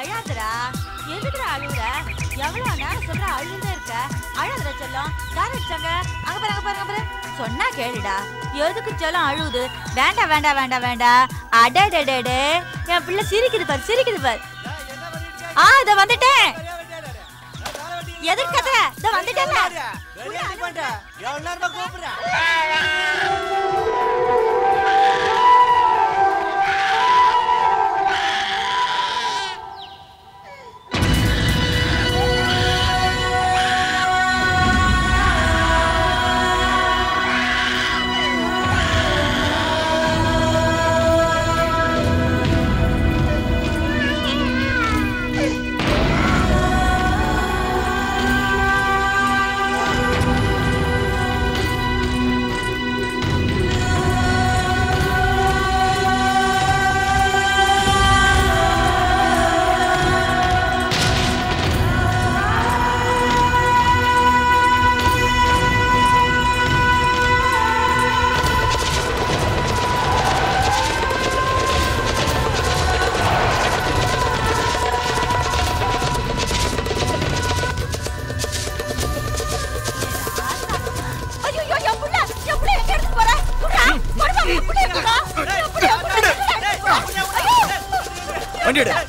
அழாதடா எதுக்குடா அழுகுற எவ்வளவு நேரம் சொல்ற அழுதுட்டே இருக்க அழாதடா செல்லம் யார் வச்சாங்க அங்க பாரு அங்க பாரு அங்க பாரு சொன்னா கேளுடா எதுக்கு செல்லம் அழுகுது வேண்டாம் வேண்டாம் வேண்டாம் வேண்டாம் அடடடடே என் பிள்ளை சிரிக்குது பாரு சிரிக்குது பாரு ஆ இத வந்துட்டேன் எதுக்கு கதை இத வந்துட்டேன்ல எவ்வளவு நேரமா கூப்பிடுறேன் ஐயோ என் புள்ள என் புள்ள எங்க எடுத்து போற புடா படுவா என் புள்ள எடுத்துடா என் புள்ள என் புள்ள எடுத்துடா. ஐயோ வண்டி எடு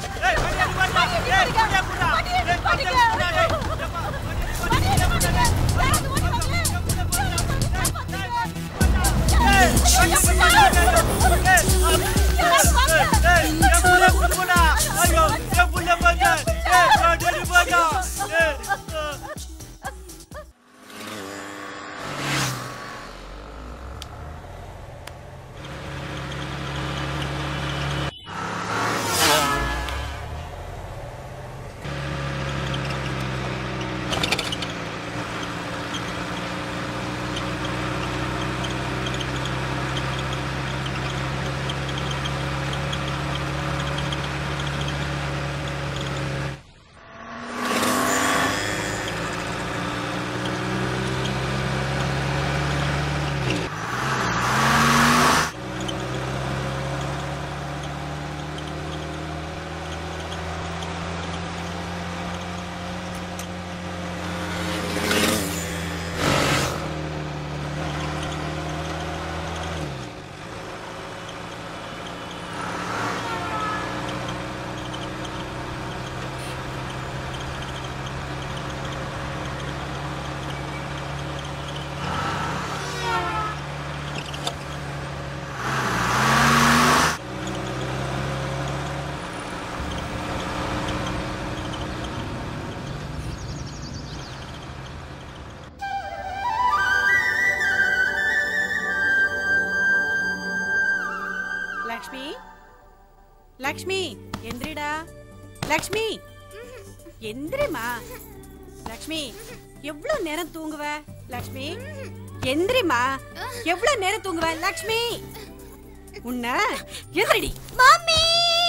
லக்ஷ்மி லக்ஷ்மி எந்திரிடா லக்ஷ்மி எந்திரிமா லக்ஷ்மி எவ்வளவு நேரம் தூங்குவ லக்ஷ்மி எந்திரிமா எவ்வளவு நேரம் தூங்குவ லக்ஷ்மி உன்ன எந்திரிடி மம்மி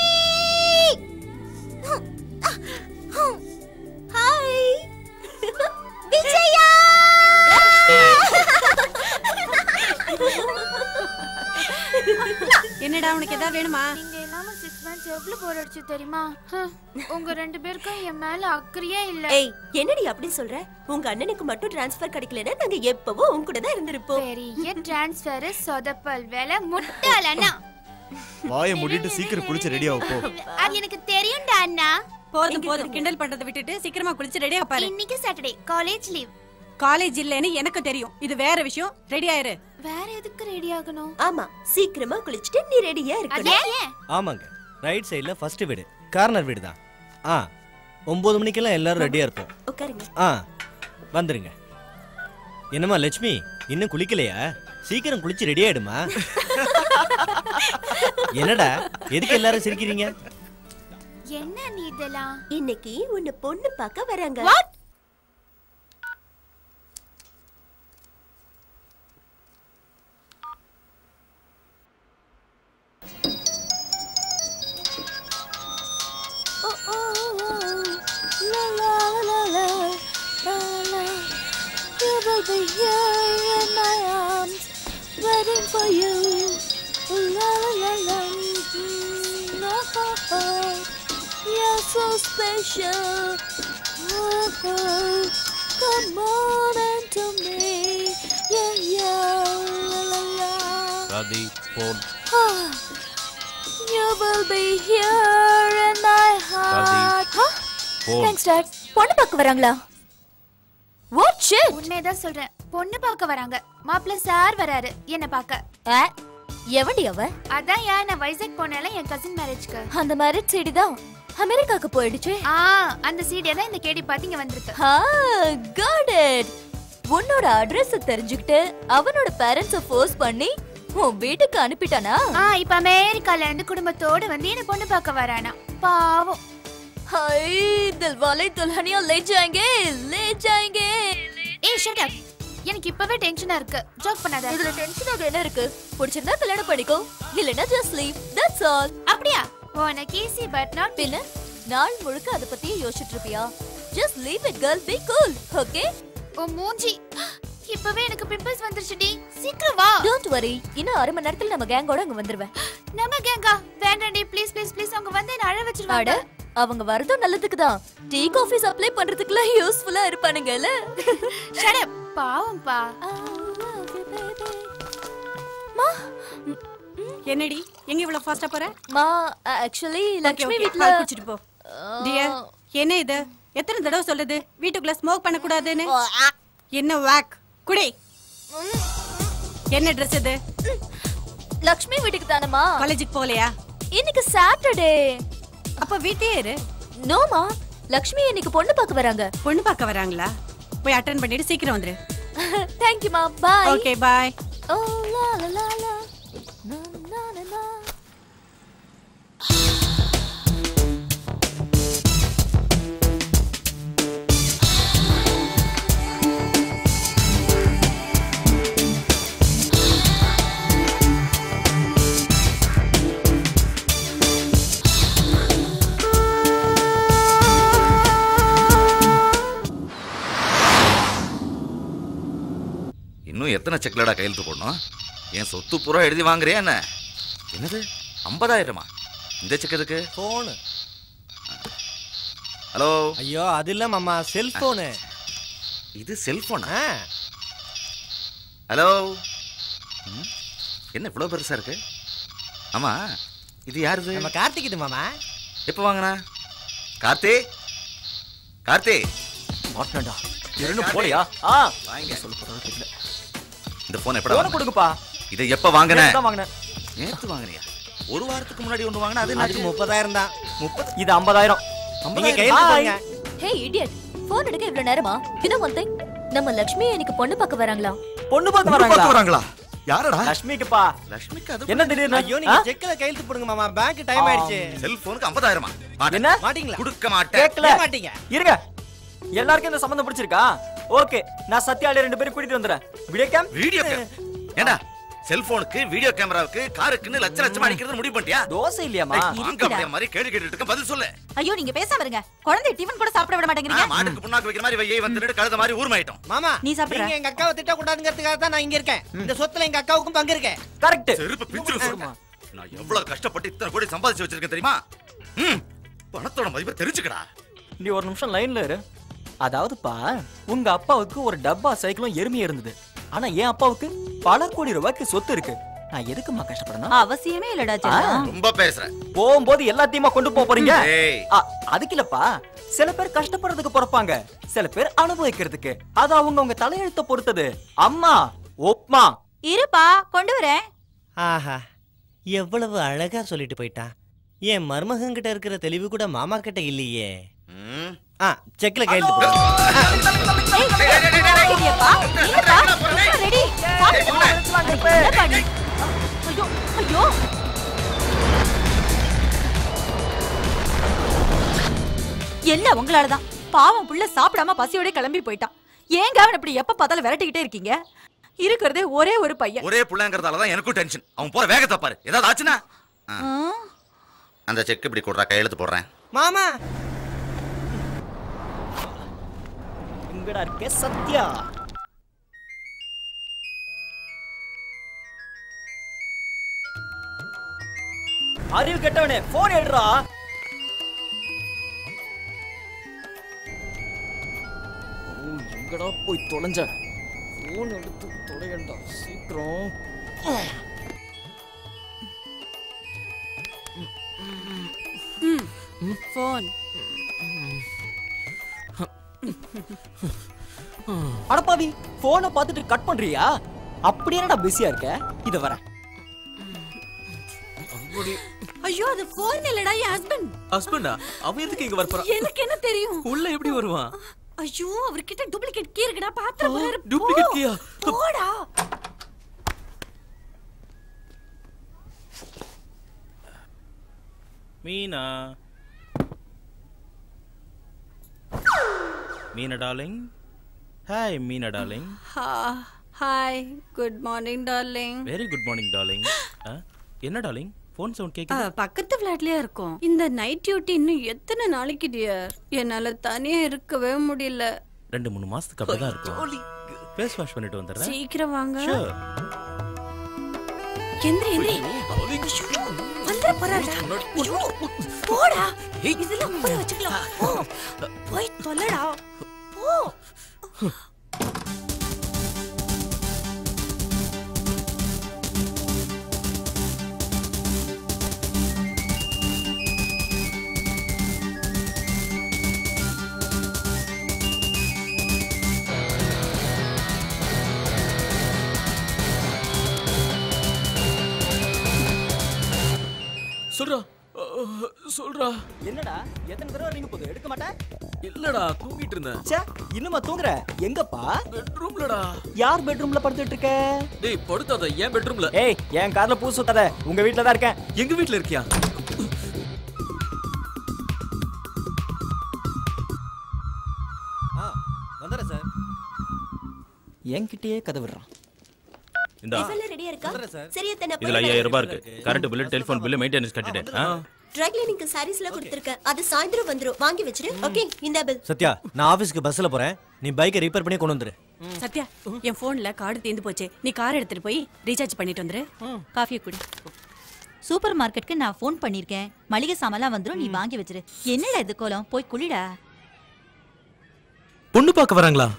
ஹாய் விஜயா என்னடா உனக்கு ஏதாவது வேணுமா நீங்க இல்லாம சிக்ஸ் மந்த்ஸ் எவ்வளவு போர் அடிச்சு தெரியுமா ஹம், உங்க ரெண்டு பேருக்கும் என் மேல அக்கறையே இல்ல ஏய் என்னடி அப்படி சொல்ற உங்க அண்ணனுக்கு மட்டும் டிரான்ஸ்ஃபர் கிடைக்கலன்னா நாங்க எப்பவும் உன் கூட தான் இருந்திருப்போம் பெரிய டிரான்ஸ்ஃபர் சொதப்பல் வேலை முட்டாளண்ணா வாயை மூடிட்டு சீக்கிரம் குளிச்சு ரெடி ஆகும் போ அது எனக்கு தெரியும்டா அண்ணா போதும் போதும் கிண்டல் பண்றதை விட்டுட்டு சீக்கிரமா குளிச்சு ரெடியா பாரு இன்னைக்கு சாட்டர்டே காலேஜ் லீவ் காலேஜ் இல்லைன்னு எனக்கு தெரியும் இது வேற விஷயம் ரெடி ஆயிரு வேற எதுக்கு ரெடி ஆகணும் ஆமா சீக்கிரமா குளிச்சுட்டு நீ ரெடியா அது இருக்கணும் ஏன் ஆமாங்க ரைட் சைடுல ஃபர்ஸ்ட் வீடு கார்னர் வீடு தான் ஆ ஒன்பது மணிக்கெல்லாம் எல்லாரும் ரெடியா இருப்போம் உட்காருங்க ஆ வந்துருங்க என்னம்மா லட்சுமி இன்னும் குளிக்கலையா சீக்கிரம் குளிச்சு ரெடி ஆயிடுமா என்னடா எதுக்கு எல்லாரும் சிரிக்கிறீங்க என்ன நீ இதெல்லாம் இன்னைக்கு உன்னை பொண்ணு பார்க்க வராங்க Yes, so special. Oh, come on and to me. Yeah, yeah, la, la, la. Radhi phone Ah, You will be here in my heart. Huh? Phone Thanks, Dad. பொண்ணு பார்க்க வராங்களா வாட் ஷிட் உண்மையதான் சொல்றேன் பொண்ணு பார்க்க வராங்க மாப்பிள்ள சார் வராரு என்ன பார்க்க எவடி அவ அதான் ஏன் நான் வைசாக் போனால என் கசின் மேரேஜ்க்கு அந்த மாதிரி செடி தான் அமெரிக்காக்கு போயிடுச்சு ஆ அந்த சீடியை தான் இந்த கேடி பார்த்து இங்க வந்திருக்கு ஆ காட் இட் உன்னோட அட்ரஸ் தெரிஞ்சுக்கிட்டு அவனோட பேரண்ட்ஸ ஃபோர்ஸ் பண்ணி உன் வீட்டுக்கு அனுப்பிட்டானா ஆ இப்ப அமெரிக்கால இருந்து குடும்பத்தோட வந்து என்ன பொண்ணு பார்க்க வரானா பாவம் हाय दिल वाले दुल्हनिया ले जाएंगे ले जाएंगे ஏய் ஷட் அப் எனக்கு இப்பவே டென்ஷனா இருக்கு ஜோக் பண்ணாத இதுல டென்ஷன் ஆக என்ன இருக்கு பிடிச்சிருந்தா கல்யாணம் பண்ணிக்கோ இல்லனா ஜஸ்ட் லீவ் தட்ஸ் ஆல் அப்படியா உனக்கு ஈஸி பட் நாட் பின்ன நாள் முழுக்க அத பத்தியே யோசிச்சுட்டு இருப்பியா just leave it girl be cool okay ஓ மூஞ்சி இப்பவே எனக்கு பிம்பிள்ஸ் வந்துருச்சுடி சீக்கிரம் வா டோன்ட் வரி இன்னும் அரை மணி நேரத்துல நம்ம கேங்கோட அங்க வந்துருவேன் நம்ம கேங்கா வேண்டாண்டி ப்ளீஸ் ப்ளீஸ் ப்ளீஸ் அவங்க வந்து என்ன அழ அட வச்சிருவாங்க அவங்க வரதும் நல்லதுக்கு தான் டீ காஃபி சப்ளை பண்றதுக்குலாம் யூஸ்ஃபுல்லா இருப்பானுங்கல்ல ஷட் அப் பாவம்பா என்னடி எங்க இவ்வளவு ஃபாஸ்டா போற மா ஆக்சுவலி ஓகே லட்சுமி ஓகே வீட்ல பால் குடிச்சிட்டு போ டியர் என்ன இது எத்தனை தடவை சொல்லுது வீட்டுக்குள்ள ஸ்மோக் பண்ண கூடாதுன்னு என்ன வாக் குடி என்ன ட்ரெஸ் இது லக்ஷ்மி வீட்டுக்கு தானமா காலேஜுக்கு போகலையா இன்னைக்கு சாட்டர்டே அப்ப வீட்லயே இரு நோமா லக்ஷ்மி இன்னைக்கு பொண்ணு பார்க்க வராங்க பொண்ணு பார்க்க வராங்களா போய் அட்டன் பண்ணிட்டு சீக்கிரம் வந்துரு தேங்க் யூ மா பாய் ஓகே பாய் ஓ லா லா லா லா நா, நா, நா, நா. இன்னும் எத்தனை செக்லடா கையெழுத்து போடணும் என் சொத்து பூரா எழுதி வாங்குறியா என்ன என்னது ஐம்பதாயிரமா இந்த செக் எதுக்கு போனு ஹலோ ஐயோ அது இல்ல மாமா செல்போனு இது செல்போனா ஆ ஹலோ ம், என்ன இவ்வளோ பெருசா இருக்கு ஆமா இது யாருது நம்ம கார்த்திக் இது மாமா எப்போ வாங்கினா கார்த்தி கார்த்தி மாட்டேன்டா இன்னும் போலையா ஆ வாங்க சொல்ல போறதா தெரியல இந்த போன் எப்படா போன வாங்குன? கொடுங்கப்பா இதை எப்ப வாங்கின தான் வாங்கினேன் நேத்து வாங்குனியா ஒரு வாரத்துக்கு முன்னாடி ஒன்று வாங்கினா அது அதுக்கு முப்பதாயிரம் தான் முப்பது இது ஐம்பதாயிரம் நீங்க கையெழுத்து போடுங்க ஹே இடியட் ஃபோன் எடுக்க இவ்வளவு நேரமா இன்னும் ஒன் திங் நம்ம லக்ஷ்மி இன்னைக்கு பொண்ணு பார்க்க வராங்களா பொண்ணு பார்க்க பார்த்து வராங்களா வராங்களா யாரடா லட்சுமிக்குப்பா லட்சுமிக்கு அது என்ன திடீர்னு ஐயோ ஆ? நீங்க செக்ல கையெழுத்து போடுங்க மாமா பேங்க் டைம் ஆயிடுச்சு செல்போனுக்கு ஐம்பதாயிரமா என்ன மாட்டீங்களா கொடுக்க மாட்டேன் கேட்கல ஏன் மாட்டீங்க இருங்க எல்லாருக்கும் இந்த சம்பந்தம் பிடிச்சிருக்கா ஓகே நான் சத்யாலே ரெண்டு பேரும் கூட்டிட்டு வந்துடுறேன் வீடியோ கேம் வீடியோ கேம் ஏண்டா செல்போனுக்கு வீடியோ கேமராவுக்கு காருக்குன்னு லட்ச லட்சமா அடிக்கிறது முடிவு பண்ணிட்டியா தோசை இல்லையாமா வாங்க அப்படியே மாதிரி கேள்வி கேட்டுட்டு இருக்க பதில் சொல்லு ஐயோ நீங்க பேசாம இருங்க குழந்தை டிஃபன் கூட சாப்பிட விட ஆ, மாட்டேங்கிறீங்க மாட்டுக்கு புண்ணாக்கு வைக்கிற மாதிரி வையை வந்துட்டு கழுத மாதிரி ஊர்மாயிட்டோம் மாமா நீ சாப்பிடுற. நீங்க எங்க அக்காவை திட்டக்கூடாதுங்கிறதுக்காக தான் நான் இங்க இருக்கேன் இந்த சொத்துல எங்க அக்காவுக்கும் பங்கு இருக்கேன் கரெக்ட் செருப்பு பிஞ்சிரு சொல்லுமா நான் எவ்வளவு கஷ்டப்பட்டு இத்தனை கோடி சம்பாதிச்சு வச்சிருக்கேன் தெரியுமா ம் பணத்தோட மதிப்பை தெரிஞ்சுக்கடா நீ ஒரு நிமிஷம் லைன்ல இரு அதாவதுப்பா உங்க அப்பாவுக்கு ஒரு டப்பா சைக்கிளும் எருமையும் இருந்தது ஆனா என் அப்பாவுக்கு பல கோடி ரூபாய்க்கு சொத்து இருக்கு நான் எதுக்குமா கஷ்டப்படணும் அவசியமே இல்லடா செல்லம். ரொம்ப பேசுற போகும்போது எல்லாத்தையுமா கொண்டு போக போறீங்க ஏய் ஆ, அதுக்கு இல்லப்பா சில பேர் கஷ்டப்படுறதுக்கு பிறப்பாங்க சில பேர் அனுபவிக்கிறதுக்கு அது அவங்க உங்க தலையெழுத்த பொறுத்தது அம்மா உப்மா இருப்பா கொண்டு வரேன் ஆஹா எவ்வளவு அழகா சொல்லிட்டு போயிட்டான் என் மருமகன் இருக்கிற தெளிவு கூட மாமா கிட்ட இல்லையே ம். ஆ செக்ல கையெழுத்து போடு இல்லப்பா, இல்லப்பா, ரொம்ப ready. சாப்பிடுப்பா. என்னப்பா நீ? ஐயோ, ஐயோ. எல்லாம் உங்களாலதான் பாவம் புள்ள சாப்பிடாம பசியோட கிளம்பி போயிட்டான் ஏங்க அவன் இப்படி எப்ப பார்த்தாலும் விரட்டிக்கிட்டே இருக்கீங்க இருக்கிறதே ஒரே ஒரு பையன் ஒரே புள்ளங்கிறதால தான் எனக்கும் டென்ஷன் அவன் போற வேகத்தை பாரு ஏதாவது ஆச்சுன்னா ஆ, ஆ, அந்த செக் இப்படி கொடுறா கையெழுத்து போடுறேன் மாமா எங்கடா இருக்க சத்யா அறிவு கெட்டவனே போன் எடுறா எங்கடா போய் தொலைஞ்ச ஃபோன் எடுத்து தொலையண்டா சீக்கிரம் ஃபோன் அடப்பாவி போனை பார்த்துட்டு கட் பண்றியா அப்படி என்னடா பிஸியா இருக்க இத வரேன் ஐயோ அது ஃபோன் இல்லடா என் ஹஸ்பண்ட் ஹஸ்பண்டா அவன் எதுக்கு இங்க வரப்போறான் எனக்கு என்ன தெரியும் உள்ள எப்படி வருவான் ஐயோ அவர்கிட்ட டூப்ளிகேட் கீ இருக்குடா பாத்திரம் பாரு போ. duplicate key-யா? போடா Meena Meena darling hi Meena darling hi good morning darling very good morning darling என்ன டார்லிங் ஃபோன் சவுண்ட் கேக்குது பக்கத்து ஃபிளாட்லயே இருக்கோம் இந்த நைட் டியூட்டி இன்னும் எத்தனை நாளைக்கு டியர் என்னால தனியா இருக்கவே முடியல ரெண்டு மூணு மாசத்துக்கு அப்படிதான் இருக்கும் ஃபேஸ் வாஷ் பண்ணிட்டு வந்துடுறேன் சீக்கிரம் வாங்க Sure. எந்திரி எந்திரி வந்துட போறாடா ஐயோ, போடா இதெல்லாம் போய் வச்சுக்கலாம் போ. போய் தொல்லடா போ சொல்றா அஹ், சொல்றா என்னடா எத்தனை தடவை நீங்க போதும் எடுக்க மாட்டேன் இல்லடா தூங்கிட்டு இருந்தேன் ச்சே இன்னுமா தூங்குற எங்கப்பா பெட்ரூம்லடா யார் பெட்ரூம்ல படுத்துட்டு இருக்க டேய் படுத்தாத ஏன் பெட்ரூம்ல ஏய் என் கார்ல பூ சுத்தாத உங்க வீட்ல தான் இருக்கேன் எங்க வீட்ல இருக்கியா ஆ வந்துடுறேன் சார் என்கிட்டயே கதை விடுறான் இந்தா டிஃபன்ல ரெடியா இருக்கா வந்துடுறேன் சார். சரி அத்தை நான் இதுல போய் ஐயாயிரம் ரூபாய் இருக்கு current bill telephone bill maintenance கட்டிட்டேன் ஆ? ட்ரை கிளீனிங்க்கு சாரீஸ்லாம் கொடுத்துருக்கேன் அது சாயந்தரம் வந்துரும் வாங்கி வச்சிரு ஓகே இந்த பில் சத்யா நான் ஆபீஸ்க்கு பஸ்ல போறேன் நீ பைக்கை ரிப்பேர் பண்ணி கொண்டு வந்துரு சத்யா என் போன்ல கார்டு தீர்ந்து போச்சு நீ கார் எடுத்துட்டு போய் ரீசார்ஜ் பண்ணிட்டு வந்துரு காஃபியை குடி சூப்பர் மார்க்கெட்டுக்கு நான் ஃபோன் பண்ணிருக்கேன் மளிகை சாமான்லாம் வந்துரும் நீ வாங்கி வச்சிரு என்னடா இது கோலம் போய் குளிடா பொண்ணு பார்க்க வராங்களா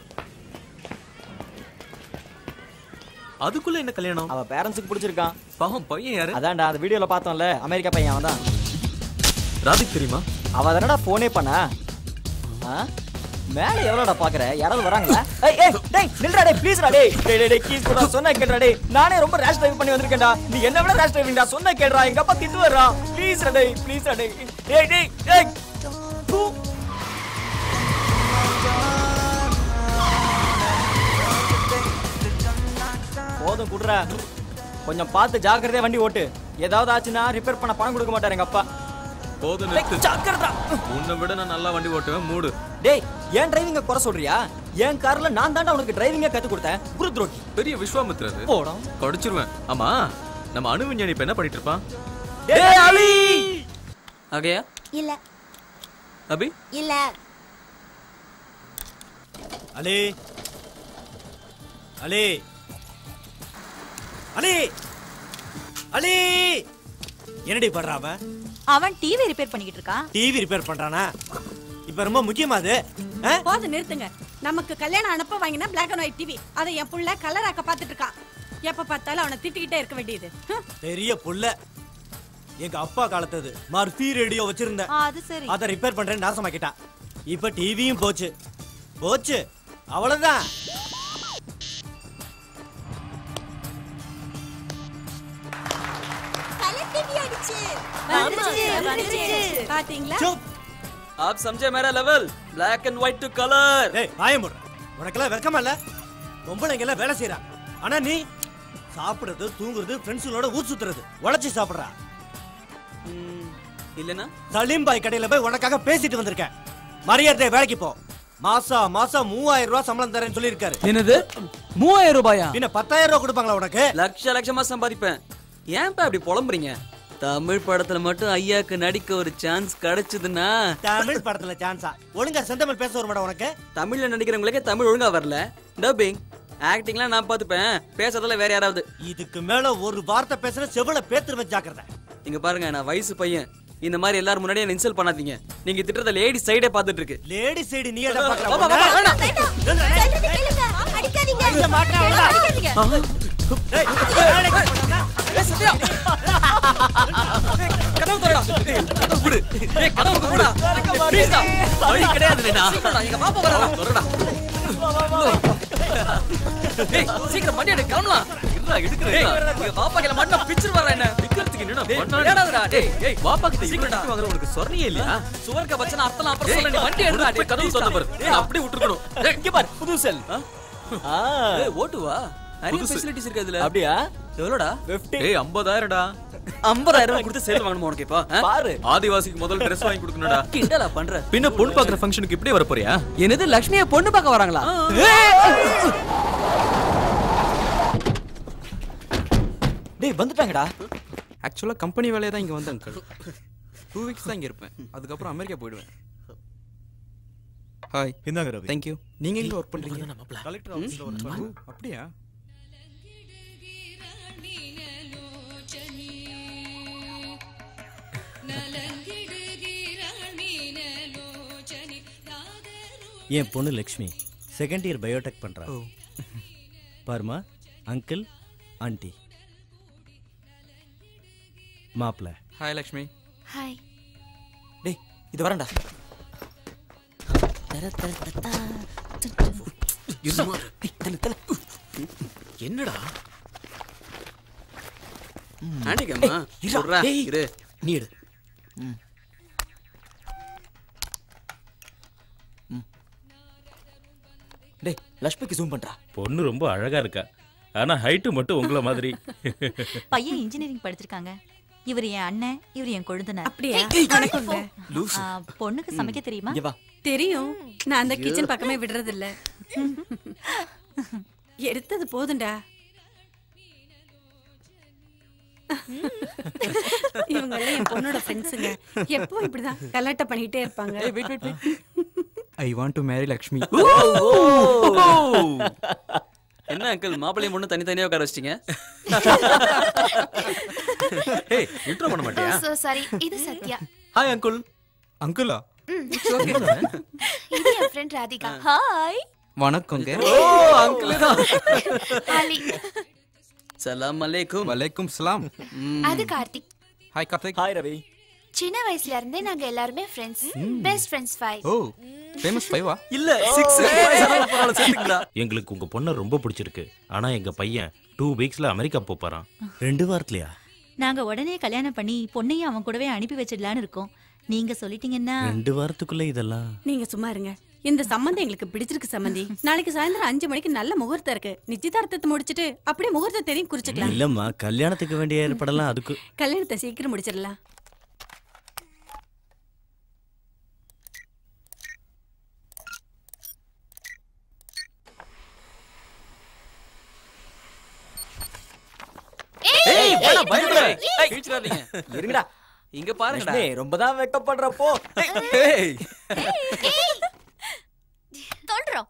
அதுக்குள்ள என்ன கல்யாணம் அவ பேரண்ட்ஸுக்கு பிடிச்சிருக்கான் பாவம் பையன் யாரு அதான்டா அந்த வீடியோல பார்த்தோம்ல அமெரிக்கா பையன் அவன் தான் ராதிக் தெரியுமா அவ தானடா போனே பண்ணா ஆ? மேல எவ்வளோடா பாக்குற யாராவது வராங்களா ஏய் ஏய் டேய் நில்றா டேய் ப்ளீஸ்டா டேய் டேய் டேய் டேய் கீஸ் கூட சொன்னா கேளுடா டேய் நானே ரொம்ப ரேஷ் டிரைவ் பண்ணி வந்திருக்கேன்டா நீ என்ன விட ரேஷ் டிரைவிங்டா சொன்னா கேளுடா எங்க அப்பா திட்டு வர்றா ப்ளீஸ்டா டேய் ப்ளீஸ்டா டேய் டேய் டேய் டேய் தூ. போதும் குடுறா கொஞ்சம் பார்த்து ஜாக்கிரதையா வண்டி ஓட்டு ஏதாவது ஆச்சுன்னா ரிப்பேர் பண்ண பணம் கொடுக்க மாட்டாரு எங்க அப்பா போதும் டேய், நிறுத்து ஜாக்கிரதா உன்னை விட நான் நல்லா வண்டி ஓட்டுவேன் மூடு டேய் ஏன் டிரைவிங்க குறை சொல்றியா என் கார்ல நான் தாண்டா உனக்கு டிரைவிங்க கத்து கொடுத்தேன் குரு துரோகி பெரிய விஸ்வாமித்ரது போடா கடிச்சிருவேன் ஆமா நம்ம அணு விஞ்ஞானி இப்ப என்ன பண்ணிட்டு இருப்பான் டேய் அலி ஆகையா இல்ல அபி இல்ல அலே அலே அலே அலே என்னடி பண்றா அவன் அவன் டிவி ரிப்பேர் பண்ணிக்கிட்டு இருக்கான் டிவி ரிப்பேர் பண்றானா இப்ப ரொம்ப முக்கியமா அது ஆ? போதும் நிறுத்துங்க நமக்கு கல்யாணம் அனுப்ப வாங்கினா பிளாக் அண்ட் ஒயிட் டிவி அதை என் புள்ள கலர் ஆக்க பார்த்துட்டு இருக்கான் எப்ப பார்த்தாலும் அவனை திட்டிக்கிட்டே இருக்க வேண்டியது ஹம். பெரிய புள்ள எங்க அப்பா காலத்தது மர்ஃபி ரேடியோ வச்சிருந்தேன் ஆ, அது சரி அதை ரிப்பேர் பண்றேன்னு நாசமாக்கிட்டான் இப்ப டிவியும் போச்சு போச்சு அவ்வளவுதான் கலர் டிவி அடிச்சு வந்துருச்சு, வந்துருச்சு. பாத்தீங்களா சுப் आप समझे मेरा level black and white to colour டேய் வாயம் போடுற உனக்கெல்லாம் வெக்கமா இல்ல பொம்பளைங்க எல்லாம் வேலை செய்யறா ஆனா நீ சாப்பிடுறது தூங்குறது ஃப்ரெண்ட்ஸுங்களோட ஊர் சுத்துறது உழைச்சி சாப்பிடுறா இல்லனா சலீம் பாய் கடையில போய் உனக்காக பேசிட்டு வந்திருக்கேன் மரியாதை வேலைக்கு போ மாசா மாசம் மூவாயிரம் ரூபாய் சம்பளம் தரேன்னு சொல்லியிருக்காரு என்னது மூவாயிரம் ரூபாயா பின்ன பத்தாயிரம் ரூபாய் கொடுப்பாங்களா உனக்கு லட்ச லட்சமா சம்பாதிப்பேன் ஏன்பா இப்படி புலம்புறீங்க தமிழ் படத்துல மட்டும் ஐயாக்கு நடிக்க ஒரு சான்ஸ் கிடைச்சதுன்னா தமிழ் படத்துல சான்ஸா ஒழுங்கா செந்தமிழ் பேச வர மாட்டா உனக்கு தமிழ்ல நடிக்கிறவங்களுக்கே தமிழ் ஒழுங்கா வரல டப்பிங் ஆக்டிங்லாம் நான் பார்த்துப்பேன் பேசுறதுல வேற யாராவது இதுக்கு மேல ஒரு வார்த்தை பேசுற செவில பேத்துருவேன் ஜாக்கிரதை இங்க பாருங்க நான் வயசு பையன் இந்த மாதிரி எல்லாரும் முன்னாடியே என்ன இன்சல்ட் பண்ணாதீங்க நீங்க திட்டுறத லேடி சைடே பார்த்துட்டு இருக்கு லேடி சைடு நீ என்ன வா, வா, வா, பாக்குற வேணாம். அடிக்காதீங்க அடிக்காதீங்க ஏய், சத்யா. கதவு திறடா. ஏய், கதவு விடு. ஏய், கதவு விடுடா. Please டா. வழி கிடையாதுடா. சீக்கிரம்டா, எங்க பாப்பா வராரா? திறடா. ஏய், சீக்கிரம் வண்டி எடு, கிளம்பலாம். ஏய், எங்க பாப்பா கையில மாட்டினா பிச்சிரு வர்றா என்ன? டேய், விளையாடாதடா, டேய், ஏய், சீக்கிரம்டா. சுவர்க்க வச்சனா அத்தலாம் அப்புறம் சொல்ல, நீ வண்டி எடுடா, டேய், please டா. ஏய், அப்படியே விட்டுருக்கணும். ஏய், இங்க பாரு புது செல் ஆ ஏய், ஓட்டுவா நிறைய ஃபெசிலிட்டிஸ் இருக்கு அதுல அப்படியா எவ்வளோடா 50 ஏய் ஐம்பதாயிரம்டா ஐம்பதாயிரம் ரூபாய் கொடுத்து சேல் வாங்கணுமா உனக்கு இப்போ ஆ? பாரு ஆதிவாசிக்கு முதல் ட்ரெஸ் வாங்கி கொடுக்கணும்டா கிண்டலா பண்ற பின்ன பொண்ணு பாக்குற ஃபங்க்ஷனுக்கு இப்படியே வர போறியா என்னது லக்ஷ்மியை பொண்ணு பார்க்க வராங்களா டேய் வந்துட்டாங்கடா ஆக்சுவலாக கம்பெனி வேலையை தான் இங்கே வந்தேன் அங்கிள் டூ வீக்ஸ் தான் இங்கே இருப்பேன் அதுக்கப்புறம் அமெரிக்கா போயிடுவேன் ஹாய் இந்தாங்க ரவி தேங்க்யூ நீங்கள் எங்கே ஒர்க் பண்ணுறீங்க கலெக்டர் ஆஃபீஸ்ல ஒர்க் ஓ, அப்படியா என் பொண்ணு லக்ஷ்மி செகண்ட் இயர் பயோடெக் பண்றா ஓ பாருமா அங்கிள் ஆண்டி மாப்பிள்ள ஹாய் லக்ஷ்மி ஹாய் டேய் இது வரேன்டா என்னடா ஆண்டிக்கம்மா இருடா. சொல்றா ஏய். இரு நீ எடு டேய் லக்ஷ்மிக்கு ஜூம் பண்றா பொண்ணு ரொம்ப அழகா இருக்கா ஆனா ஹைட்டு மட்டும் உங்களை மாதிரி பையன் இன்ஜினியரிங் படிச்சிருக்காங்க இவர் என் அண்ணன் இவர் என் கொழுந்தனார் அப்படியா வணக்கங்க ஆ, பொண்ணுக்கு சமைக்க தெரியுமா இங்க வா தெரியும் நான் அந்த கிச்சன் பக்கமே விடுறது இல்ல எடுத்தது போதும்டா இவங்க எல்லாம் என் பொண்ணோட ஃப்ரெண்ட்ஸுங்க எப்பவும் இப்படிதான் கலாட்டா பண்ணிட்டே இருப்பாங்க wait wait wait I want to marry Lakshmi என்ன அங்கிள் மாப்பிள்ளையும் பொண்ணு தனித்தனியா உட்கார வச்சிட்டீங்க ஏய் இன்ட்ரோ பண்ண மாட்டியா சோ சாரி இது சத்யா ஹாய் அங்குள் அங்கிளா ம், இது என் ஃப்ரெண்ட் ராதிகா ஹாய் வணக்கங்க ஓ அங்கிள் தான் ஆலி சலாம் அலைக்கும் வலைக்கும் சலாம் அது கார்த்திக் ஹாய் கார்த்திக் ஹாய் ரவி சின்ன வயசுல இருந்தே நாங்க எல்லாருமே ஃப்ரெண்ட்ஸ் பெஸ்ட் ஃப்ரெண்ட்ஸ் ஃபைவ் ஓ ஃபேமஸ் ஃபைவா இல்ல சிக்ஸ் பரவாயில்ல சேர்த்துங்களா எங்களுக்கு உங்க பொண்ணை ரொம்ப பிடிச்சிருக்கு ஆனா எங்க பையன் டூ வீக்ஸ்ல அமெரிக்கா போப் போறான் ரெண்டு வாரத்துலயா நாங்க உடனே கல்யாணம் பண்ணி பொண்ணையும் அவன் கூடவே அனுப்பி வச்சிடலான்னு இருக்கோம் நீங்க சொல்லிட்டீங்கன்னா ரெண்டு வாரத்துக்குள்ள இதெல்லாம் நீங்க சும்மா இருங்க இந்த சம்மந்தம் எங்களுக்கு பிடிச்சிருக்கு சம்மந்தி நாளைக்கு சாயந்தரம் அஞ்சு மணிக்கு நல்ல முகூர்த்தம் இருக்கு நிச்சயதார்த்தத்தை முடிச்சிட்டு அப்படியே முகூர்த்த தெரியும் குறிச்சுக்கலாம் இல்லம்மா கல்யாணத்துக்கு வேண்டிய ஏற்பாடெல்லாம் அதுக்கு கல்யாணத்தை சீக்கிரம் முடிச்சிடலாம் ஏய் வேணா பயப்பட கிழிச்சிடாதீங்க இருங்கடா இங்க பாருங்கடா லக்ஷ்மி ரொம்ப தான் வெக்கப்படுறப்போ ஏய் தொடுறோம்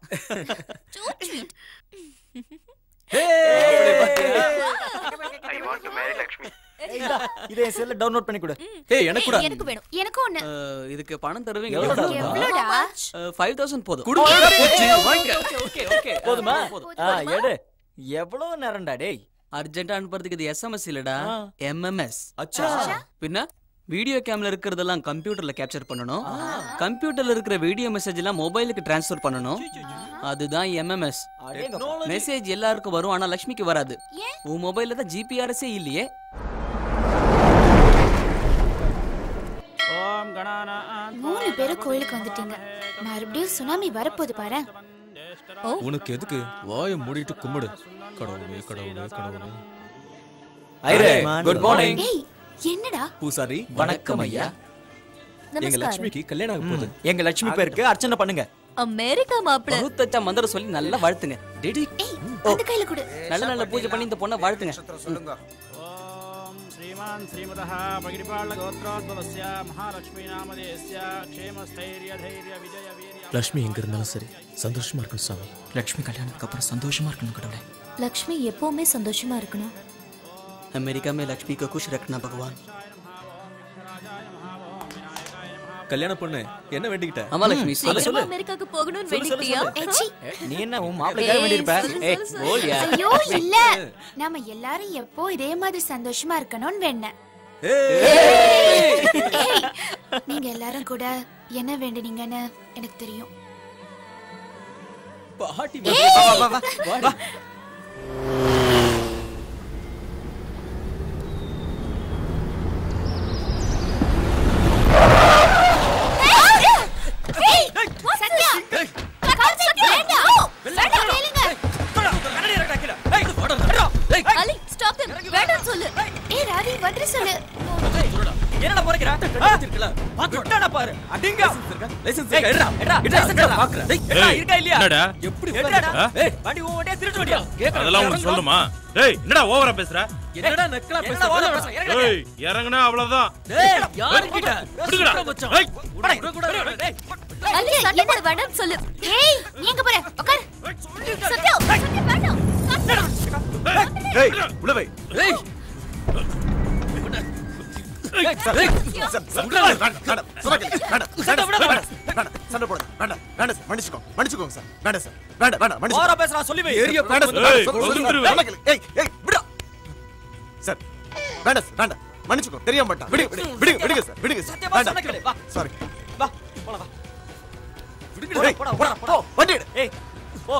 இதை என் செல்ல டவுன்லோட் பண்ணி கொடு ஏய் எனக்கு கூட எனக்கு வேணும் எனக்கும் ஒண்ணு அஹ், இதுக்கு பணம் தருவீங்க எவ்வளவுடா? எவ்வளோடா ஃபைவ் தௌசண்ட் போதும் ஓகே ஓகே போதுமா போதும் ஆ எடு எவ்வளவு நேரம்டா டேய் அர்ஜென்ட்டா அனுப்புறதுக்கு இது எஸ்எம்எஸ் இல்லடா ஆ. எம்எம்எஸ் அச்சா பின்ன வீடியோ கேம்ல இருக்கிறதெல்லாம் கம்ப்யூட்டர்ல கேப்சர் பண்ணணும் கம்ப்யூட்டர்ல இருக்கிற வீடியோ மெசேஜ் எல்லாம் மொபைலுக்கு ட்ரான்ஸ்ஃபர் பண்ணணும் அதுதான் எம்எம்எஸ் அடேங்கப்பா. மெசேஜ் எல்லாருக்கும் வரும் ஆனா லக்ஷ்மிக்கு வராது ஏன்? உன் மொபைல்ல தான் ஜிபிஆர்எஸே இல்லையே மூணு பேரும் கோயிலுக்கு வந்துட்டீங்க மறுபடியும் சுனாமி வரப்போகுது பாரு உனக்கு எதுக்கு வாயை மூடிட்டு கும்பிடு கடவுளே கடவுளே கடவுளே ஐரே குட் மார்னிங் ஏய் என்னடா பூசாரி வணக்கம் ஐயா எங்க நமஸ்காரம் லக்ஷ்மிக்கு கல்யாணம் ஆக போகுது எங்க லட்சுமி பேருக்கு அர்ச்சனை பண்ணுங்க அமெரிக்கா மாப்பிள பகுத்தச்சா மந்திரம் சொல்லி நல்லா வாழ்த்துங்க டேடி ஏய் அந்த கையில கொடு நல்ல நல்ல பூஜை பண்ணி இந்த பொண்ணை வாழ்த்துங்க श्रीमान् श्रीमतः पगिरिपाळगोत्रोद्भवस्य महालक्ष्मीनामधेयस्य क्षेमस्थैर्यधैर्यविजयवीर्य லக்ஷ்மி எங்க இருந்தாலும் சரி சந்தோஷமா இருக்கும் சாமி லட்சுமி கல்யாணத்துக்கு அப்புறம் சந்தோஷமா இருக்கணும் கடவுளே லக்ஷ்மி எப்பவுமே சந்தோஷமா இருக்கணும் अमेरिका में लक्ष्मी को खुश रखना भगवान கல்யாண பொண்ணு என்ன வேண்டிக்கிட்ட ஆமா லட்சுமி அதை சொல்லு அமெரிக்காக்கு போகணும்னு சொல்லு, சொல்லு, வேண்டிக்கிட்டியா சொல்லு. நீ என்ன உன் மாப்பிள்ளைக்காக ஏய், வேண்டியிருப்ப சொல்லு, ஏய் சொல்லு, போலியா ஐயோ இல்ல நாம எல்லாரும் எப்போ இதே மாதிரி சந்தோஷமா இருக்கணும்னு வேண்டேன் ஏய், நீங்க எல்லாரும் கூட என்ன வேண்டுனீங்கன்னு எனக்கு தெரியும் பாட்டி ஏய். வா, வா, வா, வா, வா. ஏய், சத்யா கால் சத்யா வேண்டாம் வேண்டாம் கேளுங்க அலி ஸ்டாப் them வேண்டாம் சொல்லு ஏய் ராதி வந்து சொல்லு என்னடா போறீங்க இருக்குல்ல, விட்டாடா பாரு அடிங்க லைசென்ஸ் ஏய், இருக்கா எடுடா எடுடா, எடுடா license எடுடா எடுடா. பாக்குறேன் டேய் எடுடா, ஏய், இருக்கா இல்லையா? என்னடா? எப்படி எடுடா. ஆ? ஏய், வண்டி உன் வண்டியா திருட்டு வண்டியா? கேக்குறேன். அதெல்லாம் உனக்கு சொல்லுமா டேய் என்னடா ஓவரா பேசுற என்னடா நக்கலா என்னடா ஓவரா பேசுற பேசுற? இறங்குடா. ஏய் இறங்குனா அவ்வளவுதான் டேய் யாருக்கிட்ட விடுங்கடா. மச்சான் ஏய், விட கூடாது டேய் அலி சண்டை போட வேண்டாம் சொல்லு ஏய் நீ எங்க போற உட்கார் சத்யா சத்யா வேண்டாம் ஏய் உள்ள வை ஏய் ஏய், சார், ஏய், சார், சார், வேண்டாம், வேண்டாம், சொன்னா கேளு, வேண்டாம், வேண்டாம், வேண்டாம், வேண்டாம், சண்டை போடாத, வேண்டாம், வேண்டாம் சார், மன்னிச்சுக்கோங்க, மன்னிச்சுக்கோங்க சார், வேண்டாம் சார், வேண்டாம், வேண்டாம், மன்னிச்சுக்கோங்க. ஓவரா பேசுறான், சொல்லி வை. ஏரியா, வேண்டாம் சார், ஏய், வேண்டாம், சொன்னா- ஒதுங்கிருவேன். சொன்னா கேளு. ஏய், ஏய், விடா. சார், வேண்டாம் சார், வேண்டாம், மன்னிச்சுக்கோங்க, தெரியாம மாட்டான். விடுங்க, விடுங்க, விடுங்க, விடுங்க சார், விடுங்க சார், சத்தியமா சொன்னா கேளு. வா. வேண்டாம். சாரி. வா, போலாம், வா. ஏய், போடா, போடா, போடா, போ, வண்டி எடு. ஏய், போ.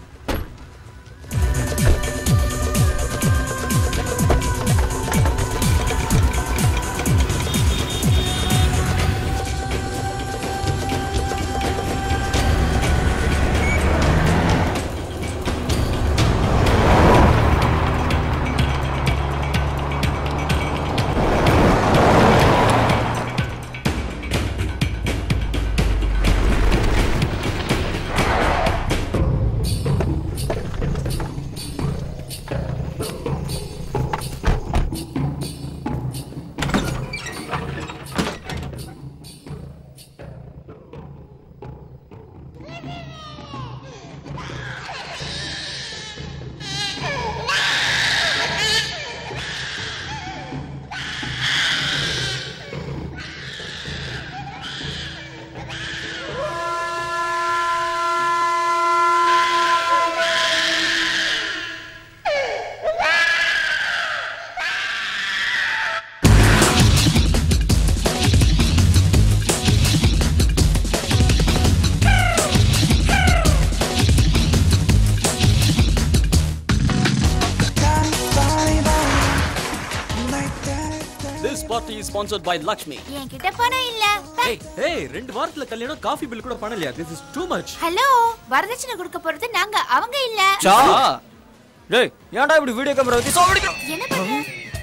This party is sponsored by Lakshmi. என்கிட்ட பணம் இல்ல ஏய் ஏய் ரெண்டு வாரத்துல கல்யாணம் காஃபி பில் கூட பண்ணலையா this is too much hello வரதட்சணை கொடுக்க போறது நாங்க அவங்க இல்ல சா. டேய், ஏன்டா இப்படி வீடியோ கேமரா வச்சு சாவடிக்கிற? என்ன பண்ண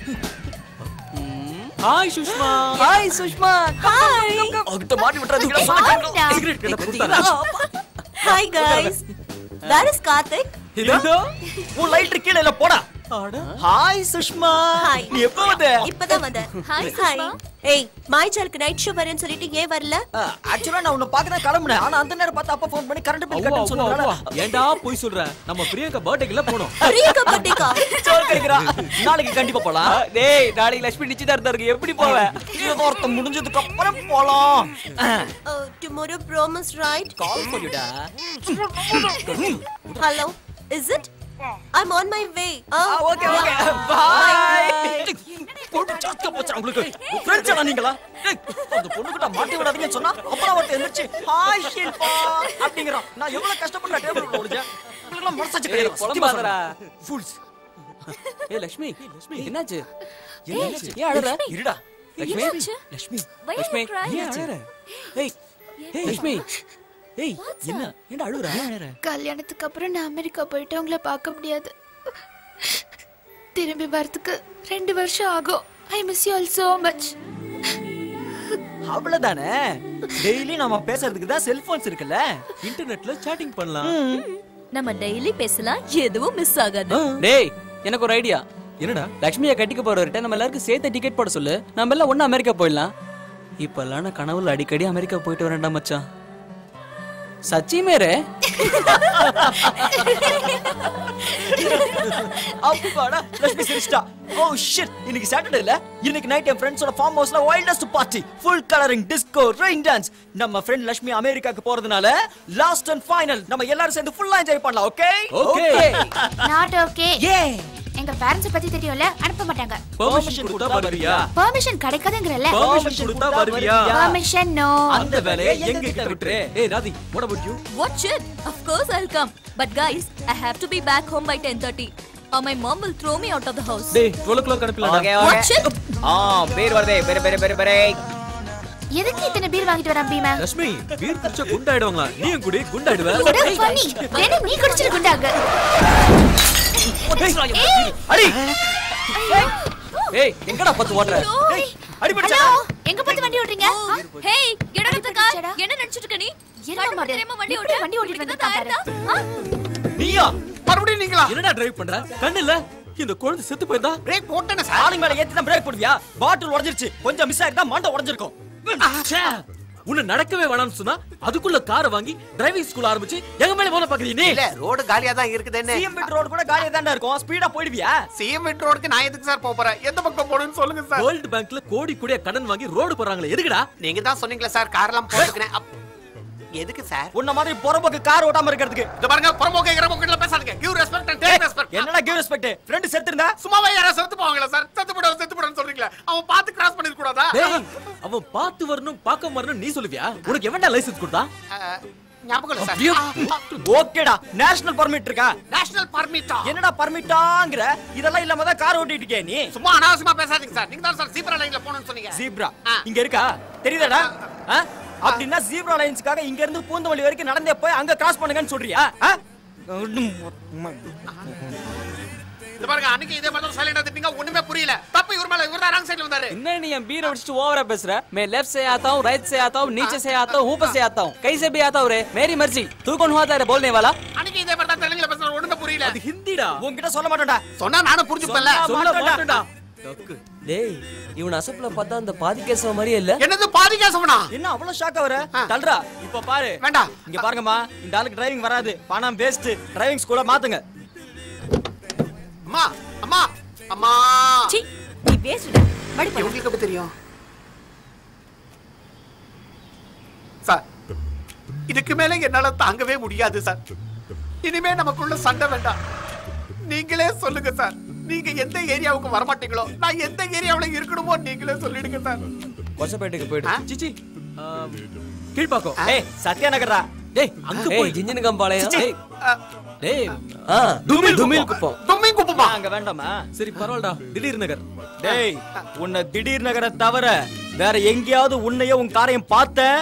hi Sushma hi Sushma hi அவகிட்ட மாட்டி விட்டுறாதீங்கடா சொன்னா கேட்கணும். சிகரெட் கடை கொடுத்தாரா ஹாய் guys வேர் இஸ் கார்த்திக் இதோ, உன் லைட் கீழே இல்ல போடா ஹாய் சுஷ்மா ஹாய் நீ எப்போ வந்த இப்பதான் வந்தேன் ஹாய் ஹாய் ஏய் மாய்ச்சாலுக்கு நைட் ஷோ வரேன்னு சொல்லிட்டு ஏன் வரல ஆக்சுவலா நான் உன்னை பார்க்க தான் கிளம்புனேன் ஆனா அந்த நேரம் பார்த்து அப்பா ஃபோன் பண்ணி கரண்ட் பில் அவ்வா, கட்டுன்னு அவ்வா, சொன்னாங்க அவ்வா. ஏன்டா போய் சொல்ற நம்ம பிரியங்கா பர்த்டேக்குல போனோம் பிரியங்கா பர்த்டேக்கா சோறு கிடைக்கிறா நாளைக்கு கண்டிப்பா போலாம் டேய் நாளைக்கு லட்சுமி நிச்சயதார்த்தம் இருக்கு எப்படி போவ நிச்சயதார்த்தம் முடிஞ்சதுக்கு அப்புறம் போலாம் டுமாரோ ப்ராமிஸ் ரைட் கால் பண்ணிடா hello is it I'm on my way okay okay bye போட்டு சாக்க போச்சு உங்களுக்கு ஃப்ரெண்ட்ஸ் எல்லாம் நீங்களா ஏய், அந்த பொண்ணுகிட்ட மாட்டி விடாதீங்கன்னு சொன்னா அப்புறம் அவர்ட்ட எந்திரிச்சு ஹாய் ஷில்பா அப்படிங்கறான் நான் எவ்வளவு கஷ்டப்பட்டு டேபிள் ஒளிஞ்சேன் உங்களுக்கு மனசாச்சு ஏய் கிடையாது புலம்பாதடா ஃபூல்ஸ் ஏய் லட்சுமி என்னாச்சு என்னாச்சு? ஏன் அழற இருடா லட்சுமி என்னாச்சு? Lakshmi Why are you Lakshmi crying? ஏன் அழற ஏய் ஏய் லட்சுமி ஏய் என்ன ஏன்டா அழுகுற கல்யாணத்துக்கு அப்புறம் நான் அமெரிக்கா போயிட்டு உங்களை பார்க்க முடியாது திரும்பி வரதுக்கு ரெண்டு வருஷம் ஆகும் I miss you all so much அவ்வளவுதானே டெய்லி நாம பேசுறதுக்கு தான் செல்போன்ஸ் இருக்குல்ல இன்டர்நெட்ல சாட்டிங் பண்ணலாம் நம்ம டெய்லி பேசலாம் எதுவும் மிஸ் ஆகாது டேய் எனக்கு ஒரு ஐடியா என்னடா லட்சுமியை கட்டிக்க போறவர்கிட்ட நம்ம எல்லாருக்கும் சேர்த்து டிக்கெட் போட சொல்லு நம்ம எல்லாம் ஒண்ணு அமெரிக்கா போயிடலாம் இப்பெல்லாம் நான் கனவுல அடிக்கடி அமெரிக்கா போயிட்டு வரேன்டா மச்சான் सच्ची में रे அப்பாடா லட்சுமி சிரிச்சிட்டா ஓ ஷிட் இன்னைக்கு சாட்டர்டே இல்ல இன்னைக்கு நைட் என் ஃப்ரெண்ட்ஸோட ஃபார்ம் ஹவுஸ்ல wildest party full colouring disco rain dance நம்ம ஃப்ரெண்ட் லட்சுமி அமெரிக்காக்கு போறதுனால லாஸ்ட் அண்ட் ஃபைனல் நம்ம எல்லாரும் சேர்ந்து ஃபுல்லா என்ஜாய் பண்ணலாம் ஓகே நாட் ஓகே எங்க பேரண்ட்ஸ் பத்தி தெரியும்ல அனுப்ப மாட்டாங்க பெர்மிஷன் கொடுத்தா வருவியா பெர்மிஷன் கிடைக்காதுங்கறல பெர்மிஷன் கொடுத்தா வருவியா பெர்மிஷன் நோ அந்த வேலையை எங்க கிட்ட விட்டுரு ஏய் ராதி what about you Watch it. Of course I'll come. But guys, I have to be back home by 10:30. Or my mom will throw me out of the house. டேய் 12 o'clock அனுப்பலடா okay Watch it. ஆ பேர் வருதே பேர் பேர் பேர் பேர் எதுக்கு இத்தனை பீர் வாங்கிட்டு வரான் பீமா லட்சுமி பீர் குடிச்சா குண்டாயிடுவாங்களா நீயும் குடி குண்டாயிடுவ கூட பண்ணி வேணும் நீ குடிச்சிட்டு குண்டாங்க அடி ஏய் எங்கடா பத்து ஓட்டுற அடிபடுச்சா ஹலோ எங்க பார்த்து வண்டி ஓட்டுறீங்க Hey, get out of the car. என்ன நினைச்சிட்டு இருக்க நீ? என்ன கண்ணு மாடு? தெரியாம வண்டி எப்படி ஓட்டு. வண்டி ஓட்டிட்டு உனக்கு வந்திருக்கான் தான் பாரு. ஆ? நீயா மறுபடியும் நீங்களா என்னடா டிரைவ் பண்ற கண்ணு இல்ல இந்த குழந்தை செத்து போயிருந்தா பிரேக் போட்டேனே சார் ஆளுங்க மேல ஏத்தி தான் பிரேக் போடுவியா பாட்டில் உடைஞ்சிருச்சு கொஞ்சம் மிஸ் ஆயிருந்தா மண்டை உடைஞ்சிருக்கும் ச்சே, உன்னை நடக்கவே வேணாம்னு சொன்னா அதுக்குள்ள காரை வாங்கி டிரைவிங் ஸ்கூல் ஆரம்பிச்சு எங்க மேல போன பாக்குறீங்க நீ இல்ல ரோடு காலியா தான் இருக்குதுன்னு சிஎம் ரோடு கூட காலியா தான்டா இருக்கும் ஸ்பீடா போயிடுவியா சிஎம் ரோடுக்கு நான் எதுக்கு சார் போப் போறேன் எந்த பக்கம் போகணும்னு சொல்லுங்க சார் வேர்ல்ட் பேங்க்ல கோடி கோடியா கடன் வாங்கி ரோடு போறாங்களே எதுக்குடா நீங்க தான் சொன்னீங்களே சார் கார்லாம் போட்டுக்கிறேன் அப்- எதுக்கு சார் உன்ன மாதிரி புறம்போக்கு கார் ஓட்டாம இருக்கிறதுக்கு இந்த பாருங்க புறம்போக்கு கிரமோக்கிட்ட பேசாதீங்க give respect and take respect என்னடா கிவ் ரெஸ்பெக்ட் ஃப்ரெண்ட் செத்து இருந்தா சும்மாவே யாரா செத்து போவாங்களா சார் செத்து போட செத்து போடன்னு சொல்றீங்களா அவன் பார்த்து கிராஸ் பண்ணிட கூடாதா டேய் அவன் பார்த்து வரணும் பார்க்க வரணும் நீ சொல்லுவியா உனக்கு எவன்டா லைசென்ஸ் கொடுத்தா அஹ், ஞாபகம் இல்ல அப்படியே சார் ஓகேடா நேஷனல் பர்மிட் இருக்கா நேஷனல் பர்மிட்டா என்னடா பர்மிட்டாங்கற இதெல்லாம் இல்லாம தான் கார் ஓட்டிட்டு இருக்கே நீ சும்மா அனாவசியமா பேசாதீங்க சார் நீங்க தான் சார் சீப்ரா லைன்ல போகணும்னு சொன்னீங்க ஜீப்ரா ஆ. இங்க இருக்கா தெரியுதாடா ஆ? அப்படின்னா ஜீப்ரா லைன்ஸ்க்காக இங்க இருந்து பூந்தமல்லி வரைக்கும் நடந்தே போய் அங்க கிராஸ் பண்ணுங்கன்னு சொல்றியா ஆ? இந்த பாருங்க அன்னைக்கு இதே மாதிரி சைலண்டா திட்டீங்க ஒண்ணுமே புரியல தப்பு இவர் மேல இவர் தான் ராங் சைடுல வந்தாரு என்ன நீ என் பீர் அடிச்சுட்டு ஓவரா பேசுற मैं लेफ्ट से आता हूँ राइट से आता हूँ नीचे से आता हूँ ऊपर से आता हूँ कहीं से भी आता हूँ रे मेरी मर्जी तू कौन हुआ था रे बोलने वाला அன்னைக்கு இதே மாதிரி தான் தெலுங்குல பேசுற ஒண்ணுமே புரியல அது ஹிந்திடா உன்கிட்ட சொல்ல மாட்டேன்டா சொன்னா நானும் புரிஞ்சுப்பேன்ல சொல்ல மாட்டேன்டா டேய் இவன் அசப்ல பார்த்தா அந்த பாதி கேசவ மாதிரியே இல்ல என்னது பாதி கேசவனா என்ன அவ்வளவு ஷாக்கா வர தல்றா இப்ப பாரு வேண்டாம் இங்க பாருங்கம்மா இந்த ஆளுக்கு டிரைவிங் வராது பணம் வேஸ்ட் டிரைவிங் ஸ்கூல மாத்துங்க அம்மா அம்மா அம்மா சீ நீ வேஸ்டா மடி பண்ணு உங்களுக்கு எப்படி தெரியும் சார் இதுக்கு மேல என்னால தாங்கவே முடியாது சார் இனிமே நமக்குள்ள சண்டை வேண்டாம் நீங்களே சொல்லுங்க சார் நீங்க எந்த ஏரியாவுக்கு வரமாட்டீங்களோ நான் எந்த ஏரியாவுல இருக்கணுமோ நீங்களே சொல்லிடுங்க சார் கொசப்பேட்டைக்கு போயிடு சிச்சி கீழ்பாக்கம் ஏய் சத்யா நகர்ரா டேய் அங்க ஏய் போய் ஜிஞ்சின் கம்பாளையம் சிச்சி. ஏய், டேய் ஆ துமில் துமில் குப்பம் தும்மி குப்பமா அங்க வேண்டாமா சரி பரவாயில்லடா திடீர் நகர் டேய் உன்னை திடீர் நகர தவிர வேற எங்கேயாவது உன்னையும் உன் காரையும் பார்த்தேன்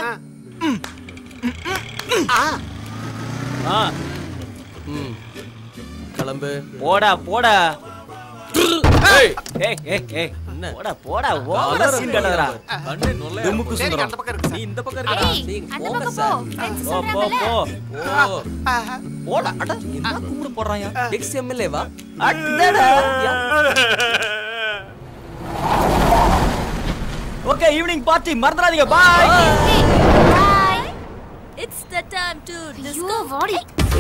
ஆ, ம் கிளம்பு போடா போடா ஏய் ஏய் ஏய் ஏய் என்ன? போடா போடா ஓவரா சீன் கட்டறா கண்ணே நொல்லையா தும்முக்கு சரி சுந்தரம் அந்த பக்கம் இருக்கு நீ சார் இந்த பக்கம் இருக்கடா ஏய் நீங்க அந்த போங்க பக்கம் போ சார். ஃப்ரெண்ட்ஸ் போ போ சொல்றாங்கல்ல போ போடா அட என்ன கும்பிடு போடுறாயா எக்ஸ் எம்எல்ஏ வா அடடா ஓகே ஈவினிங் பார்ட்டி மறந்துடாதீங்க பாய் பாய் It's the time to disco. ஐயோ வாடி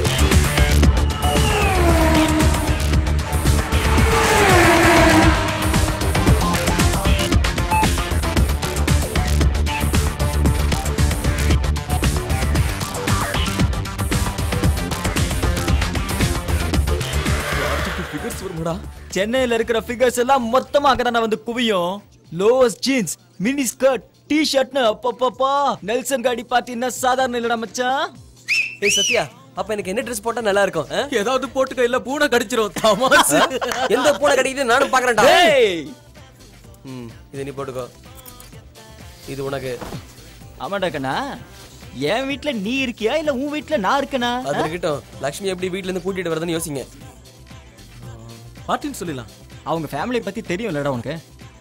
ஃபிகர்ஸ் வரும்டா சென்னையில இருக்கிற ஃபிகர்ஸ் எல்லாம் மொத்தமா அங்கதானே வந்து குவியும் lowest jeans mini skirt T ஷர்ட்னு அப்பப்பப்பா நெல்சன் காடி பாத்தீங்கன்னா சாதாரண இல்லடா மச்சான் ஏய் சத்யா அப்ப எனக்கு என்ன ட்ரெஸ் போட்டா நல்லா இருக்கும் ஆ? ஏதாவது போட்டுக்க இல்ல பூனை கடிச்சிரும் தமாசு எந்த பூனை கிடைக்குது நானும் பாக்குறேன்டா டேய் ம் இது நீ போட்டுக்கோ இது உனக்கு ஆமாடா கண்ணா என் வீட்ல நீ இருக்கியா இல்ல உன் வீட்ல நான் இருக்கனா அது இருக்கட்டும் லக்ஷ்மி எப்படி வீட்ல இருந்து கூட்டிட்டு வரதுன்னு யோசிங்க பார்ட்டின்னு சொல்லிடலாம் அவங்க ஃபேமிலி பத்தி தெரியும்லடா உனக்கு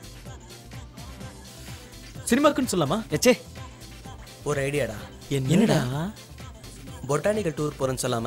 சினிமாக்குன்னு சொல்லலாமா எச்சே ஒரு ஐடியாடா என்னடா பொட்டானிக்கல் டூர் போறேன்னு சொல்லாம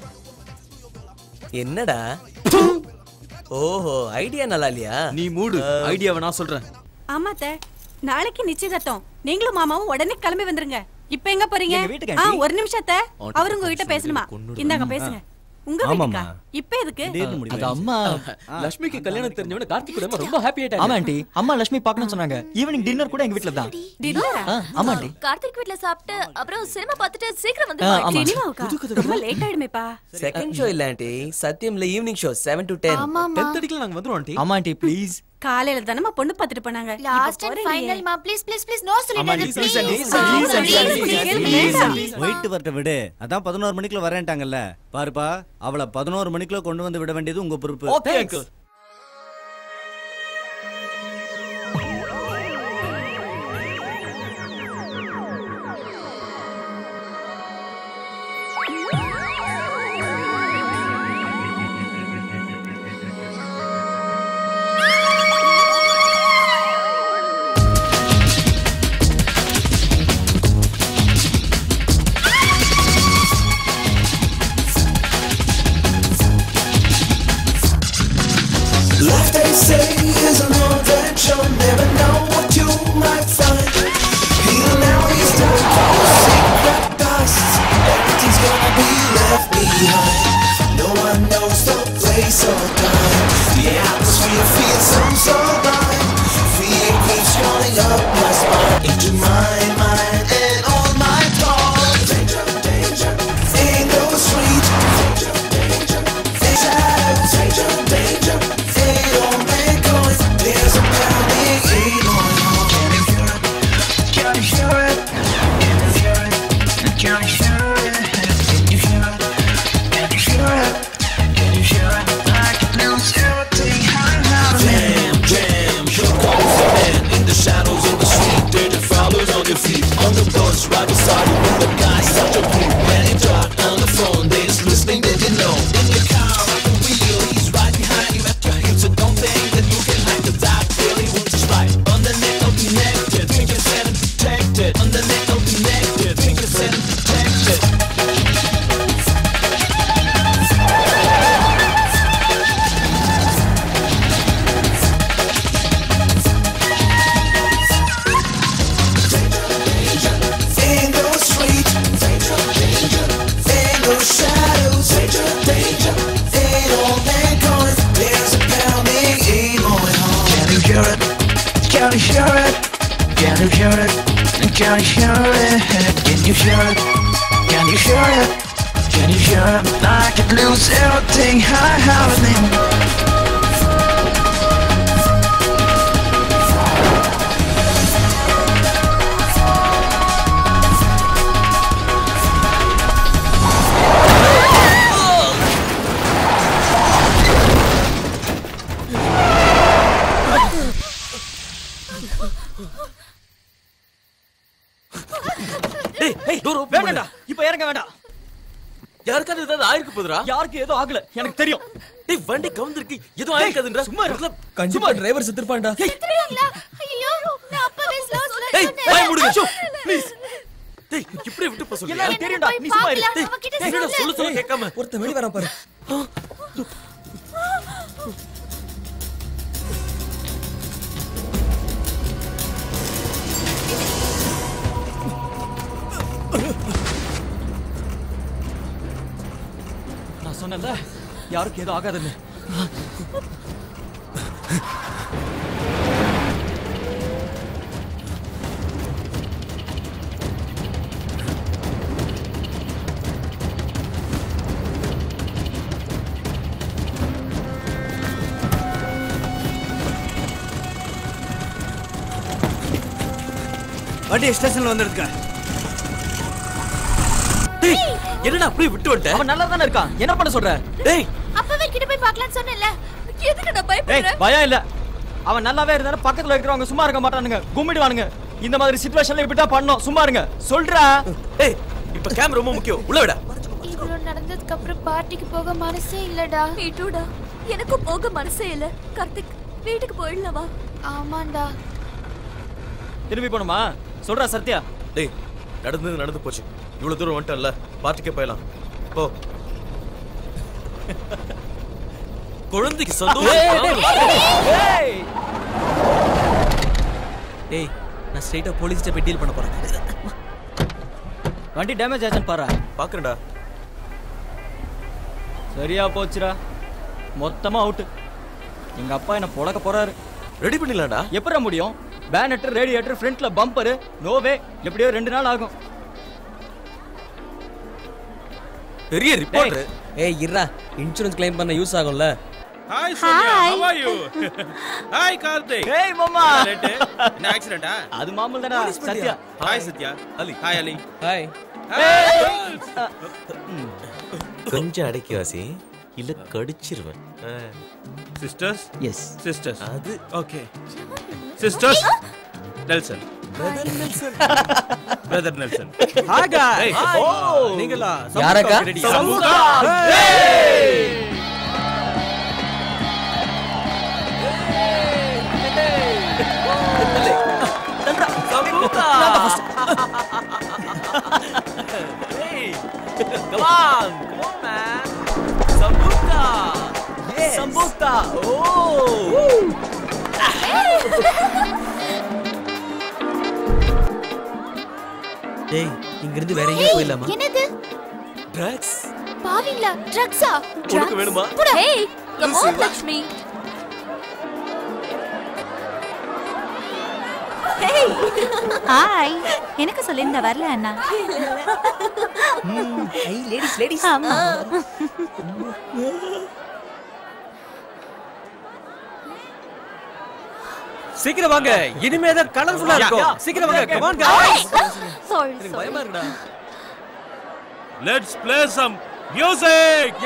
என்னடா ஓஹோ ஐடியா நல்லா இல்லையா நீ மூடு ஐடியாவை நான் சொல்றேன் ஆமாத்த நாளைக்கு நிச்சயதார்த்தம் நீங்களும் மாமாவும் உடனே கிளம்பி வந்துருங்க இப்ப எங்க போறீங்க எங்க வீட்டுக்கு, ஆ, ஆண்டி. ஒரு நிமிஷத்த அவர் உங்ககிட்ட பேசணுமா இந்தாங்க பேசுங்க உங்க வீட்டுக்கா இப்ப எதுக்கு அது அம்மா லட்சுமிக்கு கல்யாணம் தெரிஞ்சவன கார்த்திக் கூட ரொம்ப ஹாப்பி ஆயிட்டாங்க ஆமா ஆண்டி அம்மா லட்சுமி பார்க்கணும்னு சொன்னாங்க ஈவினிங் டின்னர் கூட எங்க வீட்ல தான் டின்னரா? ஆ, ஆமா ஆண்டி கார்த்திக் வீட்ல சாப்பிட்டு அப்புறம் சினிமா பார்த்துட்டு சீக்கிரம் ஆ, ஆமா. வந்து சினிமாவுக்கா ரொம்ப லேட் ஆயிடுமேப்பா செகண்ட் ஷோ இல்ல ஆண்டி சத்தியம்ல evening show seven to ten ஆமாமா. டென் தேர்ட்டிக்கு நாங்க வந்துருவோம் ஆண்டி ஆமா ஆண்டி ப்ளீஸ் காலையில தானே பொண்ணு பாத்துட்டு போனாங்க இப்ப லாஸ்ட் அண்ட் போறீங்களே. ஃபைனல் மா ப்ளீஸ் ப்ளீஸ் ப்ளீஸ் நோ ஆமா, சொல்லிடாத please, ப்ளீஸ் please, போயிட்டு வரட்ட விடு அதான் பதினோரு மணிக்குள்ள வரேன்ட்டாங்கல்ல பாருப்பா அவளை பதினோரு மணிக்குள்ள கொண்டு வந்து விட வேண்டியது உங்க பொறுப்பு okay uncle Life they say is an adventure, never know what you might find. Here now is time for a secret past. Everything's gonna be left behind. No one knows the place or time. The atmosphere feels so so right. Fear keeps calling up my spine into my mind and on my thoughts. Danger, danger, in the street. Danger, danger, in shadows. Danger, danger, in all mankind. There's a pounding in my heart. Can you hear it? Can you hear it? Can you hear it? Can you hear it? Can you hear it? Can you hear it? I can lose everything I have. Jam, jam, here comes the man in the shadows of the street. Danger follows on their feet on the bus right beside you. When the guy's such a brute, when he talk on the phone, they just listening, they didn't know. In your car, at the wheel, he's right behind you at your heels. So don't think that you can hide the dark really wants to spy. On the neck of connected, think you're set and protected. On the neck of connected, think you're set and protected. In the street, danger, danger, in the shadows, danger, danger, in all mankind, there's a pounding in my heart. Can you hear it? Can you hear it? Can you hear it? Can you hear it? Can you hear it? Can you hear it? Can you hear it? I could lose everything I have in டேய் டேய் door open வேண்டாம்டா இப்போ இறங்க வேண்டாம் யாருக்காவது ஏதாவது ஆயிருக்கு போதுடா யாருக்கு ஏதோ ஆகல எனக்கு தெரியும் டேய் வண்டி கவுந்திருக்கு எதுவும் ஆயிருக்காதுன்றா சும்மா இருக்கலாம் கண்டிப்பா டிரைவர் செத்துருப்பான்டா செத்துருவாங்களா ஐயோ நான் அப்பவே ஸ்லோ ஸ்லோ டேய் வாய் மூடுங்க ஷோ ப்ளீஸ் டேய் இப்படி விட்டு போ சொல்லு எல்லாரும் தெரியும்டா நீ சும்மா இரு டேய் என்னடா சொல்ல சொல்ல கேட்காம ஒருத்தன் வெளிய வரான் பாரு நான் சொன்னேன்ல யாருக்கு ஏதோ ஆகாதுன்னு வண்டி ஸ்டேஷன்ல வந்து எடுக்க டேய் என்னடா அப்படியே விட்டு வந்துட்ட அவன் நல்லா தானே இருக்கான் என்ன பண்ண சொல்ற டேய் அப்பவே கிட்ட போய் பார்க்கலாம்னு சொன்னேன்ல எதுக்கு நான் ஏய் பயப்படுறேன் பயம் இல்ல அவன் நல்லாவே இருந்தாலும் பக்கத்துல இருக்கிறவங்க சும்மா இருக்க மாட்டானுங்க கும்பிடுவானுங்க இந்த மாதிரி சிச்சுவேஷன்ல இப்படி தான் பண்ணோம் சும்மா இருங்க சொல்றா ஏய் இப்ப கேம் ரொம்ப முக்கியம் உள்ள விட இவ்வளவு நடந்ததுக்கு அப்புறம் பார்ட்டிக்கு போக மனசே இல்லடா மீ டூடா எனக்கும் போக மனசே இல்ல கார்த்திக் வீட்டுக்கு போயிடலாமா ஆமாண்டா திரும்பி போணுமா சொல்றா சத்யா டேய் நடந்தது நடந்து போச்சு இவ்வளவு தூரம் வந்துட்டேன்ல பார்ட்டிக்கே போயலாம் போ குழந்தைக்கு சந்தோஷம் ஏய் நான் ஸ்ட்ரைட்டா போலீஸ்ட்ட போய் டீல் பண்ண போறேன் வண்டி டேமேஜ் ஆச்சுன்னு பாரு பாக்குறேன்டா சரியா போச்சுடா மொத்தமா அவுட்டு எங்க அப்பா என்ன புழக்க போறாரு ரெடி பண்ணிடலாம்டா எப்படிடா முடியும் பேனட் ரேடியேட்டர் ஃப்ரண்ட்ல பம்பர் நோவே எப்படியோ ரெண்டு நாள் ஆகும் பெரிய ரிப்போர்ட் ஏய் இருடா இன்சூரன்ஸ் கிளைம் பண்ண யூஸ் ஆகும்ல hi Sonia how are you hi Karthik ஏய் மாமா என்ன ஆக்சிடென்ட்டா அது மாமூல் தானே Sathya hi Sathya Ali hi Ali hi கொஞ்சம் அடக்கி வாசி இல்ல கடிச்சிருவேன் சிஸ்டர்ஸ் எஸ் சிஸ்டர்ஸ் அது okay sisters Nelson brother Nelson hi guys. Hey. Hi. Oh. நீங்களா யாரக்கா? சமூகா ready? சமூகா. Hey. Come on. Come on, man. Sambuca. Yes. சம்பூத்தா ஓ டேய் இங்க இருந்து வேற எங்கேயும் போயிடலாமா என்னது ட்ரக்ஸ் பாவீங்களா ட்ரக்ஸா உனக்கு வேணுமா hey come on Lakshmi hi எனக்கு சொல்லியிருந்த வரல அண்ணா ஐ லேடிஸ் லேடிஸ் ஆமா சீக்கிரம் வாங்க இனிமே தான் கலர்ஃபுல்லா Yeah, இருக்கும் yeah. சீக்கிரம் வாங்க Okay, கம் ஆன் சாரி எனக்கு சாரி பயமா இருக்குடா லெட்ஸ் ப்ளே சம் மியூசிக்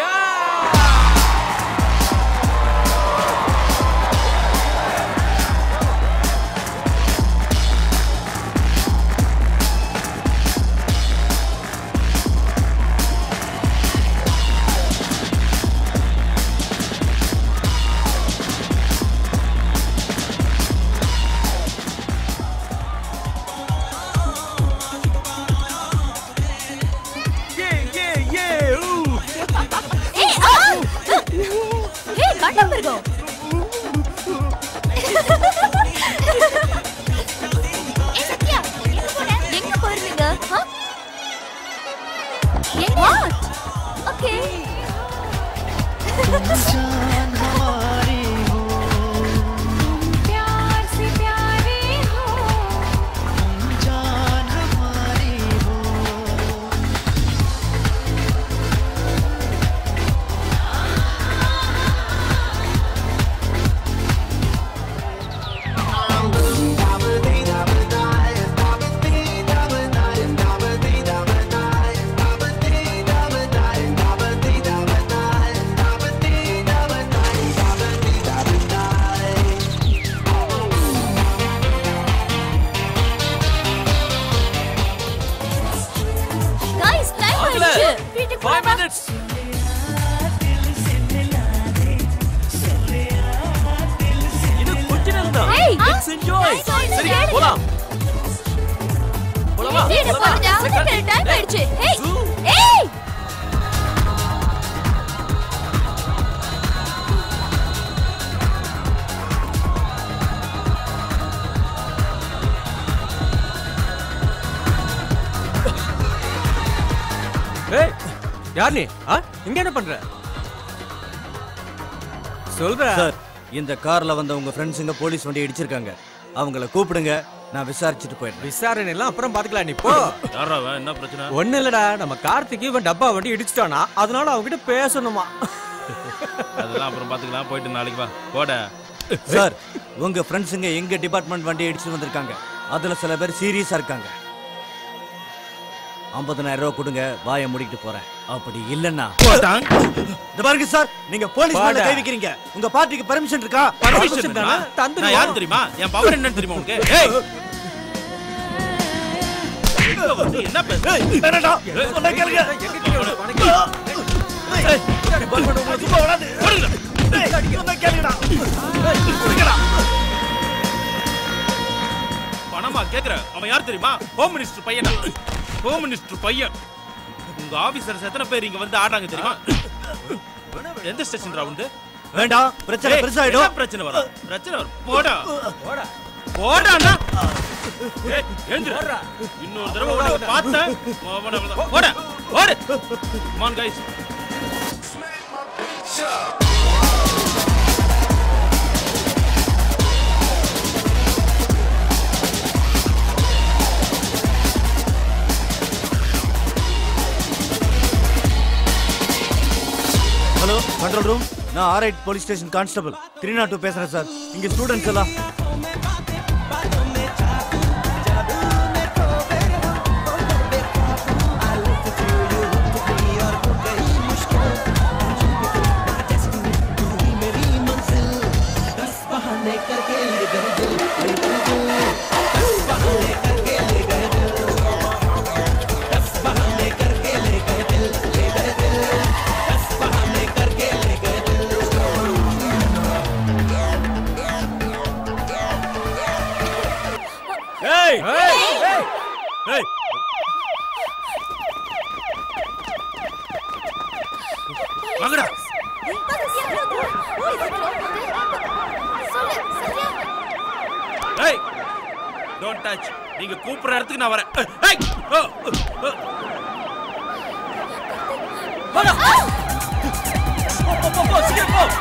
ஏய் ஆ ஏய் கண்டம் மிருகம் ஏய் சத்யா எங்க போன எங்க போறீங்க ஆ எங்க ஓகே प्यार से प्यारे हो जान हमारी हो गाइस टाइम ஆயிடுச்சு வீட்டுக்கு ஃபைவ் போலாம் மினிட்ஸ் இன்னும் கொஞ்ச நேரம் தான் Hey, லெட்ஸ் என்ஜாய் time ஆயிடுச்சு. சரி போலாம் போலாமா வீடு போலாமா? போறதா வந்து டைம் ஆயிடுச்சு ஏய் Zoo. ஏய் ஏய் யார் நீ ஆ இங்க என்ன பண்ற சொல்ற சார் இந்த கார்ல வந்த உங்க ஃப்ரெண்ட்ஸுங்க போலீஸ் வண்டி இடிச்சிருக்காங்க அவங்கள கூப்பிடுங்க நான் விசாரிச்சுட்டு போயிடுறேன் விசாரணை எல்லாம் அப்புறம் பாத்துக்கலாம் நீ போ யாரா அவன் என்ன பிரச்சனை ஒண்ணு இல்லடா நம்ம கார்த்திக் இவன் டப்பா வண்டி இடிச்சிட்டானா அதனால அவன்கிட்ட பேசணுமா அதெல்லாம் அப்புறம் பாத்துக்கலாம் போயிட்டு நாளைக்கு வா போட சார் உங்க ஃப்ரெண்ட்ஸுங்க எங்க டிபார்ட்மெண்ட் வண்டி இடிச்சு வந்திருக்காங்க அதுல சில பேர் சீரியஸா இருக்காங்க ஐம்பதனாயிரம் ரூபாய் கொடுங்க வாயை மூடிட்டு போறேன் அப்படி இல்லன்னா இந்த பாருங்க சார் நீங்க போலீஸ் மேல போடா. கை வைக்கிறீங்க உங்க பார்ட்டிக்கு பெர்மிஷன் இருக்கா பர்மிஷன் தானே நான் யார் தெரியுமா என் பவர் என்னன்னு தெரியுமா உனக்கு ஏய் இங்க வந்து என்ன பேச வேணாடா சொன்னா கேளுங்க ஏய், டிபார்ட்மெண்ட் உங்களை சும்மா விடாது. ஏய், சொன்னா கேளுங்கடா. ஏய், கொடுங்கடா. பணமா கேக்குற அவன் யார் தெரியுமா ஹோம் மினிஸ்டர் பையனா ஹோம் மினிஸ்டர் பையன் உங்க ஆபீசர்ஸ் எத்தனை பேர் இங்க வந்து ஆடுறாங்க தெரியுமா எந்த ஸ்டேஷன் வந்து வேண்டாம் பிரச்சனை ஏய், பெருசாயிடும் என்ன பிரச்சனை வரும் பிரச்சனை வரும் போடா போடா போடாண்ணா ஏய், எழுந்துரு. இன்னொரு தடவை உன்னை பார்த்தேன் அவனை அவ்வளவுதான். ஓடு, ஓடு. Come on, guys. Hello control room நான் R eight police station constable three nought two பேசுறேன் சார் இங்க ஸ்டூடெண்ட்ஸ் எல்லாம் ஏய் ஏய் ஏய் வாங்கடா ஏய் டோன்ட் டச் நீங்க கூப்பிடுற இடத்துக்கு நான் வரேன் ஏய் ஓ, ஓ, ஓ. வாடா. போ, போ, போ, போ, சீக்கிரம் போ.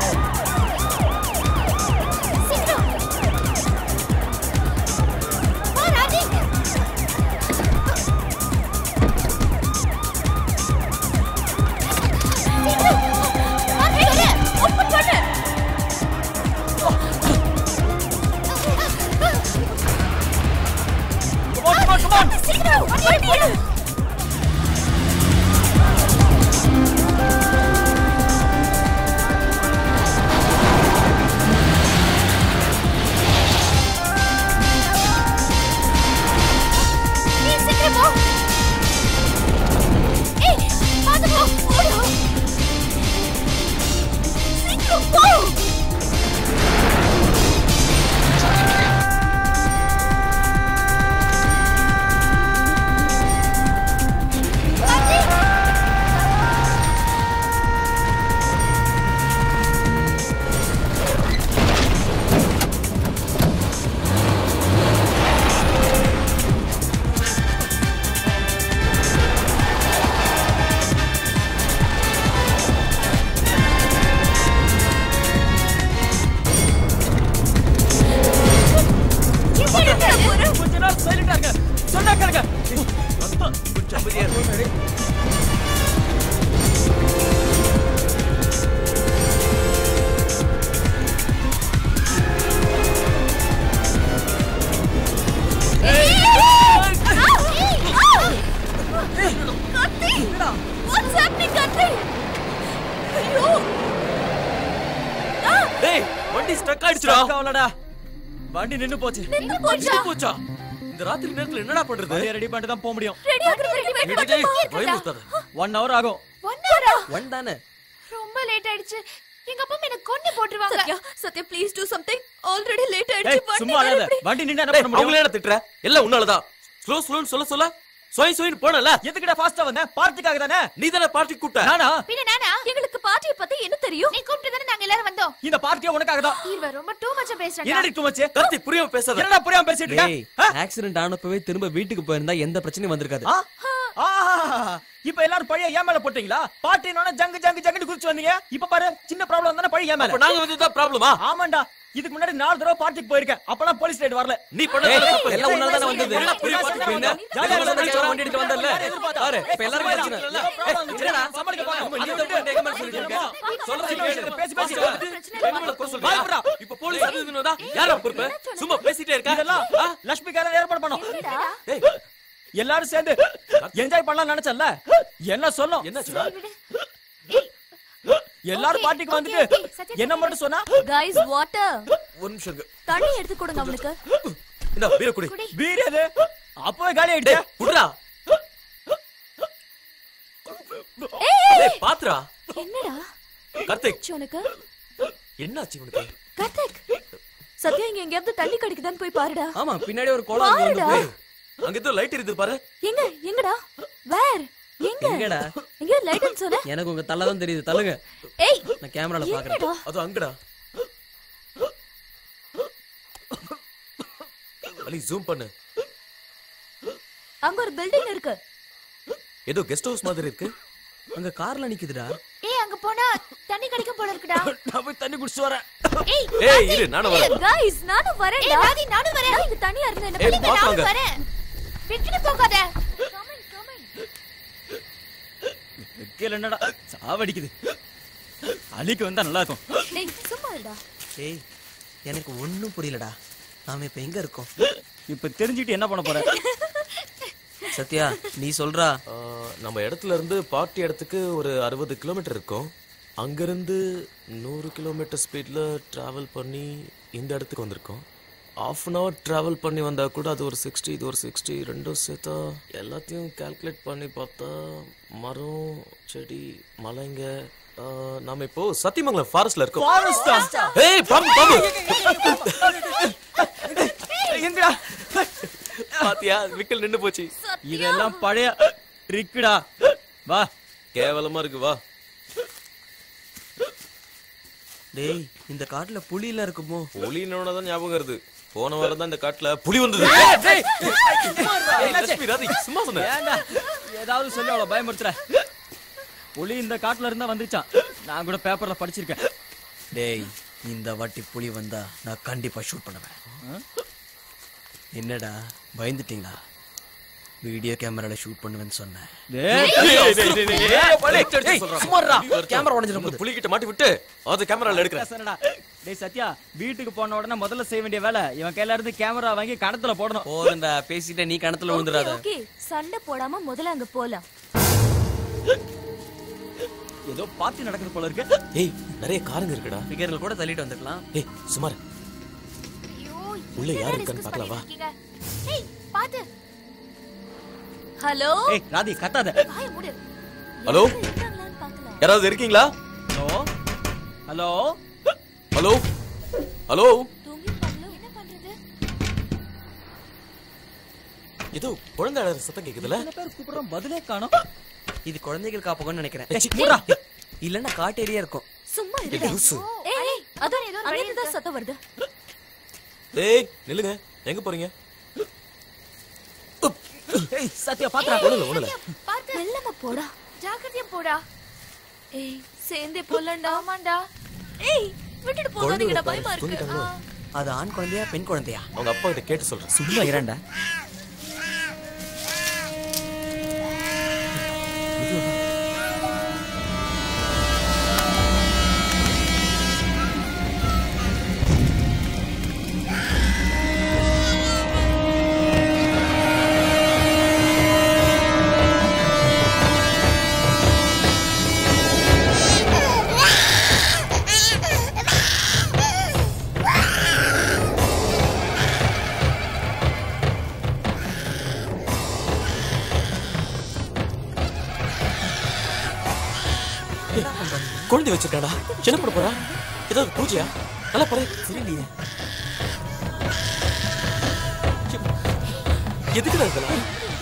கொஞ்ச நாள் சைலண்டா இருங்க சொன்னா கேளுங்க கொஞ்சம் அமைதியா இருங்க டேய் வண்டி ஸ்டக் ஆயிடுச்சுடா அவ்வளோடா வண்டி நின்னு போச்சு நின்னு போச்சா? நின்னு போச்சா இந்த ராத்திரி நேரத்துல என்னடா பண்றது வண்டியை ரெடி பண்ணிட்டு தான் போக முடியும் ரெடி ஆகுறது ரெடி டேய், வெயிட் டேய், பண்ணி பயமுறுத்தாத. ஒன் ஹவர் ஆகும் ஒன் ஹவரா ஒன் தானே ரொம்ப லேட் ஆயிடுச்சு எங்க அப்பா அம்மா என்ன கொன்னு போட்டுருவாங்க Sathya Sathya please do something already late ஏய், ஆயிடுச்சு சும்மா வண்டி வேற அழாத. இப்படி- வண்டி நின்று என்ன டேய், பண்ண முடியும் அவங்களே என்ன திட்டுற எல்லாம் உன்னாலதான் ஸ்லோ ஸ்லோன்னு சொல்ல சொல்ல சொய் சொயின்னு போனல எதுக்குடா ஃபாஸ்டா வந்தேன் பார்ட்டிக்காக தானே நீ தானே பார்ட்டி கூட்ட நானா பின்ன நானா எங்களுக்கு பார்ட்டியை பத்தி என்ன தெரியும் நீ கூப்பிட்டு தானே நாங்க எல்லாரும் வந்தோம் இந்த பார்ட்டியே உனக்காக தான் இவ ரொம்ப டூ மச்சா பேசுறா என்னடி டூ மச்சு கத்தி புரியாம பேசாத என்னடா புரியாம பேசிட்டு இருக்க டேய் ஆக்சிடென்ட் ஆனப்பவே திரும்ப வீட்டுக்கு போயிருந்தா எந்த பிரச்சனையும் வந்திருக்காது ஆ? ஆ, இப்ப எல்லாரும் பழைய ஏன் மேல போட்டீங்களா பார்ட்டினோட ஜங்கு ஜங்கு ஜங்குன்னு குதிச்சு வந்தீங்க இப்ப பாரு சின்ன ப்ராப்ளம் தானே பழைய ஏன் மேல அப்ப நாங்க வந்து தான் ப்ராப்ளமா ஆமாண்டா இதுக்கு முன்னாடி நாலு தடவை பார்ட்டிக்கு போயிருக்கேன் அப்பலாம் போலீஸ் ரைடு வரல நீ பண்ண ஏய், தப்பு. எல்லாம் உன்னால தானே வந்தது எல்லாம் பெரிய பார்ட்டி பின்ன, ஜாலியா எவ்வளவு இருந்தா நேரம் வண்டி எடுத்து வந்தல்ல பாரு இப்ப எல்லாரும் பிரச்சனை என்னடா சமாளிக்க பாருங்க அந்த பொண்ணு எங்க மேல சொல்லிட்டு இருக்க? சொல்றது கேளு. பேசி பேசி First வந்துட்டு எங்க மேல குறை சொல்றியா? பயப்படுறா. இப்ப போலீஸ் அது இதுன்னு வந்தா யாரா பொறுப்பு? சும்மா பேசிட்டே இருக்க இதெல்லாம் ஆ? லட்சுமிக்காக ஏற்பாடு பண்ணோம் டேய், எல்லாரும் சேர்ந்து என்ஜாய் பண்ணலாம் நினைச்சல என்ன சொன்னோம் என்னாச்சுடா? எல்லாரும் பார்ட்டிக்கு வந்துட்டு என்ன மட்டும் சொன்னா கைஸ் வாட்டர் ஒரு நிமிஷம் இருக்கு. தண்ணி எடுத்து கொடுங்க அவனுக்கு இந்தா, பீரை குடி. பீர் எது அப்பவே காலி ஆயிடுச்சு டேய், குடுறா. ஏய் டேய், பாத்துடா. என்னடா கார்த்திக், ஆச்சு உனக்கு என்னாச்சு இவனுக்கு? கார்த்திக் சத்யா இங்க எங்கேயாவது தண்ணி கிடைக்குதான்னு போய் பாருடா ஆமா பின்னாடி ஒரு குளம் இருக்கு, வந்து பாருடா போய் அங்க ஏதோ லைட் எரியுது பாரு எங்க எங்கடா வேர் எங்க எங்கடா எங்க லைட்னு சொன்ன எனக்கு உங்க தலை தான் தெரியுது தள்ளுங்க ஏய் நான் கேமரால பாக்குறேன் என்னடா அது அங்கடா அலி ஜூம் பண்ணு அங்க ஒரு பில்டிங் இருக்கு ஏதோ கெஸ்ட் ஹவுஸ் மாதிரி இருக்கு அங்க கார்ல நிக்குதுடா ஏய் அங்க போனா தண்ணி கிடைக்கும் போல இருக்குடா நான் போய் தண்ணி குடிச்சு வரேன் ஏய் ஏய் இரு நானும் வரேன் गाइस நானும் வரேன் ஏய் ராதி நானும் வரேன் நான் இங்க தனியா இருந்தேன் என்ன ஏய், விடுங்க, பாப்பாங்க. நானும் வரேன் விட்டுட்டு போகாத கீழ என்னடா சாவடிக்குது அலிக்கு வந்தா நல்லா இருக்கும் டேய் சும்மா இருடா ஏய் எனக்கு ஒண்ணும் புரியலடா நாம இப்ப எங்க இருக்கோம் இப்ப தெரிஞ்சுட்டு என்ன பண்ண போற சத்யா நீ சொல்றா ஆ, நம்ம இடத்துல இருந்து பார்ட்டி இடத்துக்கு ஒரு அறுபது கிலோமீட்டர் இருக்கும் அங்கிருந்து நூறு கிலோமீட்டர் ஸ்பீட்ல டிராவல் பண்ணி இந்த இடத்துக்கு வந்திருக்கோம் ஆஃப் அன் ஹவர் டிராவல் பண்ணி வந்தா கூட அது ஒரு சிக்ஸ்டி இது ஒரு சிக்ஸ்டி ரெண்டும் சேர்த்தா எல்லாத்தையும் கால்குலேட் பண்ணி பார்த்தா மரம் செடி மலைங்க ஆ, நாம இப்போ சத்தியமங்கலம் ஃபாரஸ்ட்ல இருக்கோம் Forest-ஆ? ஏய் பாம்பு பாம்பு எங்கடா பாத்தியா விக்கல் நின்னு போச்சு இதெல்லாம் பழைய ட்ரிக்குடா வா கேவலமா இருக்கு வா டேய் இந்த காட்டுல புலி எல்லாம் இருக்குமோ புலினோட தான் ஞாபகம் வருது போன வாரம் தான் இந்த காட்டுல புலி வந்தது ஏய், டேய். ஏய், லட்சுமி ராதி சும்மா சொன்னேன் ஏன்டா ஏதாவது சொல்லி அவளை பயமுறுத்துற புலி இந்த காட்டுல இருந்தா வந்துச்சான் நான் கூட பேப்பர்ல படிச்சிருக்கேன் டேய் இந்த வாட்டி புலி வந்தா நான் கண்டிப்பா ஷூட் பண்ணுவேன் என்னடா பயந்துட்டீங்களா வீடியோ கேமரால ஷூட் பண்ணுவேன்னு சொன்னேன் கேமரா உடஞ்சிட போகுது புலிகிட்ட மாட்டி விட்டு அது கேமரால எடுக்கிறேன் பேசுறடா. டேய் சத்யா வீட்டுக்கு போன உடனே முதல்ல செய்ய வேண்டிய வேலை இவன் கையில இருந்து கேமரா வாங்கி கணத்துல போடணும் போதும்டா பேசிட்ட நீ கணத்துல விழுந்துடாத ஓகே சண்டை போடாம முதல்ல அங்க போலாம் ஏதோ பார்ட்டி நடக்குது போல இருக்கு ஏய் நிறைய காருங்க இருக்குடா பிகர்ல கூட தள்ளிட்டு வந்துக்கலாம் ஏய் சுமார் உள்ள யார் இருக்கான்னு பார்க்கலாம் வா ஏய் பாத்து ஹலோ ஏய் ராதி கத்தாத வாய மூடு ஹலோ யாராவது இருக்கீங்களா ஹலோ ஹலோ ஹலோ ஹலோ என்ன பண்றது ஏதோ குழந்தை அழற சத்தம் கேக்குதுல சில பேர் கூப்பிடுறோம் பதிலே காணோம் இது குழந்தைகள் காப்பகம்னு நினைக்கிறேன் ஏய், மூடுடா. இல்லன்னா காட்டேரியா இருக்கும் சும்மா ஏய், இருடா லூசு. ஏய் ஏய் அதான் ஏதோ அங்க தான் சத்தம் வருது ஏய் நில்லுங்க எங்க போறீங்க ஏய் சத்யா பாத்துடா ஒண்ணுல ஒண்ணுல பாத்து மெல்லமா போடா ஜாக்கிரதையா போடா ஏய் சேர்ந்தே போலண்டா ஆமாண்டா ஏய் விட்டுட்டு போகாதீங்கடா பயமா இருக்கு தூங்கிட்டாங்களோ அது ஆண் குழந்தையா பெண் குழந்தையா அவங்க அப்பா கிட்ட கேட்டு சொல்றேன் சும்மா இரண்டா குழந்தை வச்சிருக்காடா என்ன பண்ண போறா ஏதாவது பூஜையா நல்லா பாரு புரியலையே எதுக்குடா இதெல்லாம்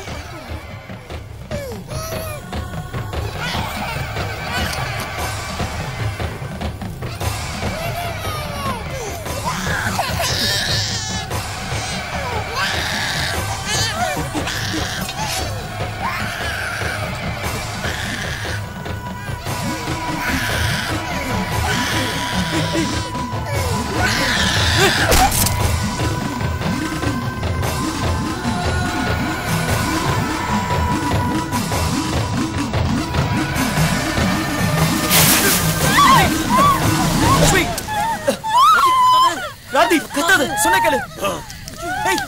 ராதி கத்தாத சொன்ன கேளு ஏய்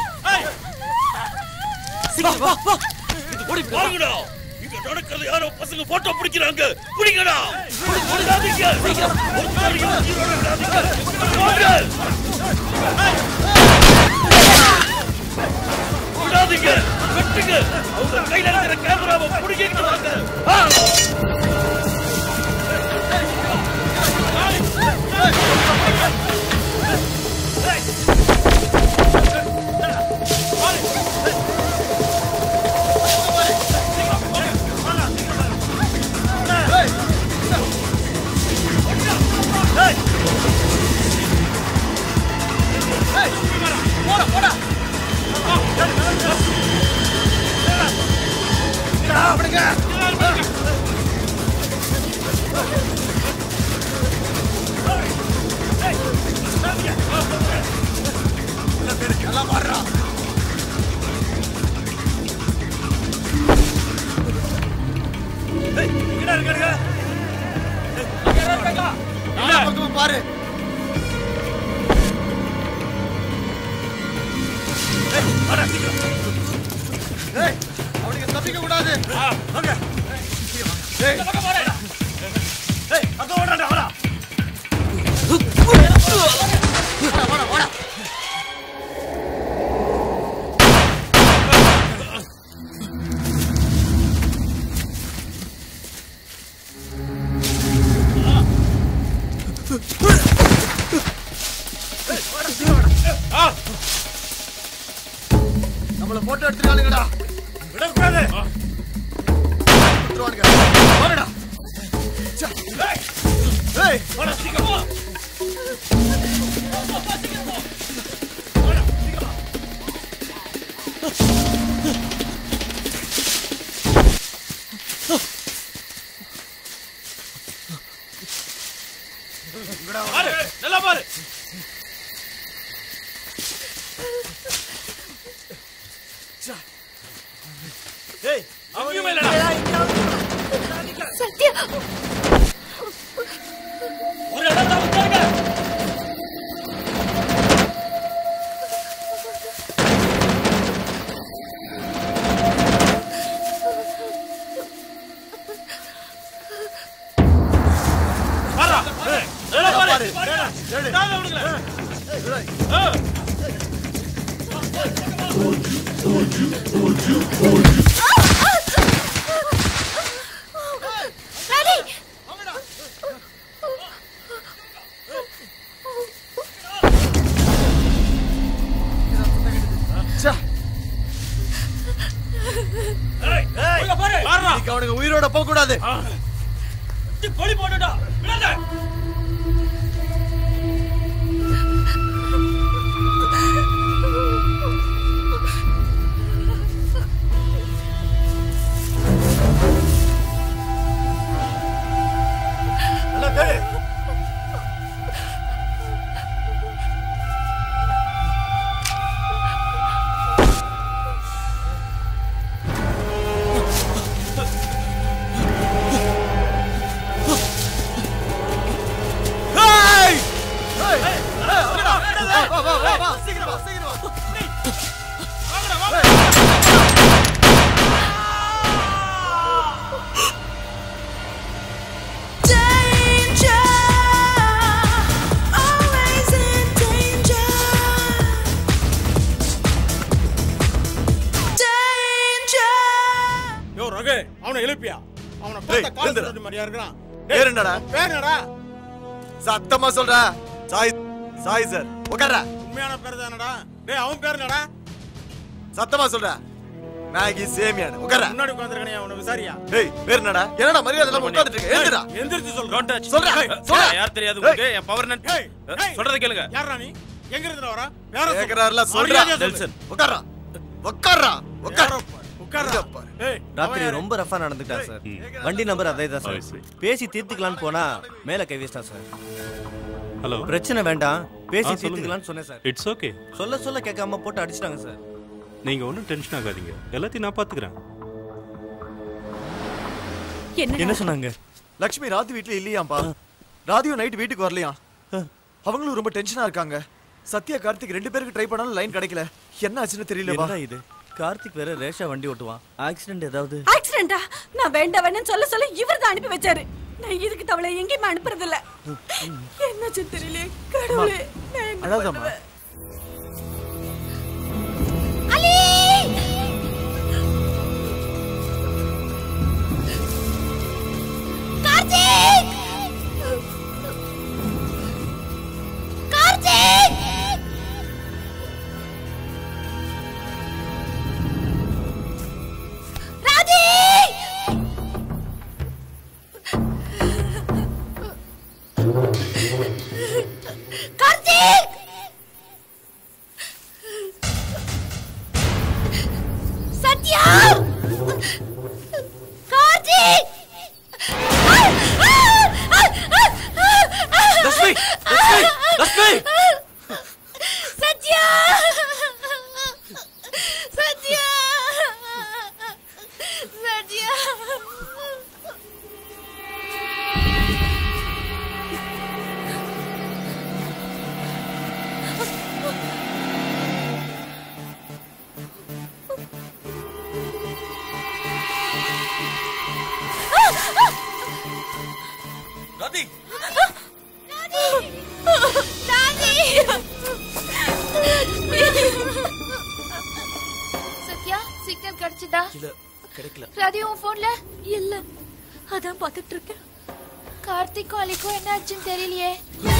சீக்கிரம் வா வா ஓடி வாங்கடா இங்க நடக்கிறது யாரோ பசங்க போட்டோ பிடிக்கிறாங்க பிடிங்கடா விடாதீங்க ஒருத்தரையும் உயிரோட விடாதீங்க போங்க விடாதீங்க வெட்டுங்க அவங்க கையில இருக்கிற கேமராவை பிடிக்கிட்டு வாங்க ஆ! போடா போடா நல்லா மாறுறா பாரு ஏய், அவனுக்கு தப்பிக்க கூடாது வாங்க. ஏய், ஏய், அங்க ஓடுறான்டா, வாடா. வாடா, வாடா, வாடா. நம்மள போட்டோ எடுத்துக்காளுங்கடா விடக்கூடாது விட்டுருவானுங்க வாங்கடா ச்சே. ஏய் வாடா சீக்கிரம் வா பாரு நல்லா பாரு ஏய் அவனுமே இல்லடா சத்யா ஒரு இடத்துல உட்காருங்க பாரா நல்லா பாரு தாங்க விடுங்க ஆ ராணி ஏய், இன்னைக்கு அவனுங்க உயிரோட போக கூடாது பொலி போட்டுடா விடாத நல்லா கேளு ஏய்! ஏய்! ஏய், வாங்கடா. வா, வா, வா, வா. சீக்கிரம் வா, சீக்கிரம் வா. யோ ரகு அவனை எழுப்பியா அவனை டேய், பார்த்தா கால் எழுந்துடா. சுடுறது மாதிரியா இருக்கிறான் பேர் என்னடா? பேர் என்னடா சத்தமா சொல்றா சாய் சாய் சார் உட்கார்றா உண்மையான பேர் தானடா டேய் அவன் பேர் என்னடா சத்தமா சொல்றா மேகி சேமியாடு உட்கார்றா முன்னாடி உட்கார்ந்திருக்கனே அவனை விசாரியா டேய் பேர் என்னடா என்னடா மரியாதை இல்லாம உட்கார்ந்துட்டு இருக்க எழுந்துடா எந்திரிச்சு சொல்றா சொல்றா சொல்றா யார் தெரியாது உங்களுக்கு என் பவர் நட் சொல்றத கேளுங்க யாரா நீ எங்க இருந்து வர வேற சொல்லு. கேக்குறாருல சொல்றா மரியாதையா சொல்லு. நெல்சன் உட்கார்றா உட்கார்றா உட்கார் உட்கார்றா ஏய் ராத்திரி ரொம்ப ரஃபா நடந்துட்டான் சார் வண்டி நம்பர் அதே தான் சார் பேசி தீர்த்துக்கலாம்னு போனா மேல கை வச்சிட்டான் சார் ஹலோ பிரச்சனை வேண்டாம் பேசி ஆ, சொல்லுங்க. தீர்த்துக்கலாம்னு சொன்னேன் சார் இட்ஸ் ஓகே சொல்ல சொல்ல கேட்காம போட்டு அடிச்சிட்டாங்க சார் நீங்க ஒன்றும் டென்ஷன் ஆகாதீங்க எல்லாத்தையும் நான் பாத்துக்கிறேன் என்ன சொன்னாங்க லக்ஷ்மி ராத்து வீட்ல இல்லையாம்பா ராதியும் நைட் வீட்டுக்கு வரலையா அவங்களும் ரொம்ப டென்ஷனா இருக்காங்க சத்யா கார்த்திக் ரெண்டு பேருக்கு ட்ரை பண்ணாலும் லைன் கிடைக்கல என்ன ஆச்சுன்னு தெரியலப்பா என்ன இது கார்த்திக் வேற ரேஷா வண்டி ஓட்டுவான் ஆக்சிடென்ட் ஏதாவது ஆக்சிடென்டா நான் வேண்டாம் வேணும்னு சொல்ல சொல்ல இவர் தான் அனுப்பி வச்சாரு நான் இதுக்கு தவளை எங்கேயுமே அனுப்புறது இல்ல என்னாச்சு தெரியல கடவுளே நான் என்ன அழாதம்மா. பண்ணுவேன்? அலி கார்த்திக் கார்த்திக் ராதி கார்த்திக் சத்யா கிடைச்சதா இல்ல கிடைக்கல ராதி உன் போன்ல இல்ல அதான் பாத்துட்டு இருக்கேன் கார்த்திக்கும் அலிக்கும் என்ன ஆச்சுன்னு தெரியலையே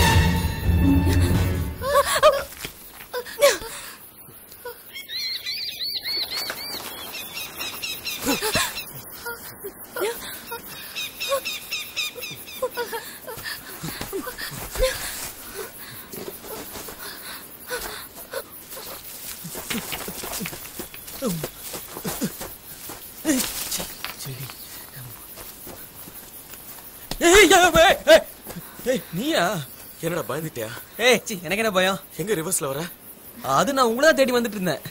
ஏய் ஏய், ஏய், ஏய், ஏய் நீயா என்னடா பயந்துட்டியா ஏய் சி எனக்கு என்ன பயம் எங்க ரிவர்ஸ்ல வர அது நான் உங்களை தான் தேடி வந்துட்டு இருந்தேன்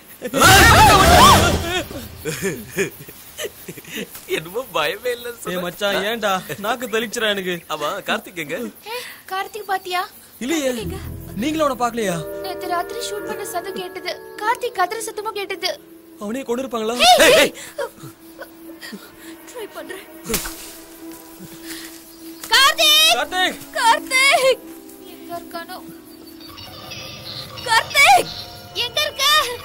என்னமோ பயமே இல்ல ஏய் மச்சான் ஏன்டா நாக்கு தெளிச்சுறா எனக்கு ஆமா கார்த்திக் எங்க ஏய், கார்த்திக் பாத்தியா இல்லையே நீங்களும் அவனை பார்க்கலையா நேத்து ராத்திரி ஷூட் பண்ண சத்தம் கேட்டது கார்த்திக் கதற சத்தமும் கேட்டது அவனே கொண்டு இருப்பாங்களா ஏய், ஏய். ட்ரை பண்றேன் கார்த்திக் கார்த்திக் கார்த்திக் எங்க இருக்கானோ கார்த்திக் எங்க இருக்க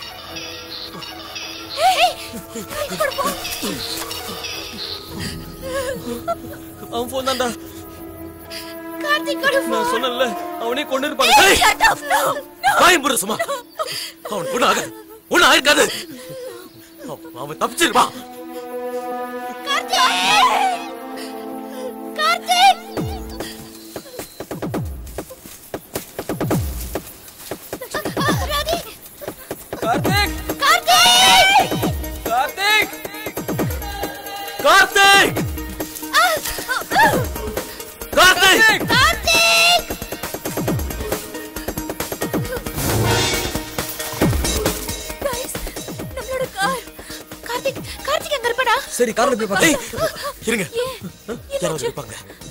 ஏய், கார்த்திக் கூட போ. அவன் போன் தான்டா கார்த்திக் கூட போ. நான் சொன்னேன்ல அவனே கொண்டு இருப்பாங்க ஏய், ஏய், shut up, no, no. வாயம் போடு சும்மா அவன் ஒண்ணு ஆகாது ஒண்ணு ஆயிருக்காது அவன் அவன் தப்பிச்சிருப்பான் கார்த்திக் கார்த்திக் ராதி கார்த்திக் கார்த்திக் கார்த்திக் கார்த்திக் கார்த்திக் கார்த்திக் Guys, நம்மளோட கார் கார்த்திக் கார்த்திக் எங்க இருப்படா சரி கார்ல போய் பாத்து இருங்க யாராவது இருப்பாங்க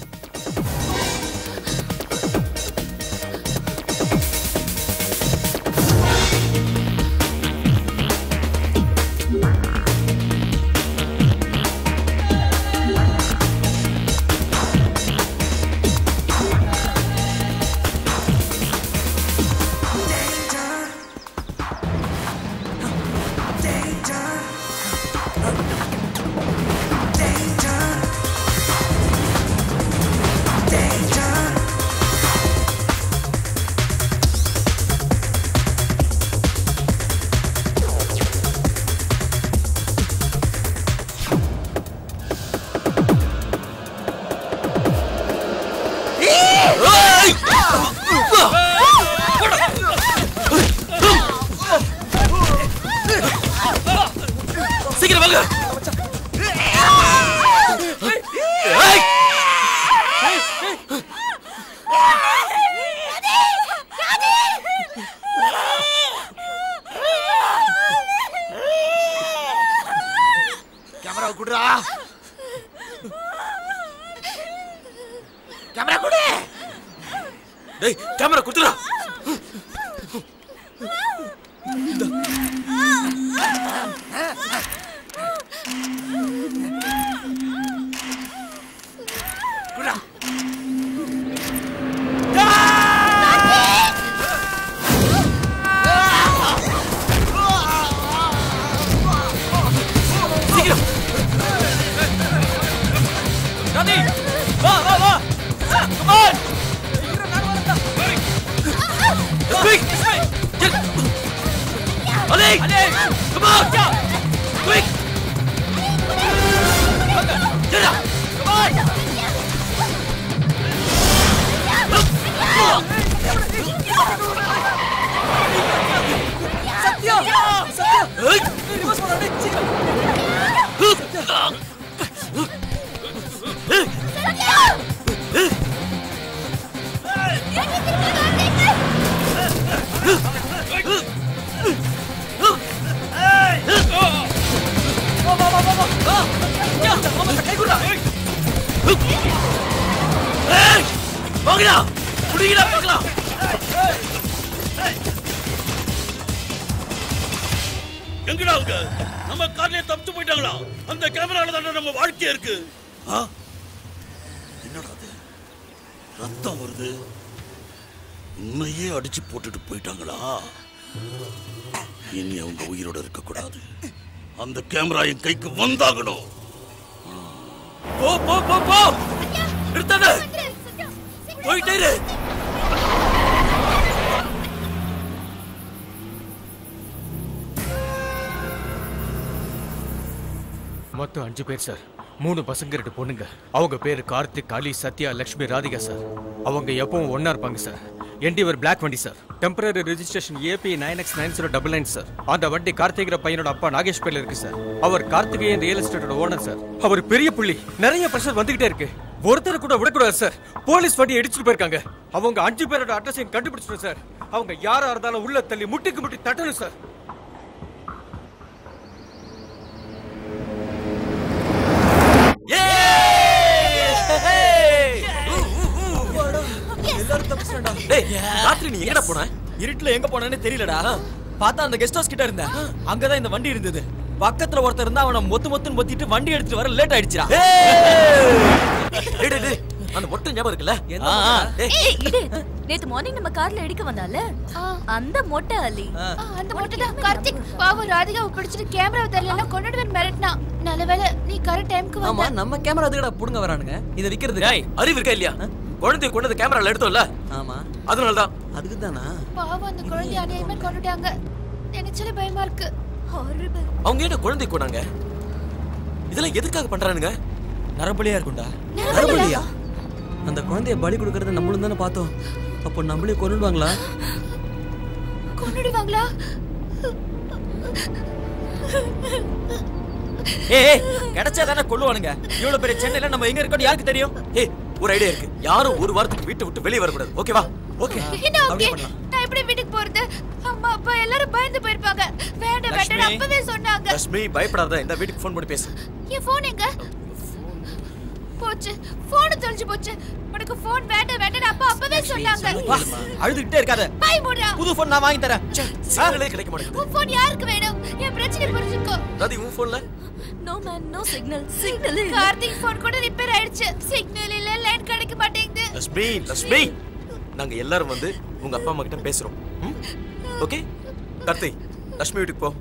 சீக்கிரம் வாங்க ஏய்! கேமரா குடுறா கேமரா குடு டேய் கேமரா குடுத்துடா குடுறா சீக்கிரம் ராதி வா வா வா come on Quick! Get! Ali! Come on! Quick! Get up! Come on! Sathya Sathya ஏய் ரிவர்ஸ் பண்ணு டேய் சீக்கிரம் வா வா வா வா வா வா சத்யா மாமா கை குடுடா ஏய்! வாங்கடா! புடிங்கடா பார்க்கலாம்! எங்கடா அவங்க நம்ம கார்லயே தப்பிச்சு போயிட்டாங்களா அந்த கேமரால தானே நம்ம வாழ்க்கை இருக்கு ஆ? என்னடா அது ரத்தம் வருது உன்னையே அடிச்சு போட்டுட்டு போயிட்டாங்களா இனி அவங்க உயிரோட இருக்க கூடாது அந்த கேமரா என் கைக்கு வந்தாகணும் போ போ போ போ நிறுத்தாத போயிட்டே இரு மொத்தம் அஞ்சு பேர் சார் மூணு பசங்க ரெண்டு பொண்ணுங்க அவங்க பேரு கார்த்திக் காளி சத்யா லட்சுமி ராதிகா சார் அவங்க எப்பவும் ஒண்ணா இருப்பாங்க சார் என்டிவர் பிளாக் வண்டி sir temporary registration AP nine X nine zero double nine sir அந்த வண்டி கார்த்திகிற பையனோட அப்பா நாகேஷ் பேர்ல இருக்கு சார் அவர் கார்த்திகேயன் ரியல் எஸ்டேட்டோட ஓனர் சார் அவர் பெரிய புள்ளி நிறைய பிரஷர் வந்துகிட்டே இருக்கு ஒருத்தர் கூட விடக்கூடாது சார் போலீஸ் வண்டி அடிச்சுட்டு போயிருக்காங்க அவங்க அஞ்சு பேரோட அட்ரஸையும் கண்டுபிடிச்சிட்டோம் சார் அவங்க யாரா இருந்தாலும் உள்ள தள்ளி முட்டிக்கு முட்டி தட்டணும் சார் டேய் ராத்திரி நீ எங்கடா போன இருட்டுல எங்க போனேன்னு தெரியலடா பார்த்தா அந்த கெஸ்ட் ஹவுஸ் கிட்ட இருந்தேன் அங்கதான் இந்த வண்டி இருந்தது பக்கத்துல ஒருத்தர் இருந்தா அவனை மொத்து மொத்துன்னு மொத்திட்டு வண்டி எடுத்துட்டு வர லேட் ஆயிடுச்சுடா டேய், டேய், டேய், அந்த மொட்டை ஞாபகம் இருக்குல்ல ஆ, ஆ. டேய், ஏய் இது நேத்து மார்னிங் நம்ம கார்ல அடிக்க வந்தால அந்த மொட்டை அலி அந்த மொட்டை தான் கார்த்திக் பாவம் ராதிகாவை பிடிச்சிட்டு கேமரா தெரியலன்னா கொண்டுடுவேன் மிரட்டினா நல்லவேளை நீ கரெக்ட் டைம்க்கு ஆமா வந்த நம்ம கேமரா எதுக்குடா புடுங்க வரானுங்க இத விக்கிறது டேய் அறிவு இருக்கா இல்லையா குழந்தைய கொண்டு வந்து கேமரால எடுத்தோம்ல ஆமா அதனால தான் அதுக்கு தானா பாவம் அந்த குழந்தைய அநியாயமா கொண்டுட்டாங்க நினைச்சாலே பயமா இருக்கு ஹாரிபிள் அவங்க என்ன குழந்தை கொண்டாங்க இதெல்லாம் எதுக்காக பண்றானுங்க நரபலியா இருக்கும்டா நரபலியா அந்த குழந்தைய பலி கொடுக்கறத நம்மளும் தானே பார்த்தோம் அப்போ நம்மளே கொண்டுடுவாங்களா கொண்டுடுவாங்களா ஏய் ஏய், கிடைச்சா தானே கொள்ளுவானுங்க இவ்வளவு பெரிய சென்னையில நம்ம எங்க இருக்கோம் யாருக்கு தெரியும் ஏய் ஒரு ஐடியா இருக்கு யாரும் ஒரு வாரத்துக்கு வீட்டை விட்டு வெளியே வரக்கூடாது ஓகேவா ஓகே என்ன ஓகே நான் எப்படி வீட்டுக்கு போறது அம்மா அப்பா எல்லாரும் பயந்து போயிருப்பாங்க வேண்டாம் வேண்டாம் லட்சுமி. அப்பவே சொன்னாங்க லட்சுமி பயப்படாத இந்த வீட்டுக்கு ஃபோன் பண்ணி பேசு என் போன் எங்க போச்சு போன் தொலைஞ்சு போச்சு உனக்கு போன் வேண்டாம் வேண்டாம் அப்பா அப்பவே சொன்னாங்க வா, அழுதுகிட்டே இருக்காத பாய் மூடுறா புது போன் நான் வாங்கி தரேன் சிக்னலே கிடைக்க மாட்டேங்குது உன் போன் யாருக்கு வேணும் என் பிரச்சனை புரிஞ்சுக்கோ ராதி உன் போன்ல no man no signal signal Karthik phone கூட ரிப்பேர் ஆயிடுச்சு சிக்னல் இல்ல லைன் கிடைக்க மாட்டேங்குது லட்சுமி லட்சுமி நாங்க எல்லாரும் வந்து உங்க அப்பா அம்மா கிட்ட பேசுறோம் ம்? ஓகே கார்த்தி லட்சுமி வீட்டுக்கு போ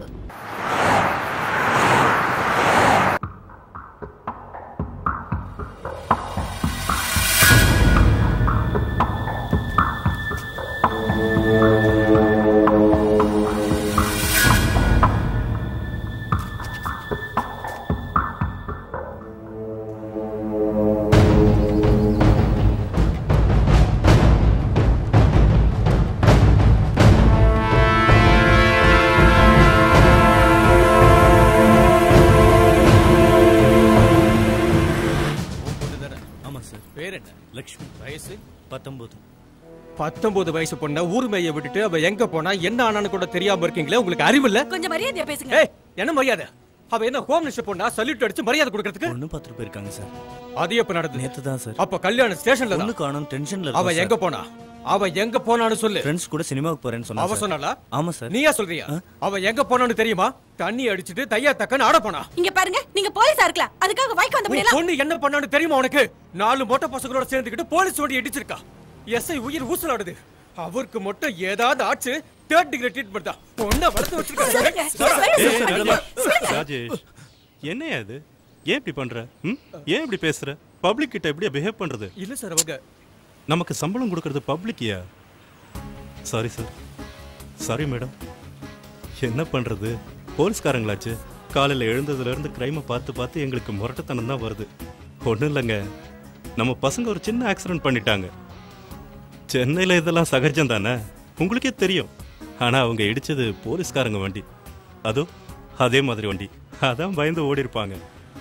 ஆமா சார் பேர் என்ன லக்ஷ்மி வயசு பத்தொன்பது பத்தொன்பது வயசு பொண்ண ஊர் மேய விட்டுட்டு அவ எங்க போனா என்ன ஆனான்னு கூட தெரியாம இருக்கீங்களே உங்களுக்கு அறிவு இல்ல கொஞ்சம் மரியாதையா பேசுங்க ஏய் என்ன மரியாதை அவ என்ன ஹோம் மினிஸ்டர் பொண்ணா சல்யூட் அடிச்சு மரியாதை கொடுக்கறதுக்கு ஒண்ணு பத்து பேர் இருக்காங்க சார் அது எப்ப நடந்தது நேத்து தான் சார் அப்ப கல்யாண ஸ்டேஷன்ல ஒண்ணு காணும் டென்ஷன்ல அவ எங்க போனா அவ எங்க போனான்னு சொல்லு ஃப்ரெண்ட்ஸ் கூட சினிமாவுக்கு போறேன்னு சொன்னா அவ சொன்னாளா ஆமா சார் நீயா சொல்றியா அவ எங்க போனான்னு தெரியுமா தண்ணி அடிச்சிட்டு தையா தக்கன்னு ஆட போனா இங்க பாருங்க நீங்க போலீஸா இருக்கலாம் அதுக்காக வாய்க்கு வந்த உன் முடியல பொண்ணு என்ன பண்ணான்னு தெரியுமா உனக்கு நாலு மொட்டை பசங்களோட சேர்ந்துக்கிட்டு போலீஸ் வண்டி இடிச்சிருக்கா எஸ்ஐ உயிர் ஊசலாடுது அவருக்கு மட்டும் ஏதாவது ஆச்சு தேர்ட் டிகிரி ட்ரீட்மெண்ட் தான் பொண்ணை வளர்த்து வச்சிருக்காங்க ராஜேஷ் என்னையா இது ஏன் இப்படி பண்ற ம்? ஏன் இப்படி பேசுற பப்ளிக் கிட்ட எப்படியா பிஹேவ் பண்றது இல்ல சார் அவங்க நமக்கு சம்பளம் கொடுக்கறது பப்ளிக்கியா சாரி சார் சாரி மேடம் என்ன பண்றது போலீஸ்காரங்களாச்சு காலையில் எழுந்ததுல இருந்து கிரைமை பார்த்து பார்த்து எங்களுக்கு முரட்டுத்தனம் தான் வருது ஒன்றும் இல்லைங்க நம்ம பசங்க ஒரு சின்ன ஆக்சிடென்ட் பண்ணிட்டாங்க சென்னையில் இதெல்லாம் சகஜம் தானே உங்களுக்கே தெரியும் ஆனால் அவங்க இடிச்சது போலீஸ்காரங்க வண்டி அதோ அதே மாதிரி வண்டி அதான் பயந்து ஓடி இருப்பாங்க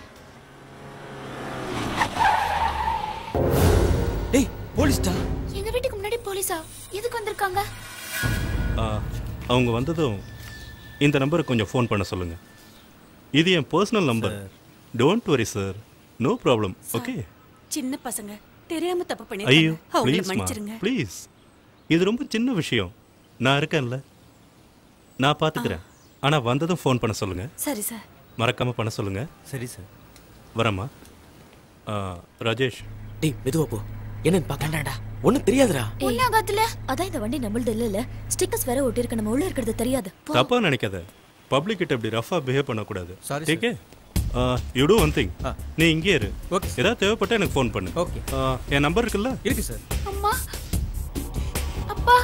டேய் போலீஸ்டா எங்க வீட்டுக்கு முன்னாடி போலீஸா எதுக்கு வந்திருக்காங்க ஆ, அவங்க வந்ததும் இந்த நம்பருக்கு கொஞ்சம் ஃபோன் பண்ண சொல்லுங்க இது என் personal number don't worry sir no problem okay சின்ன பசங்க தெரியாம தப்பு ஐயோ பண்ணிருக்காங்க அவங்கள ப்ளீஸ்மா மன்னிச்சிருங்க ப்ளீஸ் இது ரொம்ப சின்ன விஷயம் நான் இருக்கேன்ல நான் பார்த்துக்கிறேன் ஆனால் வந்ததும் ஃபோன் பண்ண சொல்லுங்க சரி சார் மறக்காம பண்ண சொல்லுங்க சரி சார் வரேம்மா ஆ, ராஜேஷ் டேய் மெதுவா போ என்னன்னு பார்க்கண்டாடா ஒண்ணும் தெரியாதுடா ஒன்னாகாத்துல அதான் இந்த வண்டி நம்மளது இல்ல ஸ்டிக்கர்ஸ் வேற ஒட்டிருக்கு நம்ம உள்ள இருக்கிறது தெரியாது போ. தப்பா நினைக்காத பப்ளிக் கிட்ட இப்படி ரஃபா பிஹேவ் பண்ணக்கூடாது Sorry, take you to one thing நீ இங்கே இரு Okay, ஏதாவது தேவைப்பட்டா எனக்கு ஃபோன் பண்ணு Okay. Uh, என் நம்பர் இருக்குல்ல இருக்கு சார் அம்மா அப்பா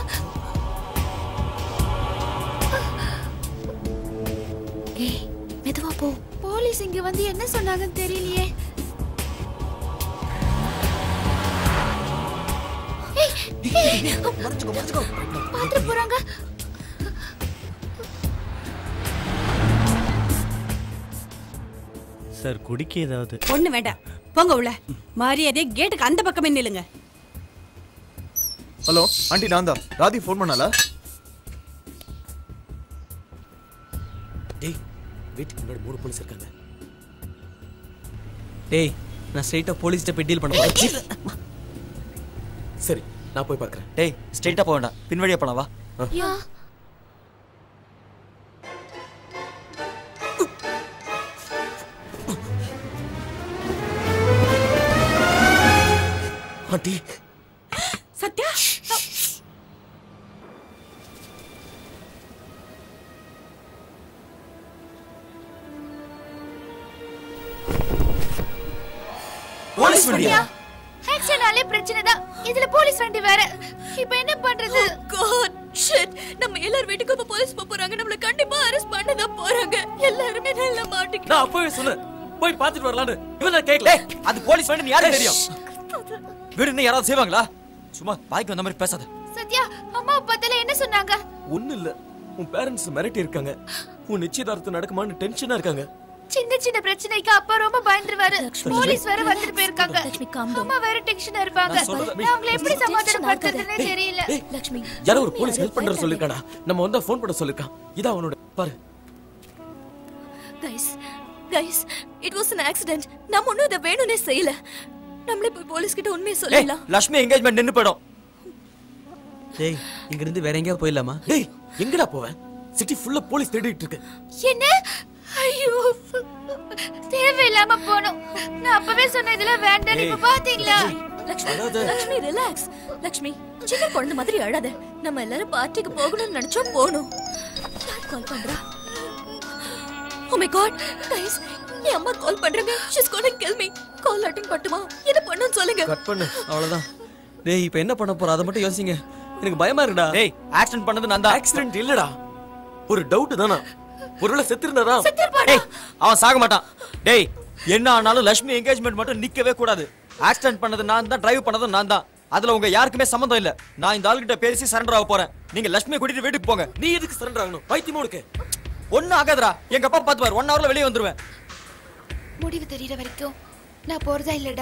ஏய் மெதுவா போ போலீஸ் இங்க வந்து என்ன சொன்னாங்கன்னு தெரியலையே ஏய், ஏய், பாத்துட்டு போறாங்க சார் குடிக்க ஏதாவது ஒண்ணு வேண்டாம் போங்க உள்ள மரியாதை கேட்டுக்கு அந்த பக்கமே நில்லுங்க ஹலோ ஆண்டி நான் தான் ராதி ஃபோன் பண்ணால டேய் வீட்டுக்கு முன்னாடி மூணு போலீஸ் இருக்காங்க டேய் நான் ஸ்ட்ரைட்டா போலீஸ்ட்ட போய் டீல் பண்ண போறேன் சரி நான் போய் பார்க்கறேன் டேய் ஸ்ட்ரைட்டா போக வேண்டாம் பின்வழியா போலாம் வா யா ஆண்டி சத்யா போலீஸ் வண்டியா ஆக்சிடென்ட்னாலே பிரச்சனை தான் இதுல போலீஸ் வண்டி வேற இப்போ என்ன பண்றது God shit நம்ம எல்லார் வீட்டுக்கும் இப்ப போலீஸ் போக போறாங்க நம்மள கண்டிப்பா அரெஸ்ட் பண்ண தான் போறாங்க எல்லாருமே நல்லா மாட்டிக்க நான் அப்பவே சொன்னேன் போய் பார்த்துட்டு வரலான்னு இவன் நான் கேட்கல அது போலீஸ் வண்டி யாருக்கு தெரியும் வீடு யாராவது செய்வாங்களா சும்மா பாய்க்கு வந்த மாதிரி பேசாத சத்யா அம்மா பத்தல என்ன சொன்னாங்க ஒண்ணு இல்ல உன் பேரண்ட்ஸ் மிரட்டி இருக்காங்க உன் நிச்சயதார்த்தம் நடக்குமான்னு டென்ஷனா இருக்காங்க சின்ன சின்ன பிரச்சனைக்கு அப்பா ரொம்ப பயந்துருவாரு போலீஸ் வேற வந்துட்டு போயிருக்காங்க அம்மா வேற டென்ஷனா இருப்பாங்க நான் சொல்றத- நான் அவங்களை எப்படி சமாதானப்படுத்துறதுன்னே தெரியல லட்சுமி யாரோ ஒரு போலீஸ் ஹெல்ப் பண்ற சொல்லிருக்காடா நம்ம வந்தா ஃபோன் பண்ண சொல்லிருக்கான் இதான் அவனோட பாரு guys guys it was an accident நம்ம ஒண்ணும் இதை வேணும்னே செய்யல நம்மளே போய் போலீஸ் கிட்ட உண்மையை ஏய் சொல்லலாம் லட்சுமி என்கேஜ்மெண்ட் நின்னு போயிடும் டேய் இங்க இருந்து வேற எங்கேயாவது போயிடலாமா டேய் எங்கடா போவேன் சிட்டி ஃபுல்லா போலீஸ் தேடிட்டு இருக்கு என்ன ஐயோ தேவையில்லாம போனோம் நான் அப்பவே சொன்ன இதெல்லாம் வேண்டாம் இப்ப பாத்தீங்களா லக்ஷ்மி அழாத. லக்ஷ்மி ரிலாக்ஸ் லக்ஷ்மி சின்ன குழந்தை மாதிரி அழாத நம்ம எல்லாரும் பார்ட்டிக்கு போகணும்னு நினைச்சோம் போகணும் யார் கால் பண்றா ஓ மை காட் கைஸ் என் அம்மா கால் பண்றாங்க she's calling kill me call attend பண்ணுமா என்ன பண்ணுன்னு சொல்லுங்க கட் பண்ணு அவ்வளவுதான் டேய் இப்போ என்ன பண்ண போற அதை மட்டும் யோசிங்க எனக்கு பயமா இருக்குடா டேய் ஆக்சிடென்ட் பண்ணது நான் தான் ஆக்சிடென்ட் இல்லடா ஒரு டவுட் தானா ஒருவேளை செத்திருந்தாரா டேய் அவன் சாக மாட்டான் டேய் என்ன ஆனாலும் லட்சுமி என்கேஜ்மெண்ட் மட்டும் நிக்கவே கூடாது ஆக்சிடென்ட் பண்ணது நான் தான் டிரைவ் பண்ணதும் நான் தான் அதுல உங்க யாருக்குமே சம்மந்தம் இல்ல நான் இந்த ஆளுகிட்ட பேசி சரண்டர் ஆக போறேன் நீங்க லட்சுமியை கூட்டிட்டு வீட்டுக்கு போங்க நீ எதுக்கு சரண்டர் ஆகணும் பைத்தியமா உனக்கு ஒண்ணும் ஆகாதுடா எங்க அப்பா பாத்துவார் ஒன் ஹவர்ல வெளியே வந்துருவேன் முடிவு தெரியற வரைக்கும் நான் போறதா இல்லடா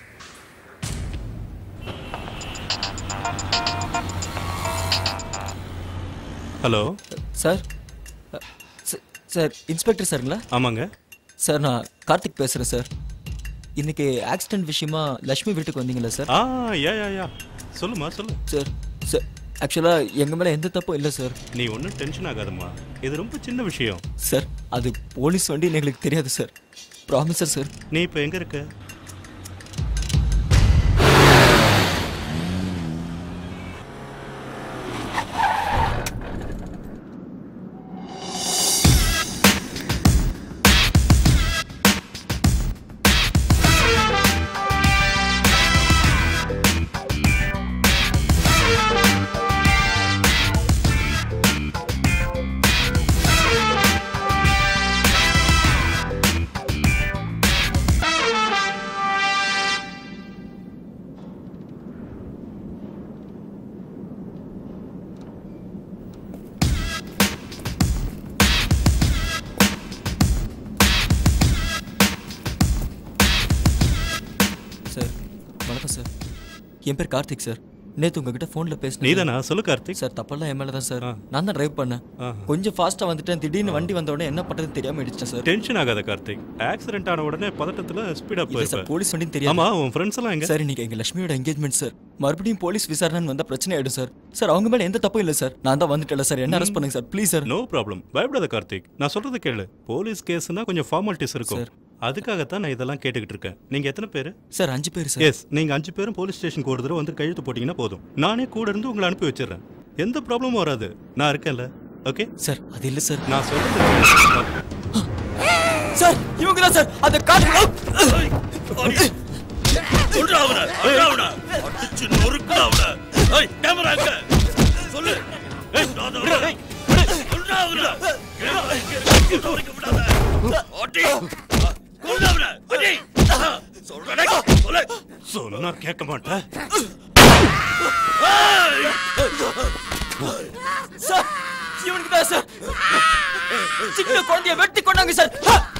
ஹலோ சார் சார் இன்ஸ்பெக்டர் சாருங்களா ஆமாங்க சார் நான் கார்த்திக் பேசுறேன் சார் இன்னைக்கு ஆக்சிடென்ட் விஷயமா லட்சுமி வீட்டுக்கு வந்தீங்களா சார் ஆ யா யா யா சொல்லுமா சொல்லு சார் சார் ஆக்சுவலா எங்க மேல எந்த தப்பும் இல்லை சார் நீ ஒன்றும் டென்ஷன் ஆகாதம்மா இது ரொம்ப சின்ன விஷயம் சார் அது போலீஸ் வண்டின்னு எங்களுக்கு தெரியாது சார் ப்ராமிசர் சார் நீ இப்போ எங்க இருக்க சார் வணக்கம் சார் என் பேர் கார்த்திக் சார் நேத்து உங்ககிட்ட ஃபோன்ல பேசினேன் நீதானா? சொல்லு கார்த்திக் சார் தப்பெல்லாம் என் மேல தான் சார் நான் தான் டிரைவ் பண்ணேன் கொஞ்சம் ஃபாஸ்டா வந்துட்டேன் திடீர்னு வண்டி வந்த உடனே என்ன பண்றதுன்னு தெரியாம இடிச்சேன் சார் டென்ஷன் ஆகாத கார்த்திக் ஆக்சிடென்ட் ஆன உடனே பதட்டத்துல ஸ்பீடா இல்ல சார் போயிருப்ப போலீஸ் வண்டின்னு தெரியாது ஆமா உன் ஃப்ரெண்ட்ஸ் எல்லாம் எங்க சார் இன்னைக்கு எங்க லட்சுமியோட எங்கேஜ்மெண்ட் சார் மறுபடியும் போலீஸ் விசாரணை வந்தா பிரச்சனை ஆயிடும் சார் சார் அவங்க மேல எந்த தப்பும் இல்ல சார் நான் தான் வந்துட்டேன் சார் என்ன அரெஸ்ட் பண்ணுங்க sir please sir no problem பயப்படாத கார்த்திக் நான் சொல்றது கேளு போலீஸ் கேஸ்னா கொஞ்சம் ஃபார்மாலிட்டிஸ் இருக்கும் அதுக்காகத்தான் நான் இதெல்லாம் கேட்டுக்கிட்டு இருக்கேன் நீங்க எத்தனை பேர் சார் அஞ்சு பேர் சார் எஸ் நீங்க அஞ்சு பேரும் போலீஸ் ஸ்டேஷனுக்கு ஒரு தடவை வந்து கழுத்து போட்டீங்கன்னா போதும் நானே கூட இருந்து உங்களை அனுப்பி வச்சிடுறேன் எந்த ப்ராப்ளமும் வராது நான் இருக்கேன்ல ஓகே சார் அது இல்ல சார் நான் சொல்றது சார் இவங்க தான் சார் அந்த காட்டு சொல்றா அவன சொல்றா அவன அடிச்சு நொறுக்குடா அவன ஏய் கேமரா எங்க சொல்லு ஏய் ராதா அவன சொல்றா அவன கேமரா எங்க இருக்கு நொறுக்க விடாத அடி கொல்ல அவன அடி சொல்றா சொல்லு சொன்னா கேட்க மாட்டேன் சார் இவனுக்கு தான் சார் சின்ன குழந்தைய வெட்டி கொண்டாங்க சார்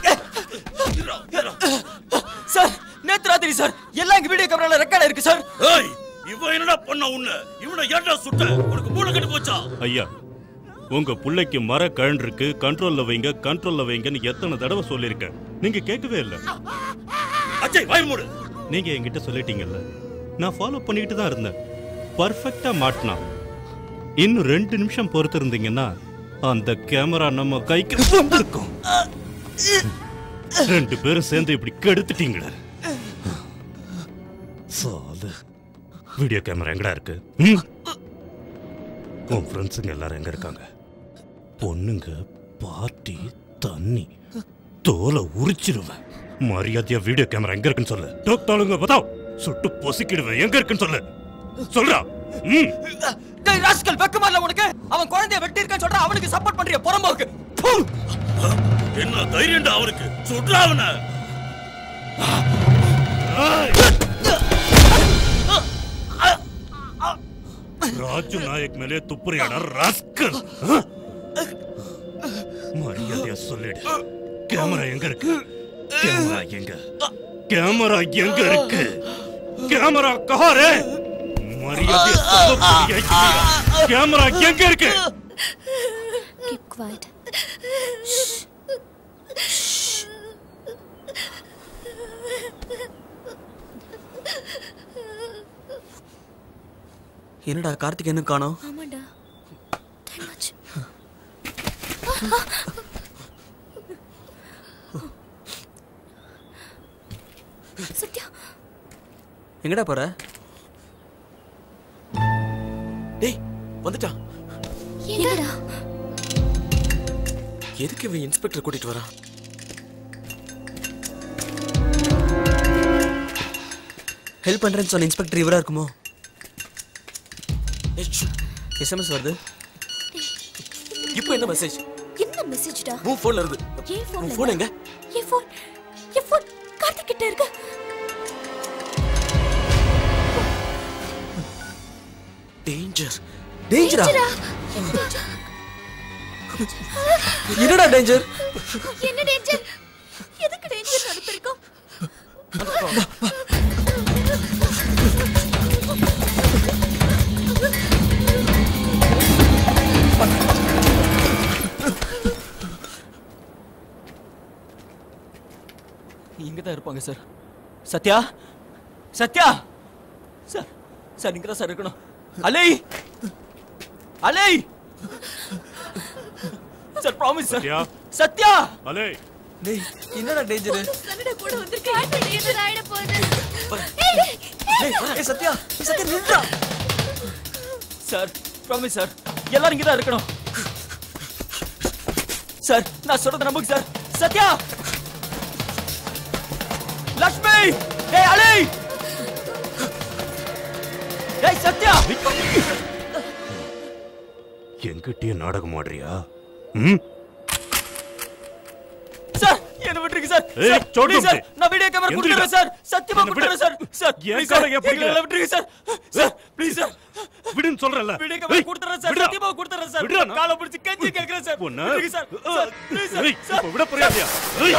சார் நேத்து ராத்திரி சார் எல்லாம் எங்க வீடியோ கேமரால ரெக்கார்ட் இருக்கு சார் ஏய் இவன் என்னடா பண்ண உன்ன இவனை ஏன்டா சுட்ட உனக்கு மூளை கெட்டு போச்சா ஐயா உங்க புள்ளைக்கு மர கழன் இருக்கு கண்ட்ரோல்ல வைங்க கண்ட்ரோல்ல வைங்கன்னு எத்தனை தடவை சொல்லியிருக்கேன் நீங்க கேட்கவே இல்ல அஜய் வாய் மூடு நீங்க என்கிட்ட சொல்லிட்டீங்கல்ல நான் ஃபாலோ பண்ணிட்டு தான் இருந்தேன் பர்ஃபெக்டா மாட்டினான் இன்னும் ரெண்டு நிமிஷம் பொறுத்து இருந்தீங்கன்னா அந்த கேமரா நம்ம கைக்கு வந்திருக்கும் ரெண்டு பேரும் சேர்ந்து இப்படி கெடுத்துட்டீங்களே சாது வீடியோ கேமரா எங்கடா இருக்கு ம்? உன் ஃப்ரெண்ட்ஸுங்க எல்லாரும் எங்க இருக்காங்க பொண்ணுங்க பார்ட்டி தண்ணி தோலை உரிச்சிருவேன் மரியாதையா வீடியோ கேமரா எங்க இருக்குன்னு சொல்லு டோக்டாளுங்க பார்த்தா சுட்டு பொசிக்கிடுவேன் எங்க இருக்குன்னு சொல்லு சொல்றா ம் டேய் ராஸ்கல் வெக்கமா இல்ல உனக்கு அவன் குழந்தைய வெட்டி இருக்கான்னு சொல்ற அவனுக்கு சப்போர்ட் பண்றிய புறம்போக்கு ப்பு! என்ன தைரியம்டா அவனுக்கு சுடுறா அவன ராஜு நாயக் மேலே துப்புறியாடா ராஸ்கல் மரியாதையா சொல்லிடு கேமரா எங்க இருக்கு கேமரா எங்க கேமரா எங்க இருக்கு கேமரா கஹாரே மரியாதையா சொல்ல புரியா இல்லையா? கேமரா எங்க இருக்கு Keep quiet. என்னடா கார்த்திக் என்ன காணோம் ஆமாண்டா டைம் ஆச்சு சத்யா எங்கடா போற டேய் வந்துட்டான் என்னடா எதுக்கு இவன் இன்ஸ்பெக்டர் கூட்டிட்டு வரான் ஹெல்ப் பண்றேன்னு சொன்ன இன்ஸ்பெக்டர் இவரா இருக்குமோ எஸ்எம்எஸ் வருது இப்போ என்ன மெசேஜ் என்ன மெசேஜ்டா உன் போன்ல இருந்து ஏன் ஃபோன் உன் phone எங்க? என் ஃபோன் என் ஃபோன் கார்த்திக் கிட்ட இருக்கு டேஞ்சர் டேஞ்சரா டேஞ்சரா? என்னடா டேஞ்சர் என்ன டேஞ்சர் எதுக்கு டேஞ்சர் அனுப்பியிருக்கோம் இங்க தான் இருப்பாங்க sir Sathya Sathya sir sir இங்க தான் சார் இருக்கணும் அலை அலை sir promise sir Sathya. Sathya அலே டேய் என்னடா டேஞ்சர் கன்னட கூட வந்திருக்கு டேஞ்சர் ஆயிட போகுது ஏய் ஏய் சத்யா சத்யா நின்றா சார் ப்ராமிஸ் சார் எல்லாரும் இங்க தான் இருக்கணும் சார் நான் சொல்றத நம்புங்க சார் சத்யா லக்ஷ்மி ஏய் அலி ஏய் சத்யா என்கிட்டயே நாடகம் ஆடுறியா ம் சார் என்ன விட்டுருங்க சார் ஏய், சார், சோட்டு please சார் தம்பி. நான் வீடியோ கேமரா எந்திரிடா. கொடுத்துறேன் சார் சத்தியமா என்ன விடு. கொடுத்துறேன் சார் சார் என் please காலை சார், ஏன் பிடிக்கல? எங்களை விட்டுருங்க சார் சார் ப்ளீஸ் சார் விடுன்னு சொல்றேன்ல வீடியோ கேமரா ஏய், கொடுத்துறேன் சார் விடுடா. சத்தியமா கொடுத்துறேன் சார் விடுடா நான். காலை பிடிச்சு கெஞ்சி கேக்குறேன் சார் பொண்ணு. விட்டுருங்க சார் சார் ப்ளீஸ் சார் ஏய், சார் இப்ப விட போறியா ஏய்.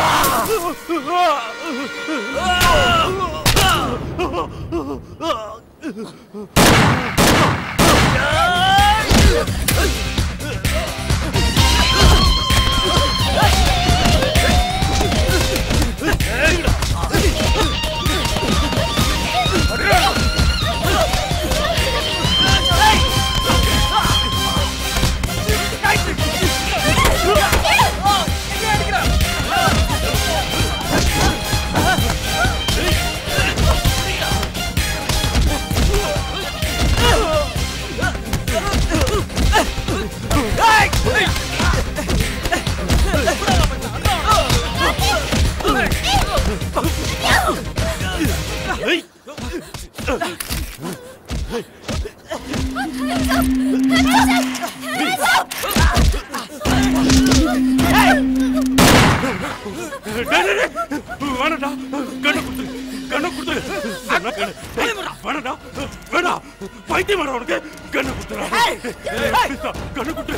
வேணாடா கண்ணை குடுத்துரு கண்ணை குடுத்துரு சொன்னா கேளு ஏய், வேணாடா வேணா பைத்தியம் வேணா உனக்கு கண்ணை குடுத்துறா கண்ணை குடுத்துரு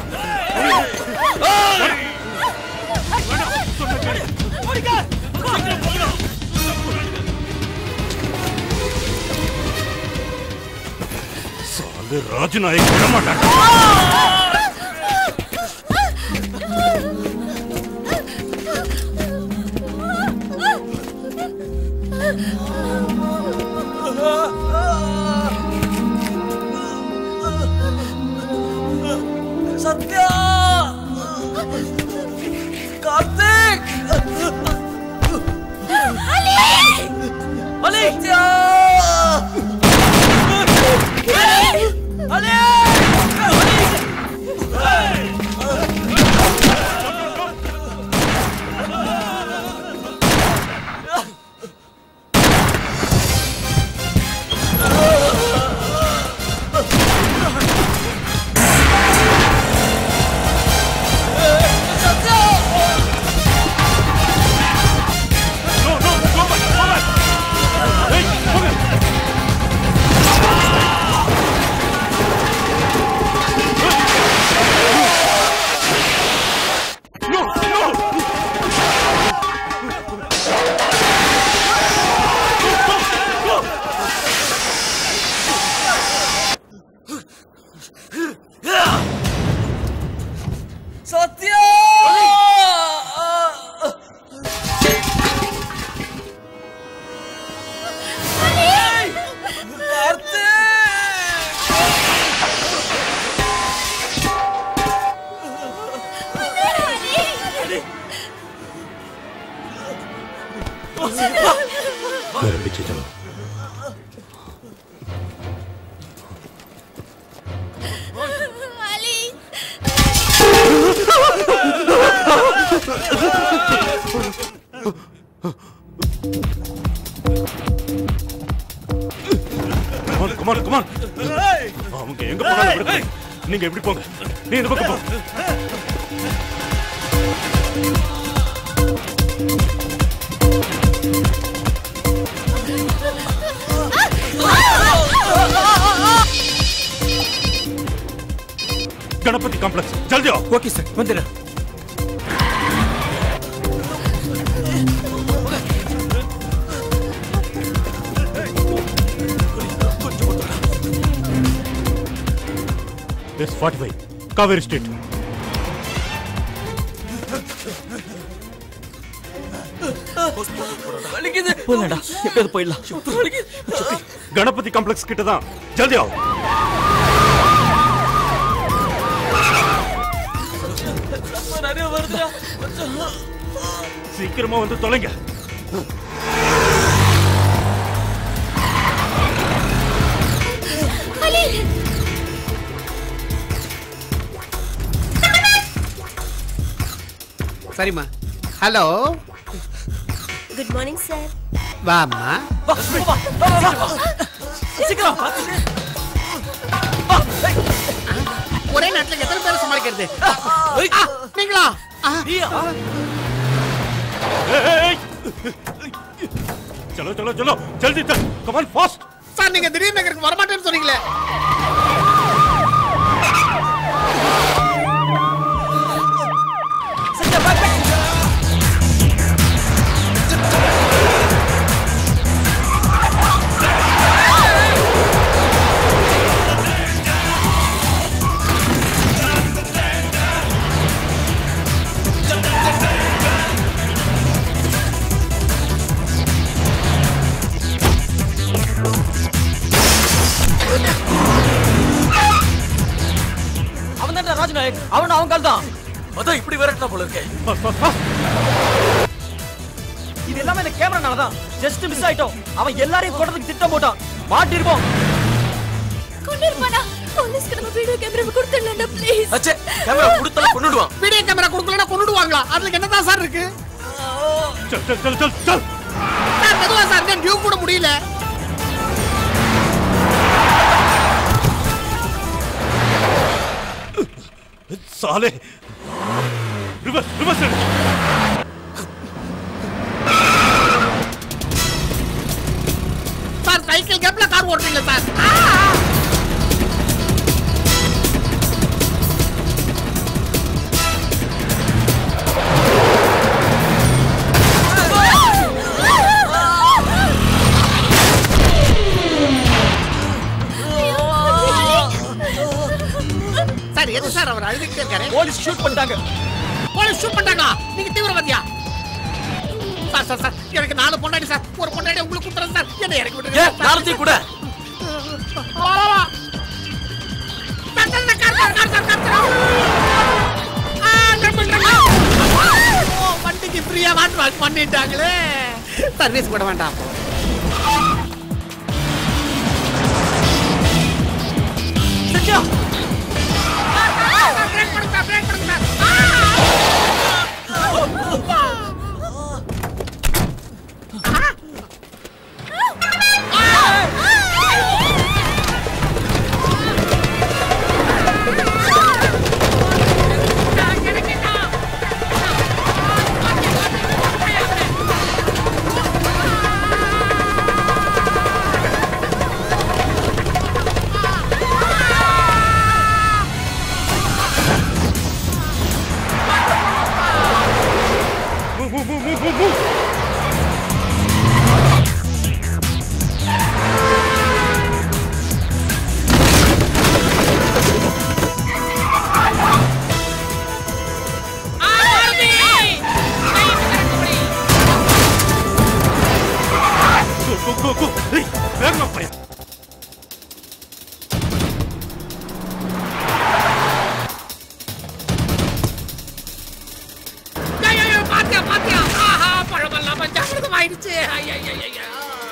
சாலு ராஜநாயக் விட மாட்டான் சத்யா கார்த்திக் அலி அலி சத்யா அலி சத்யா मेरे पीछे चलो அலி கமான் கமான் கமான் அவங்க எங்க போனாலும் விடுங்க. நீங்க எப்படி போங்க நீ இந்த பக்கம் போ गणपति कॉम्प्लेक्स जल्दी आओ ओके सर வந்துடுறேன் yes forty five Kaveri street வலிக்குது போலடா எப்படியாவது போயிடலாம் கணபதி காம்ப்ளெக்ஸ் கிட்ட தான் ஜல்தி ஆகும் நிறைய வருதுடா சீக்கிரமா வந்து தொலைங்க அலி சரிம்மா ஹலோ குட் மார்னிங் சார் வாம்மா சீக்கிரம் ஒரே நேரத்துல எத்தனை பேரை சமாளிக்கிறது ஆ, நீங்களா ஆ. चलो चलो चलो जल्दी चल कमान फास्ट சார் நீங்க திடீர்னு நகருக்கு வரமாட்டேன்னு சொன்னீங்களே அவன் தான் ராஜநாயக் அவன் அவன் கால் தான் அதான் இப்படி விரட்டா போல இருக்கே இது எல்லாமே இந்த கேமரானால தான் ஜஸ்ட் மிஸ் ஆயிட்டோம் அவன் எல்லாரையும் கொண்டதுக்கு திட்டம் போட்டான் மாட்டிருப்போம் கொண்டு இருப்பானா போலீஸ்க்கு நம்ம வீடியோ கேமரா கொடுத்துடலாம்டா ப்ளீஸ் அச்சே கேமரா கொடுத்தா கொன்னுடுவான் வீடியோ கேமரா கொடுக்கலன்னா கொண்டுடுவாங்களா அதுல என்னதான் சார் இருக்கு चल चल चल चल चल சார் மெதுவா சார் நான் டியூ கூட முடியல साले रिवर्स रिवर्स முடியல சார் ஆ! சார் எது சார் அவர் அழுதுகிட்டே இருக்காரு போலீஸ் ஷூட் பண்ணிட்டாங்க போலீஸ் ஷூட் பண்ணிட்டாங்களா நீங்க தீவிரவாதியா சார் சார் சார் எனக்கு நாலு பொண்டாடி சார் ஒரு பொண்டாடி உங்களுக்கு கொடுத்துறேன் சார் என்ன இறக்கி விட்டுருங்க ஏன் நாளத்தையும் கூட வா, வா, வா. Sir, sir, sir, car, car, car, sir, car, sir. ஆ, ட்ரிபிள், ட்ரிபிள். ஓ, வண்டிக்கு ஃப்ரீயா வாட்டர் வாஷ் பண்ணிட்டாங்களே சர்வீஸ் கூட வேண்டாம் சத்யா பிரேக் பண்ணுங்க சார், பிரேக் பண்ணுங்க சார். கோ கோ கோ ஏய் வேகமா போய் ஐயோ, ஐயோ, பாத்தியா பாத்தியா ஆஹா பழமெல்லாம் பஞ்சாமிரதம் ஆயிடுச்சு ஐயா ஐயா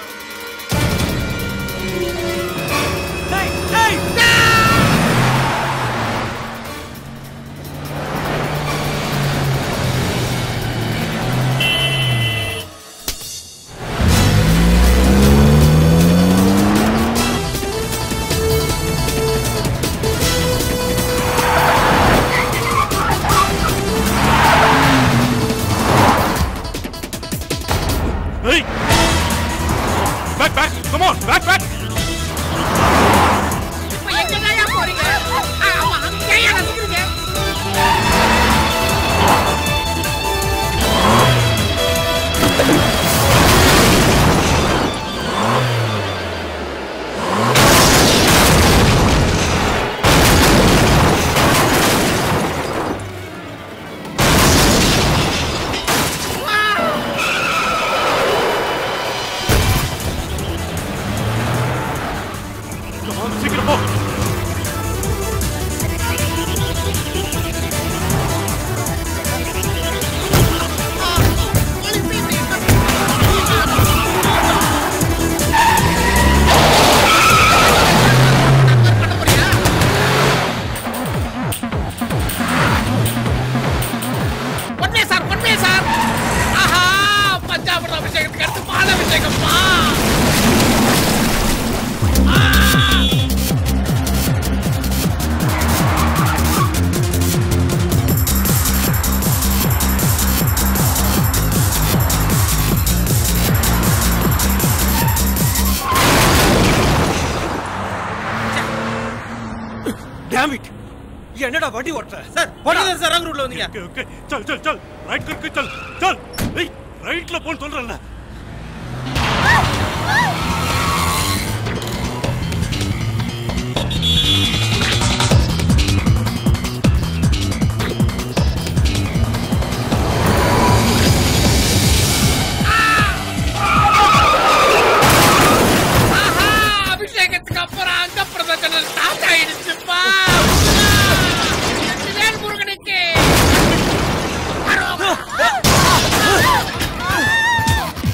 ஏய் back back come on back back இப்ப எங்கடா போறீங்க ஆ, ஆமா ஏன் ஏன் நசுக்குறீங்க சீக்கிரம் போ உண்மையா சார் உண்மையா சார் ஆஹா பஞ்சாமிரத அபிஷேகத்துக்கு அடுத்து பால அபிஷேகம்மா டேம் இட் என்னடா வண்டி ஓட்டுற சார் போடா. நீங்க சார் ராங் ரூட்ல வந்தீங்க ஓகே ஓகே चल चल चल ரைட் करके चल चल ஏய் ரைட்ல போன்னு சொல்றேன்ல ஆஹா அபிஷேகத்துக்கு அப்புறம் அங்க பிரதட்சணம் ஸ்டார்ட் ஆயிடுச்சுப்பா வேல் முருகனுக்கு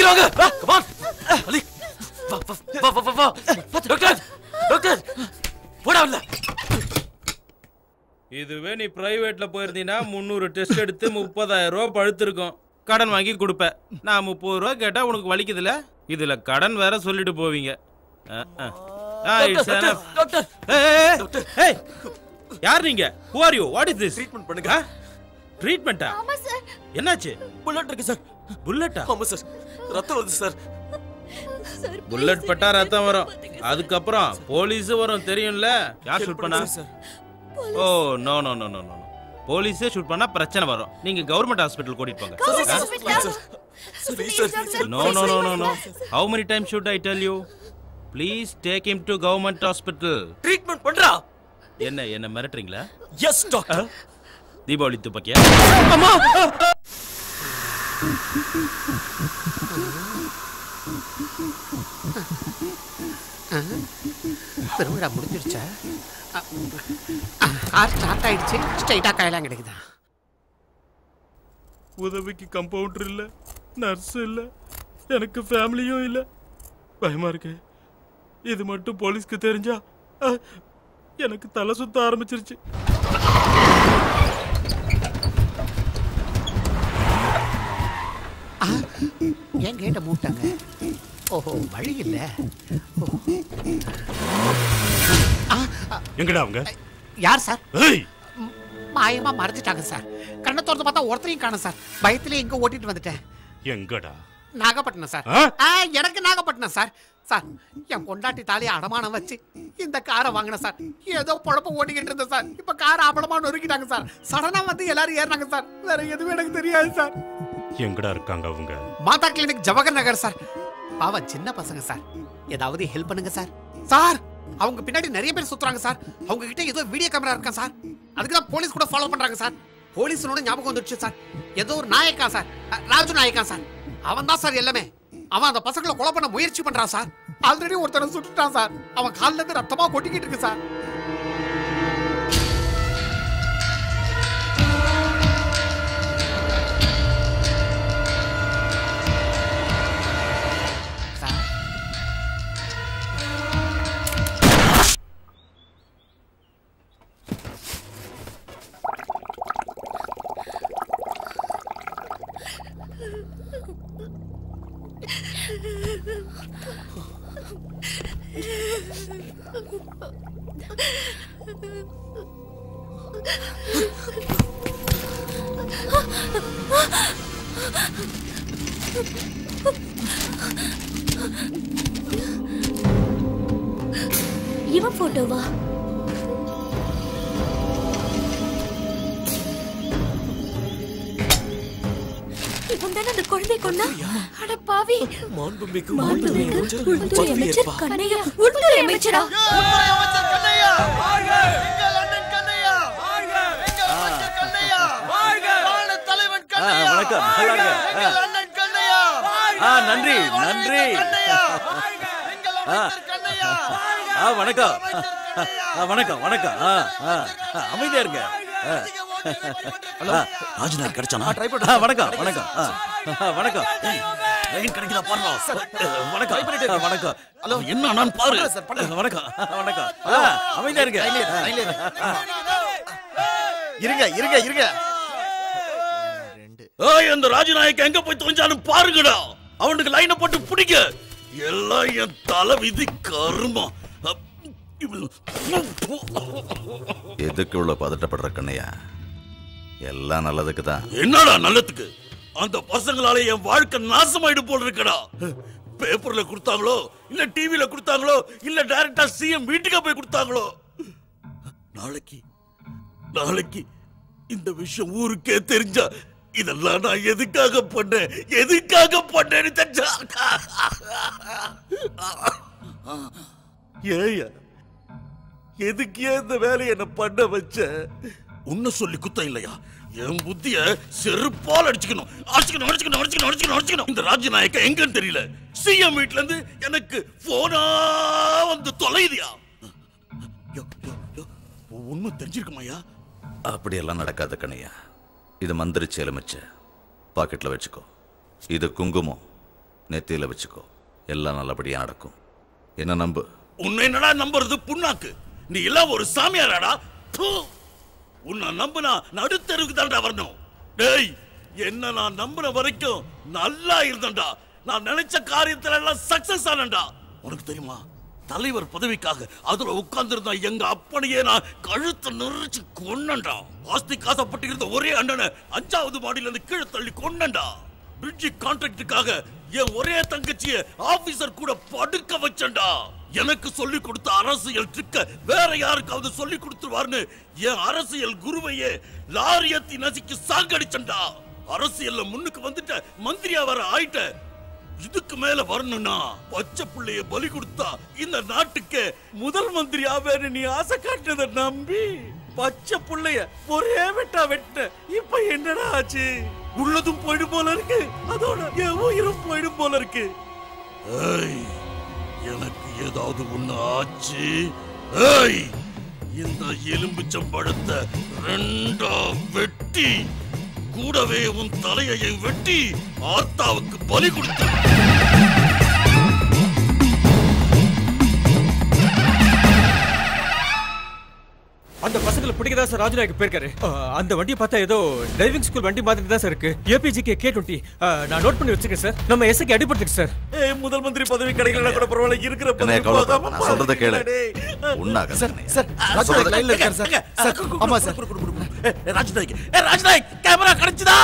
வாங்க கம் ஆன் அலி வா வா வா வா வா வா டாக்டர் டாக்டர் போடா உள்ள இதுவே நீ பிரைவேட்ல போயிருந்தீங்கன்னா முந்நூறு டெஸ்ட் எடுத்து முப்பதாயிரம் ரூபா பழுத்திருக்கும் கடன் வாங்கி கொடுப்ப நான் முப்பது ரூபா கேட்டா உனக்கு வலிக்குதுல இதுல கடன் வேற சொல்லிட்டு போவீங்க அஹ், அஹ். ஆ, it's டாக்டர், enough. டாக்டர், ஏய், ஏய், ஏய், ஏய், யார் நீங்க who are you what is this treatment பண்ணுங்க ட்ரீட்மெண்ட்டா ஆமா சார் என்னாச்சு புல்லட் இருக்கு சார் புல்லட்டா ஆமா சார் ரத்தம் வருது சார் புல்லட் பட்டா ரத்தம் வரும் அதுக்கப்புறம் போலீஸ் வரும் தெரியும்ல யார் ஷூட் பண்ணா oh no no no no no போலீஸே ஷூட் பண்ணா பிரச்சனை வரும் நீங்க கவர்மெண்ட் ஹாஸ்பிட்டல் கூட்டிட்டு போங்க no no no no no how many time shoot I tell you please take him to government hospital treatment பண்றா என்ன என்ன மிரட்டுறீங்களா எஸ் டாக்டர் தீபாவளி துப்பாக்கியா அம்மா திருவிழா முடிஞ்சிருச்சா கார் ஸ்டார்ட் ஆயிடுச்சு ஸ்ட்ரைட்டா கையெல்லாம் கிடைக்குதா உதவிக்கு கம்பவுண்டர் இல்ல நர்ஸ் இல்ல எனக்கு ஃபேமிலியும் இல்ல பயமா இருக்கு இது மட்டும் போலீஸ்க்கு தெரிஞ்சா அஹ், எனக்கு தலை சுத்த ஆரம்பிச்சிருச்சு ஏன் கேட்ட மூட்டாங்க ஓஹோ வழி இல்ல எங்கடா அவங்க யார் சார் ஏய் மாயமா மறைஞ்சிட்டாங்க சார் கண்ணை திறந்து பார்த்தா ஒருத்தரையும் காணும் சார் பயத்திலே எங்க ஓட்டிட்டு வந்துட்டேன் எங்கடா நாகப்பட்டினம் சார் ஆ? ஆ, எனக்கு நாகப்பட்டினம் சார் சார் என் பொண்டாட்டி தாலியை அடமானம் வச்சு இந்த காரை வாங்கினேன் சார் ஏதோ பொழப்ப ஓட்டிக்கிட்டு இருந்தேன் சார் இப்ப காரை அபலமா நொறுக்கிட்டாங்க சார் சடனா வந்து எல்லாரும் ஏறினாங்க சார் வேற எதுவும் எனக்கு தெரியாது சார் எங்கடா இருக்காங்க அவங்க மாதா கிளினிக் ஜவஹர் நகர் சார் பாவம் சின்ன பசங்க சார் ஏதாவது ஹெல்ப் பண்ணுங்க சார் சார் அவங்க பின்னாடி நிறைய பேர் சுத்துறாங்க சார் அவங்க கிட்ட ஏதோ வீடியோ கேமரா இருக்கா சார் அதுக்கு தான் போலீஸ் கூட ஃபாலோ பண்றாங்க சார் போலீஸனோட ஞாபகம் வந்துடுச்சு சார் ஏதோ ஒரு நாயக்கா சார் அ, ராஜு நாயக்கா சார் அவன் தான் சார் எல்லாமே அவன் அந்த பசங்களை கொலை பண்ண முயற்சி பண்றான் சார் ஆல்ரெடி ஒருத்தனை சுட்டுட்டான் சார் அவன் கால்ல இருந்து ரத்தமா கொட்டிக்கிட்டு இருக்கு சார் இவன் போட்டோவா இவன் தானே அந்த குழந்தை கொண்டா அட பாவி மாண்புமிகு மாண்புமிகு மாண்புமிகு உள்துறை பதவி அமைச்சர் ஏற்பா. கண்ணையா உள்துறை அமைச்சரா ஆ, வணக்கம் நல்லா இருக்க ஆ. ஆ நன்றி நன்றி ஆ. ஆ வணக்கம் ஆ, வணக்கம் வணக்கம் ஆ, ஆ, ஆ, அமைதியா இருங்க ஆ. ஆ, ராஜ்நாத் கிடைச்சானா ட்ரை ஆ, வணக்கம் வணக்கம் ஆ, ஆ, வணக்கம் ஏய், லைன் கிடைக்குதா பாருங்க வணக்கம் ஆ, வணக்கம் ஹலோ என்ன நான் பாரு வணக்கம் ஆ, வணக்கம் ஆ, அமைதியா இருங்க ஆ. இருங்க இருங்க இருங்க ஏய் அந்த ராஜநாயக்க எங்க போய் தொலைஞ்சான்னு பாருங்கடா அவனுக்கு லைனை போட்டு பிடிக்க எல்லாம் என் தலை விதி கருமம் அப், இவ்வளவு- எதுக்கு இவ்வளவு பதட்டப்படுற கண்ணையா எல்லாம் நல்லதுக்கு தான் என்னடா நல்லதுக்கு அந்த பசங்களால என் வாழ்க்கை நாசமாயிடு போல இருக்கடா பேப்பர்ல கொடுத்தாங்களோ இல்ல டிவில கொடுத்தாங்களோ இல்ல டைரக்டா சிஎம் வீட்டுக்கா போய் கொடுத்தாங்களோ நாளைக்கு நாளைக்கு இந்த விஷயம் ஊருக்கே தெரிஞ்சா இதெல்லாம் நான் எதுக்காக பண்ணேன் எதுக்காக பண்ணேன்னு தெரிஞ்சா ஏயா எதுக்கு ஏன் இந்த வேலையை என்ன பண்ண வச்ச உன்னை சொல்லி குத்தம் இல்லையா என் புத்திய செருப்பால் அடிச்சுக்கணும் அடிச்சுக்கணும் அடிச்சுக்கணும் அடிச்சுக்கணும் அடிச்சுக்கணும் அடிச்சுக்கணும் இந்த ராஜநாயக்க எங்கன்னு தெரியல சிஎம் வீட்ல இருந்து எனக்கு போனா வந்து தொலைதியா உண்மை தெரிஞ்சிருக்குமாயா அப்படியெல்லாம் நடக்காத கண்ணையா இது மந்திரிச்சு எலுமிச்ச பாக்கெட்ல வச்சுக்கோ இது குங்குமம் நெத்தியில வச்சுக்கோ எல்லாம் நல்லபடியா நடக்கும் என்ன நம்பு உன்னை என்னடா நம்புறது புண்ணாக்கு நீ எல்லாம் ஒரு சாமியாராடா தூ. உன்னை நம்புனா நடுத்தெருவுக்கு தான்டா வரணும் டேய் என்ன நான் நம்புன வரைக்கும் நல்லா இருந்தேன்டா நான் நினைச்ச காரியத்துல எல்லாம் சக்சஸ் ஆனேன்டா உனக்கு தெரியுமா தலைவர் பதவிக்காக அதுல உட்கார்ந்திருந்த எங்க அப்பனையே நான் கழுத்தை நெரிச்சு கொன்னண்டா ஆஸ்தி காசப்பட்டு இருந்த ஒரே அண்ணனை அஞ்சாவது மாடியில இருந்து கீழே தள்ளி கொன்னண்டா பிரிட்ஜ் கான்ட்ராக்டுக்காக என் ஒரே தங்கச்சிய ஆபீசர் கூட படுக்க வச்சண்டா எனக்கு சொல்லி கொடுத்த அரசியல் ட்ரிக்க வேற யாருக்காவது சொல்லி கொடுத்துருவார்னு என் அரசியல் குருவையே லாரி ஏத்தி நசுக்கி சாங்கடிச்சண்டா அரசியல்ல முன்னுக்கு வந்துட்ட மந்திரியா வர ஆயிட்ட இதுக்கு மேல வரணும்னா பச்சை புள்ளைய பலி கொடுத்தா இந்த நாட்டுக்கு முதல் மந்திரி ஆவேன்னு நீ ஆசை காட்டுறத நம்பி பச்சை புள்ளைய ஒரே வெட்டா வெட்ட இப்ப என்னடா ஆச்சு உள்ளதும் போயிடும் போல இருக்கு அதோட என் உயிரும் போயிடும் போல இருக்கு ஏய் எனக்கு ஏதாவது ஒண்ணு ஆச்சு ஏய் இந்த எலும்புச்சம் பழத்தை ரெண்டா வெட்டி கூடவே உன் தலையை வெட்டி ஆத்தாவுக்கு பலி கொடுத்த அந்த பசங்களை பிடிக்கதா சார் ராஜுநாயக்கு போயிருக்காரு அஹ், அந்த வண்டியை பார்த்தா ஏதோ டிரைவிங் ஸ்கூல் வண்டி மாதிரி தான் சார் இருக்கு ஏபிஜிக்கு கே டுவெண்ட்டி நான் நோட் பண்ணி வச்சிருக்கேன் சார் நம்ம எஸ்ஐக்கு அடிபட்டுருக்கு சார் ஏய் முதல் மந்திரி பதவி கிடைக்கலனா கூட பரவாயில்ல இருக்கிற என்ன பதவி கவலை போகாம நான் சொல்றத கேளு உண்ணாக சார் சார் ராஜ்நாயக் லைன்ல இருக்காரு சார் சார் ஆமா சார் ராஜ்நாயக் ஏ ராஜ்நாயக் கேமரா கிடைச்சுதா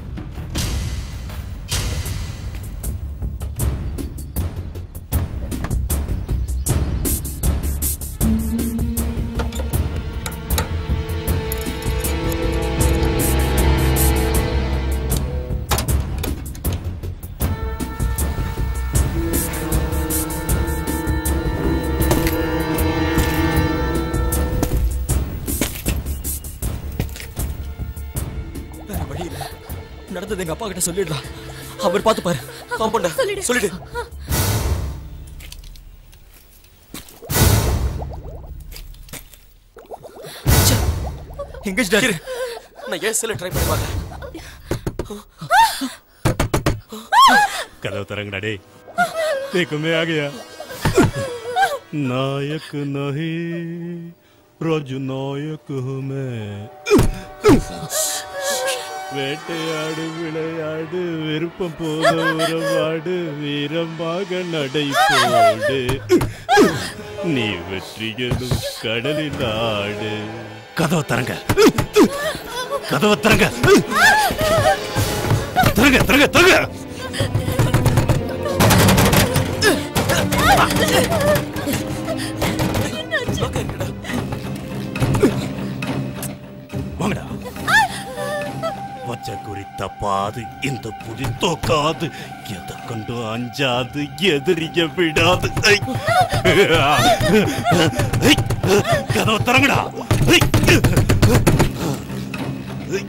வேற வழி இல்ல நடந்தது எங்க அப்பா கிட்ட சொல்லிடலாம் அவர் பார்த்து பாரு காம்பவுண்ட சொல்லிடு. சொல்லிடு எங்கேஜ் டாக்டர் நான் ஏசில ட்ரை பண்ணி பார்க்கறேன் कदम तरंगड़ा डे देखो मैं आ गया नायक नहीं राजू नायक हूँ मैं வேட்டையாடு விளையாடு விருப்பம் போல உறவாடு வீரமாக நடை போடு நீ வெற்றிகளும் கடலில் ஆடு கதவை தரங்க கதவை தரங்க தரங்க தரங்க தரங்க வாங்கடா வச்ச குறி தப்பாது இந்த புலி தோக்காது எதை கொண்டு அஞ்சாது எதிரிய விடாது ஐ! ஐ! கதவை திறங்கடா ஐ! ஐ!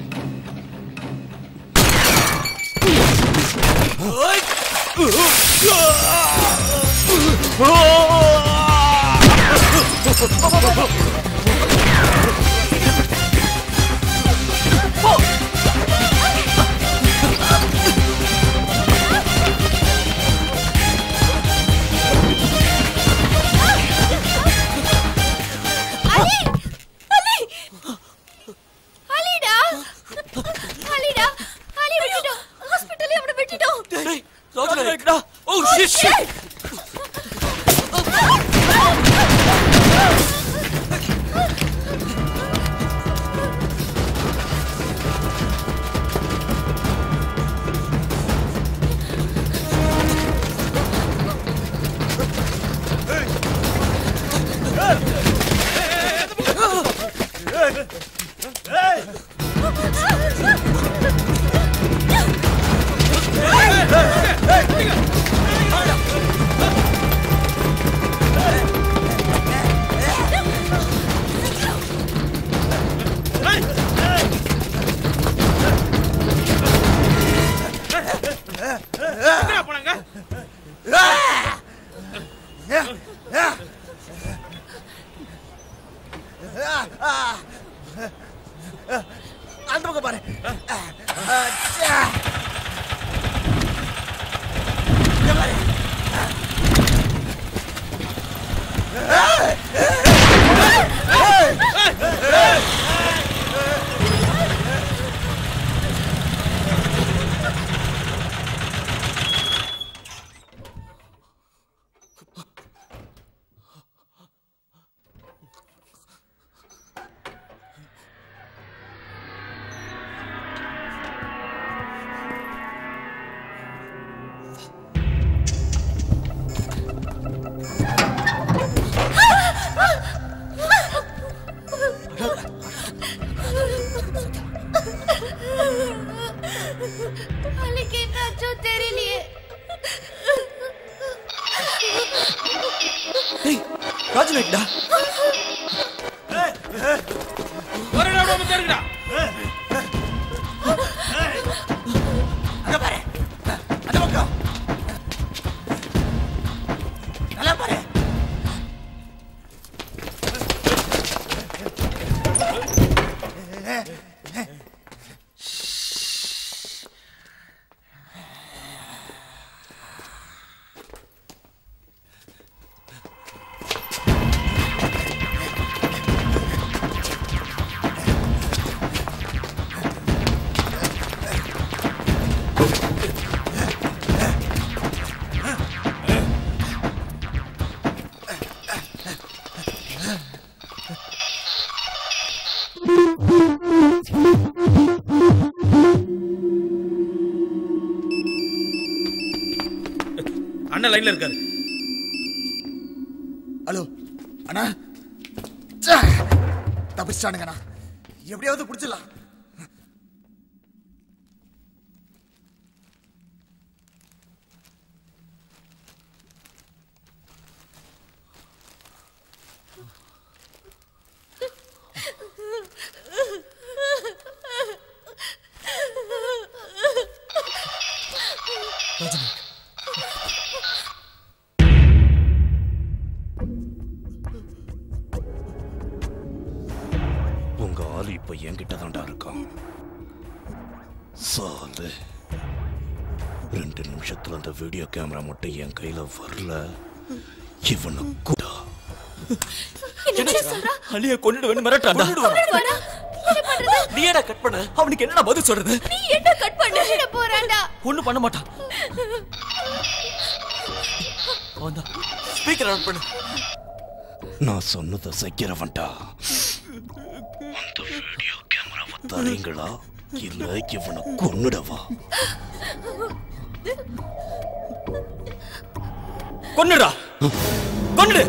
அலி அலி அலிடா அலிடா அலி விட்டுட்டோம் ஹாஸ்பிடல்ல அவனை விட்டுட்டோம் டேய் ராஜுநாயக்டா ஓ ஷிட் ஷிட் அந்த பக்கம் பாரு அன்னைக்கு என்னாச்சோ தெரியலையே டேய் ராஜநாயக்டா அங்க பாரு அந்த பக்கம் நல்லா பாரு அண்ணன் லைன்ல இருக்காரு ஹலோ அண்ணா ச்சே, தப்பிச்சிட்டானுங்கண்ணா எப்படியாவது பிடிச்சிடலாம் உங்க ஆளு இப்ப என்கிட்ட தான்டா இருக்கான் சாலு ரெண்டு நிமிஷத்துல அந்த வீடியோ கேமரா மட்டும் என் கையில வரல இவனை கூட என்ன சொல்றா அலிய கொன்னுடுவேன்னு மிரட்டான்டா கொன்னுடுவானா? என்ன பண்றது? நீ ஏடா கட் பண்ண அவனுக்கு என்னடா பதில் சொல்றது நீ என்ன கட் பண்ண போறான்டா ஒண்ணும் பண்ண மாட்டான் அவன்தான் ஸ்பீக்கர் ஆன் பண்ணு நான் சொன்னதை செய்கிறவன்டா அந்த வீடியோ கேமராவை தரீங்களா இல்ல இவனை கொன்னுடவா கொன்னுடா கொன்னுடு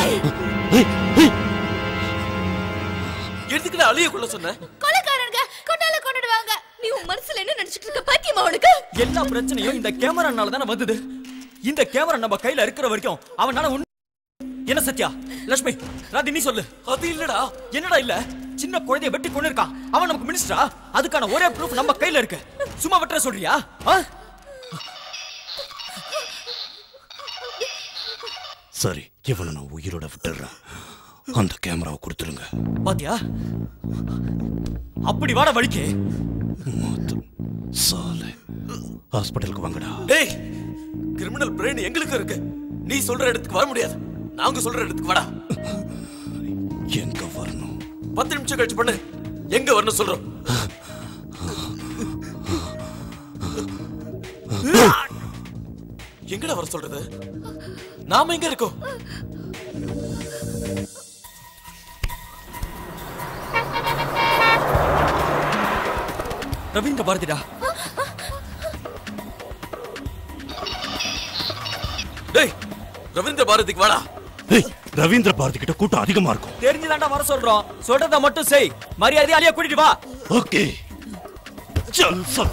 எதுக்குடா அழிய கொள்ள சொன்ன கொலைக்காரங்க கொண்டால கொண்டுடுவாங்க நீ உன் மனசுல என்ன நினைச்சிட்டு இருக்க பாத்தியமா உனக்கு எல்லா பிரச்சனையும் இந்த கேமரானால தானே வந்தது இந்த கேமரா நம்ம கையில இருக்கிற வரைக்கும் அவனால உன் என்ன சத்யா லட்சுமி ராதி நீ சொல்லு அது இல்லடா என்னடா இல்ல சின்ன குழந்தைய வெட்டி கொண்டு இருக்கான் அவன் நமக்கு மினிஸ்டரா அதுக்கான ஒரே ப்ரூஃப் நம்ம கையில இருக்கு சும்மா வெட்டுற சொல்றியா ஆ? சரி இவனை நான் உயிரோட விட்டுறேன் அந்த கேமராவை கொடுத்துருங்க பாத்தியா அப்படி வாட வழிக்கு சாலை ஹாஸ்பிட்டலுக்கு வாங்கடா டேய் கிரிமினல் பிரெயின் எங்களுக்கு இருக்கு நீ சொல்ற இடத்துக்கு வர முடியாது நாங்க சொல்ற இடத்துக்கு வாடா எங்க வரணும் பத்து நிமிஷம் கழிச்சு பண்ணு எங்க வரணும் சொல்றோம் எங்கடா வர சொல்றது நாம எங்க இருக்கோம் ரவீந்திர பாரதிடா டேய் ரவீந்திர பாரதிக்கு வாடா ஏய் ரவீந்திர பாரதி கிட்ட கூட்டம் அதிகமா இருக்கும் தெரிஞ்சுதான்டா வர சொல்றோம் சொல்றத மட்டும் செய் மரியாதை அலியா கூட்டிட்டு வா ஓகே चल सब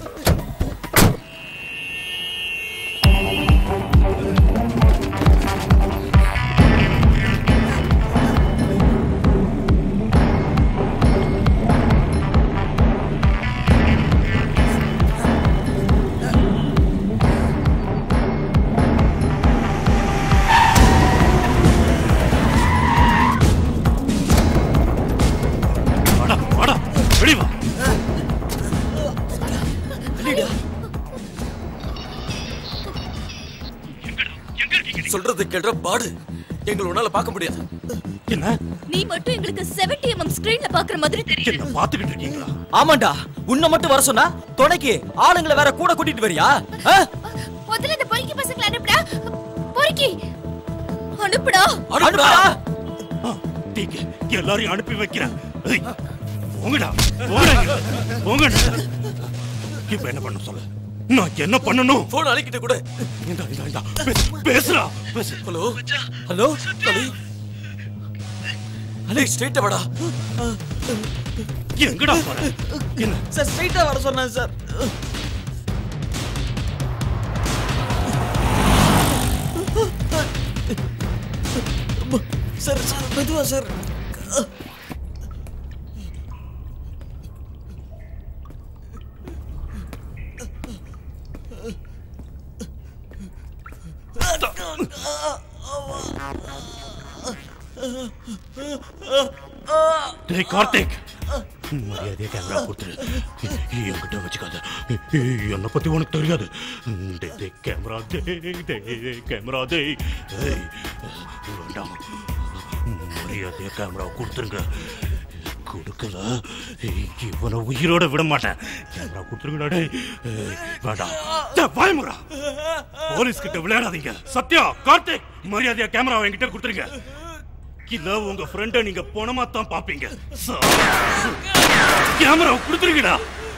வாடா வாடா வெளிய வா சொல்றது கேள்ற பாடு எங்களை உன்னால பார்க்க முடியாது என்ன நீ மட்டும் எங்களுக்கு 70 mm ஸ்கிரீன்ல பாக்குற மாதிரி தெரியுது பாத்துக்கிட்டு இருக்கீங்களா ஆமாண்டா உன்னை மட்டும் வர சொன்னா துணைக்கு ஆளுங்களை வேற கூட கூட்டிட்டு வரியா ஆ? முதல்ல இந்த பொறுக்கி பசங்களை அனுப்புடா பொறுக்கி அனுப்புடா அனுப்புடா டீக்க எல்லாரையும் அனுப்பி வைக்கிறேன் ஏய், போங்கடா போங்கடா போங்கடா இப்ப என்ன பண்ண சொல்லு நான் என்ன பண்ணணும் போன் அழிக்கிட்ட கூட இந்தா, இந்தா, இந்தா. பே- பேசுடா பேசு ஹலோ ஹலோ அலி அலி ஸ்ட்ரெயிட்டா வாடா எங்கடா போற என்ன சார் ஸ்ட்ரைட்டா வர சொன்னேன் சார் சார் சார் மெதுவா சார் டேய் கார்த்திக் மரியாதையா கேமரா கொடுத்துரு என்கிட்ட வச்சுக்காத என்னை பத்தி உனக்கு தெரியாது டேய் டேய் கேமரா டேய் டேய் கேமரா டேய் ஏய், வேண்டாம் மரியாதையா கேமரா கொடுத்துருங்க கொடுக்கல இவனை உயிரோட விட மாட்டேன் கேமரா கொடுத்துருங்கடா டேய் ஏய், வேண்டாம் டேய், பயமுறா போலீஸ் கிட்ட விளையாடாதீங்க சத்யா கார்த்திக் மரியாதையா கேமரா என்கிட்ட கொடுத்துருங்க இல்ல உங்க ஃப்ரெண்ட நீங்க பணமா தான் பாப்பீங்க கேமரா கொடுத்துருங்கடா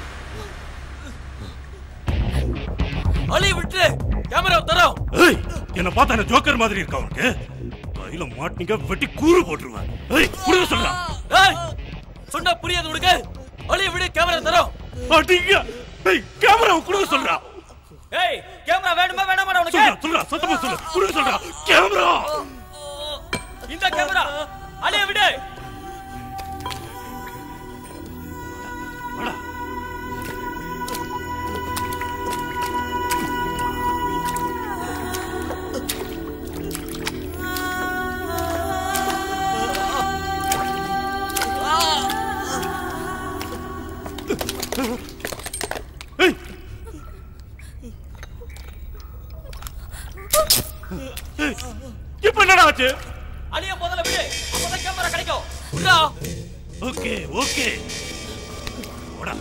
அலி விட்டு கேமரா தரோம் ஏய் என்ன பார்த்தா என்ன ஜோக்கர் மாதிரி இருக்கா உனக்கு கையில மாட்டீங்க வெட்டி கூறு போட்டுருவேன் ஏய் கொடுக்க சொல்றா ஏய் சொன்னா புரியாது உனக்கு அலி விடு கேமரா தரோம் அடிங்க ஏய் கேமரா கொடுக்க சொல்றா ஏய் கேமரா வேணுமா வேணாமா உனக்கு சொல்றா சொல்றா சத்தமா சொல்லு கொடுக்க சொல்றா கேமரா இந்த கேமரா அலைய விடு ஏய், இப்ப என்னடா ஆச்சு அலைய முதல்ல விடு அப்பதான் கேமரா கிடைக்கும் விடுடா ஓகே ஓகே போடா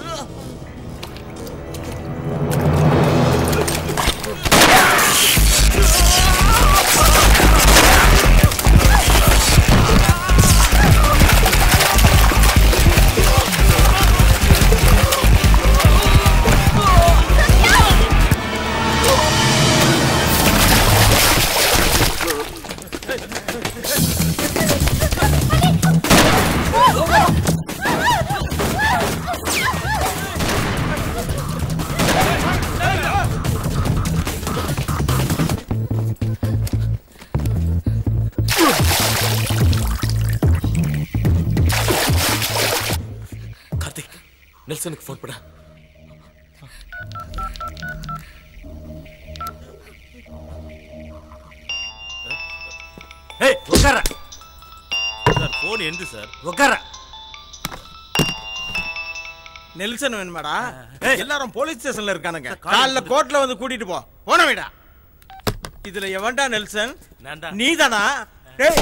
கார்த்திக் நெல்சனுக்கு ஃபோன் பண்ண ஏய் உட்கார சார் ஃபோன் எந்து சார் உட்கார நெல்சன் வேணுமாடா எல்லாரும் போலீஸ் ஸ்டேஷன்ல இருக்கானுங்க காலைல கோர்ட்ல வந்து கூட்டிட்டு போ போன விடா இதுல எவன்டா நெல்சன் நீதானா டேய்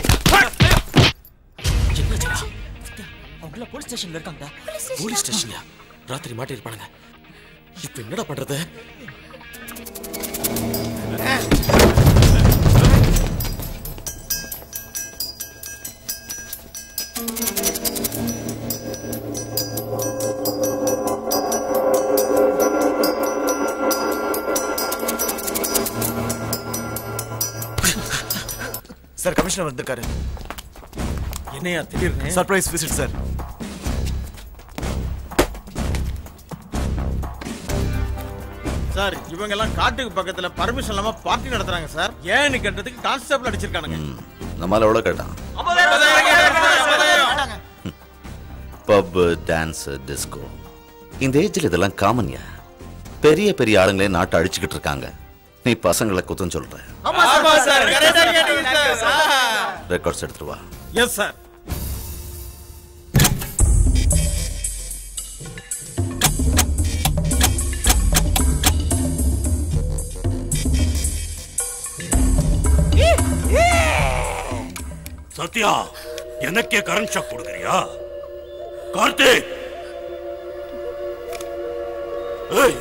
அவங்கள போலீஸ் ஸ்டேஷன்ல இருக்காங்கடா போலீஸ் ஸ்டேஷன்ல ராத்திரி மாட்டிருப்பானுங்க இப்ப என்னடா பண்றது சார் கமிஷனர் வந்திருக்காரு என்னையா திடீர்னு சர்ப்ரைஸ் விசிட் சார் சார் இவங்க எல்லாம் காட்டுக்கு பக்கத்துல பர்மிஷன் இல்லாம பார்ட்டி நடத்துறாங்க சார் ஏன்னு கேட்டதுக்கு கான்ஸ்டபிள் அடிச்சிருக்கானுங்க நம்மால எவ்வளோ கேட்டான் பப் டான்ஸ் டிஸ்கோ இந்த ஏஜ்ல இதெல்லாம் காமன்யா பெரிய பெரிய ஆளுங்களே நாட்டை அழிச்சுக்கிட்டு இருக்காங்க நீ பசங்களை குத்தம் சொல்ற ரெக்கார்ட்ஸ் எடுத்துட்டு வா எஸ் சார் சத்யா எனக்கே கரண்ட் ஷாக் கொடுக்குறியா கார்த்திக் ஏய்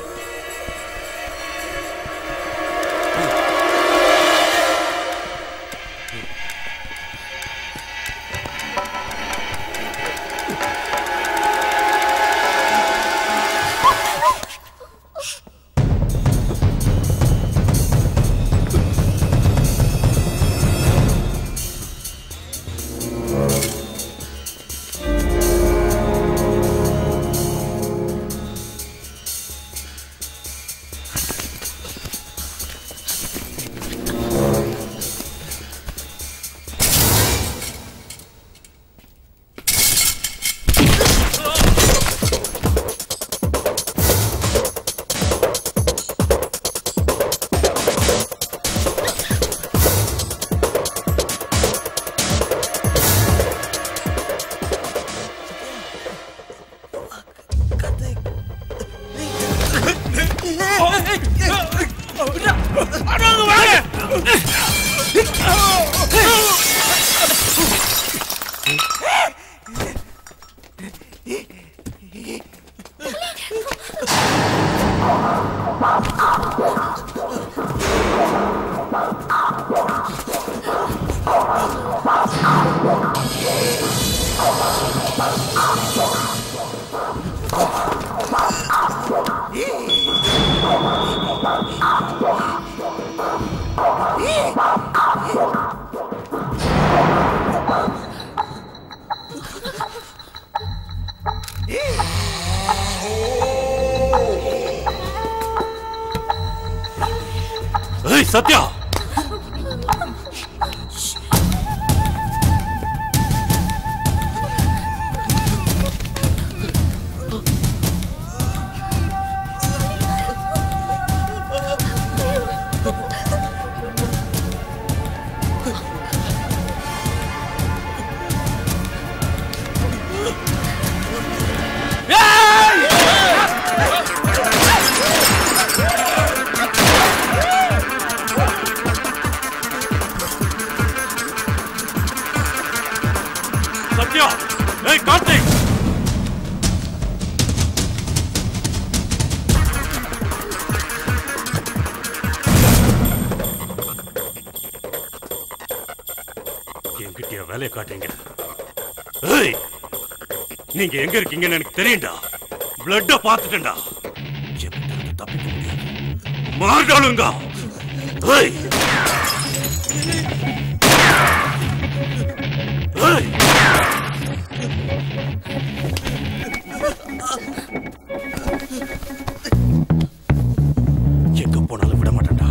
ஏய் சத்யா சத்யா ஏய் கார்த்திக் என்கிட்டயா வேலையை காட்டுங்க ஏய் நீங்க எங்க இருக்கீங்கன்னு எனக்கு தெரியும்டா பிளட்ட பார்த்துட்டேன்டா என்கிட்ட இருந்து தப்பிக்க முடியாது மார்டாளுங்க ஏய் ஏய் எங்க போனாலும் விட மாட்டேன்டா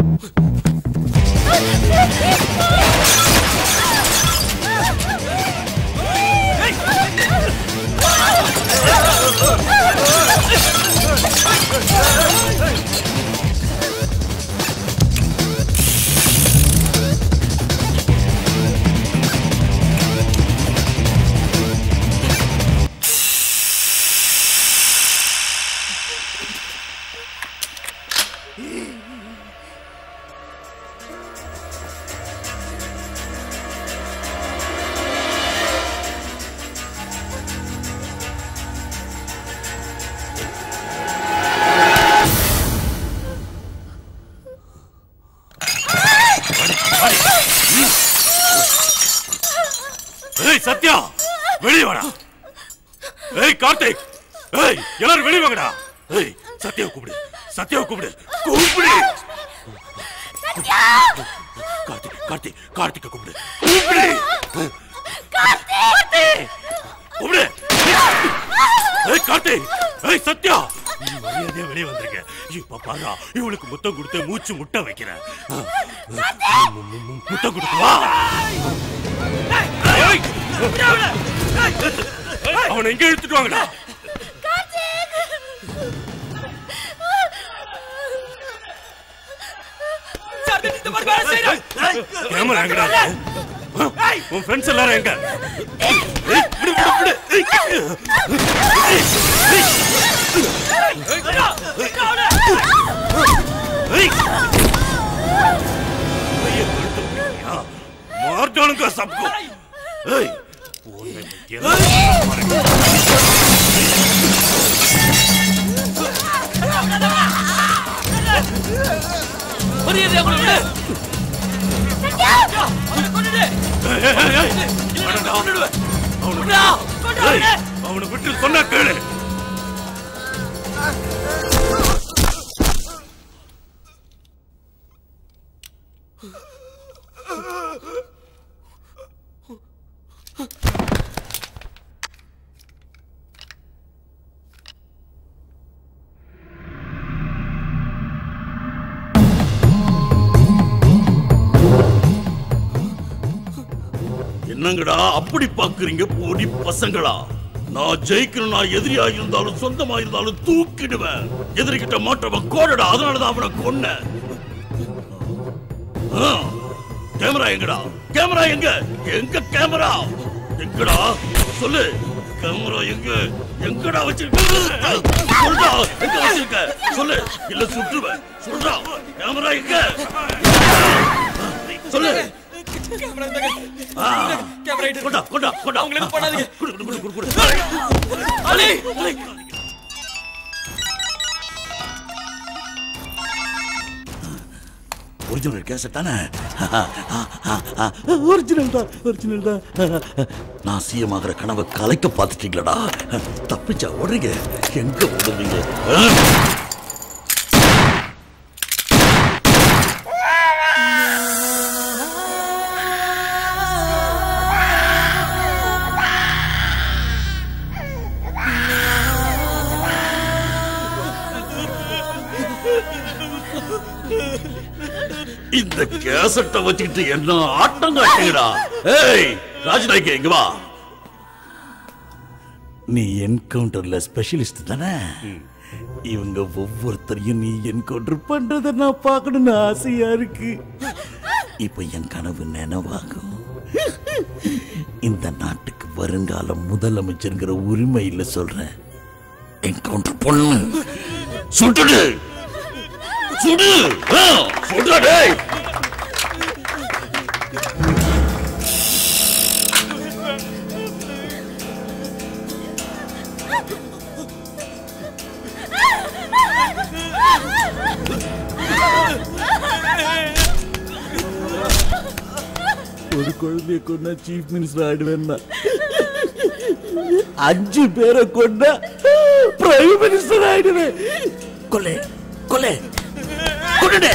ஏய் சத்யா வெளியே வாடா ஏய் கார்த்திக் ஏய் எல்லாரும் வெளியே வாங்கடா ஏய் சத்யாவை கூப்பிடு சத்யாவை கூப்பிடு கூப்பிடு கார்த்திக் கார்த்திக் கார்த்திக்க கூப்பிடு கூப்பிடு கூப்பிடு ஏய் கார்த்திக் ஏய் சத்யா நீ மரியாதையா வெளியே வந்திருக்க இப்ப பாரு இவளுக்கு முத்தம் கொடுத்து மூச்சு முட்டை வைக்கிறேன் மு- மு- மு- முத்தம் கொடுத்து வா ஏய்! அவனை எங்க எடுத்துட்டு வாங்கடா கேமரா எங்கடா இருக்கு? ஆ? உன் ஃப்ரெண்ட்ஸ் எல்லாரும் எங்க ஏய், விடு, விடு, விடு. ஏய். ஏய். கையை கழுத்துல பிடிக்கிறியா? मार डालूंगा सबको ए, மரியாதை அவனை விடு ஏய், அவனை விட்டு சொன்னா கேளு என்னங்கடா அப்படி பாக்குறீங்க பொடி பசங்களா நான் ஜெயிக்கணும்னா எதிரியா இருந்தாலும் சொந்தமா இருந்தாலும் தூக்கிடுவேன் எதிரிகிட்ட மாட்டவன் கோடடா அதனாலதான் அவனை கொன்னேன் ஆ, கேமரா எங்கடா கேமரா எங்க எங்க கேமரா எங்கடா சொல்லு கேமரா எங்க எங்கடா வச்சிருக்க சொல்றா எங்க வச்சிருக்க சொல்லு இல்ல சுட்டுவேன் சொல்றா கேமரா எங்க சொல்லு ஆ, கொண்டா கொண்டா கொண்டா அவங்களுக்கு பண்ணாதீங்க. குடு குடு குடு குடு குடு அலி அலி ஒரிஜினல் கேசட் தானே ஒரிஜினல் தான் ஒரிஜினல் தான் நான் சிஎம் ஆகிற கனவை கலைக்க பார்த்துட்டீங்களடா தப்பிச்சா ஓடுறீங்க எங்க ஓடுறீங்க ஆ? இந்த கேசட்டை வச்சுக்கிட்டு என்ன ஆட்டம் காட்டுங்கடா ஏய் ராஜநாயகி இங்க வா நீ என்கவுண்டர்ல ஸ்பெஷலிஸ்ட் தானே இவங்க ஒவ்வொருத்தரையும் நீ என்கவுண்டர் பண்றத நான் பார்க்கணும்னு ஆசையா இருக்கு இப்ப என் கனவு நினைவாகும் இந்த நாட்டுக்கு வருங்கால முதலமைச்சருங்கிற உரிமையில சொல்றேன் என்கவுண்டர் பொண்ணு சுட்டுடு சுடு ஆ, சுடுடா டேய் ஒரு குழந்தைய கொண்டா சீஃப் மினிஸ்டர் ஆயிடுவேன்னா அஞ்சு பேரை கொண்டா பிரைம் மினிஸ்டர் ஆயிடுவேன் கொலை கொலை கொண்டுடு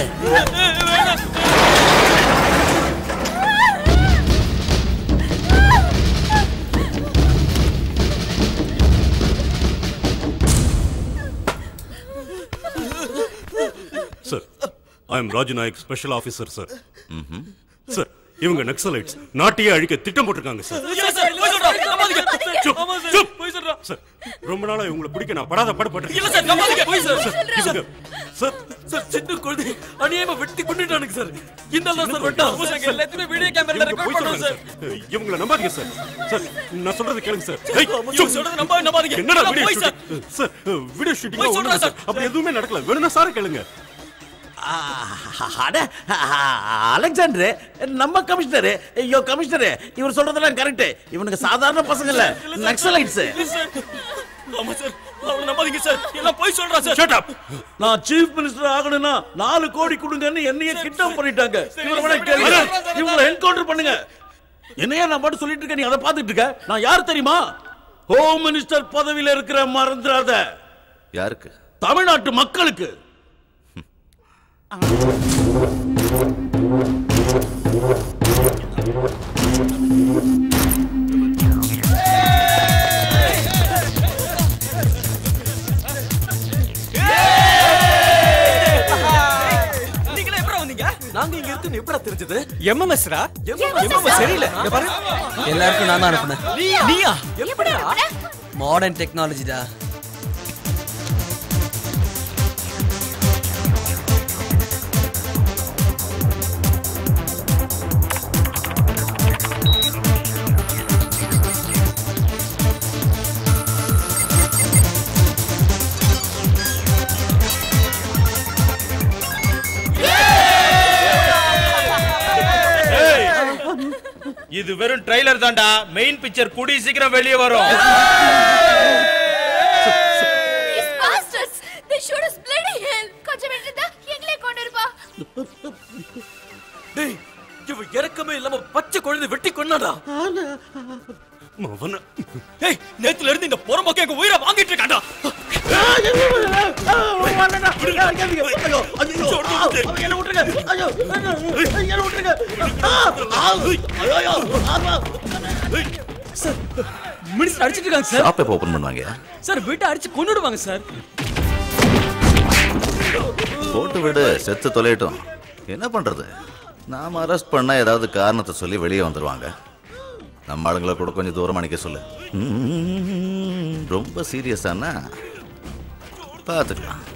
sir I am Raju Nayak special officer sir sir இவங்க நக்சலைட்ஸ் நாட்டையே அழிக்க திட்டம் போட்டிருக்காங்க சார் இல்ல சார் போய் சொல்றா நம்பாதீங்க சுப், ஆமா சார் சுப். போய் சொல்றா சார் ரொம்ப நாளா இவங்களை பிடிக்க நான் படாத பாடுபட்டு இல்ல சார் நம்பாதீங்க போய் சார் இவங்க சார் சார் சின்ன குழந்தை அநியாயமா வெட்டி கொண்டுட்டானுங்க சார் இந்த தான் சார் வெட்டா ஆமா சார் எல்லாத்தையுமே வீடியோ கேமரால இவங்க ரெக்கார்ட் போய் பண்றோம் சார் சொல்றாங்க சார். இவங்களை நம்பாதீங்க சார் சார் நான் சொல்றது கேளுங்க சார் ஏய், இவங்க சுப். சொல்றது நம்ப நம்பாதீங்க என்னடா எல்லாம் வீடியோ போய் sir shooting sir video shooting போய் ஒண்ணும் சொல்றா இல்ல சார் அப்படி எதுவுமே நடக்கல வேணும்னா சார் கேளுங்க அட அலெக்சாண்டர் நம்ம கமிஷனர் ஐயோ கமிஷனர் இவர் சொல்றதெல்லாம் கரெக்ட் இவனுக்கு சாதாரண பசங்க இல்ல நக்சலைட்ஸ் இல்ல சார் ஆமா சார் அவனை நம்பாதீங்க சார் எல்லாம் போய் சொல்றா சார் ஷட் அப் நான் சீஃப் மினிஸ்டர் ஆகணும்னா நாலு கோடி கொடுங்கன்னு என்னைய கிட்னாப் பண்ணிட்டாங்க இவரை வேணா கேளுங்க இவங்களை என்கவுண்டர் பண்ணுங்க என்னையா நான் பாட்டு சொல்லிட்டு இருக்கேன் நீ அதை பார்த்துட்டு இருக்க நான் யார் தெரியுமா ஹோம் மினிஸ்டர் பதவியில இருக்கிற மறந்துடாத யாருக்கு தமிழ்நாட்டு மக்களுக்கு நீங்களே எப்பறம் வந்தீங்க நாங்க இங்க இருக்குன்னு எப்படா தெரிஞ்சது எம்எம்எஸ்ரா எம்எம்எஸ் சரியில்லை இங்க பாரு எல்லாருக்கும் நான் தான் அனுப்புனேன் நீயா எப்படிடா மாடர்ன் டெக்னாலஜிடா இது வெறும் ட்ரைலர் தான்டா மெயின் பிக்சர் கூடி சீக்கிரம் வெளியே வரும் These bastards! They showed us bloody hell! கொஞ்சம் விட்டுருந்தா எங்களே கொண்டு இருப்பா டேய் இவ இறக்கமே இல்லாம பச்சை குழந்தை வெட்டி கொன்னாடா மவன ஏய் நேத்துல இருந்து இந்த பொறம்போக்கு எங்க உயிரை வாங்கிட்டு இருக்காண்டா சார் மினிஸ்டர் அடிச்சிட்டு இருக்காங்க சார் ஷாப் எப்போ ஓப்பன் பண்ணுவாங்க சார் வீட்டை அடிச்சு கொண்டுடுவாங்க சார் போட்டு விடு செத்து தொலையட்டும் என்ன பண்றது நாம அரெஸ்ட் பண்ணா ஏதாவது காரணத்தை சொல்லி வெளியே வந்துருவாங்க நம்ம ஆளுங்களை கூட கொஞ்சம் தூரமா நிக்க சொல்லு ம்ம், ரொம்ப சீரியஸானா பார்த்துக்கலாம்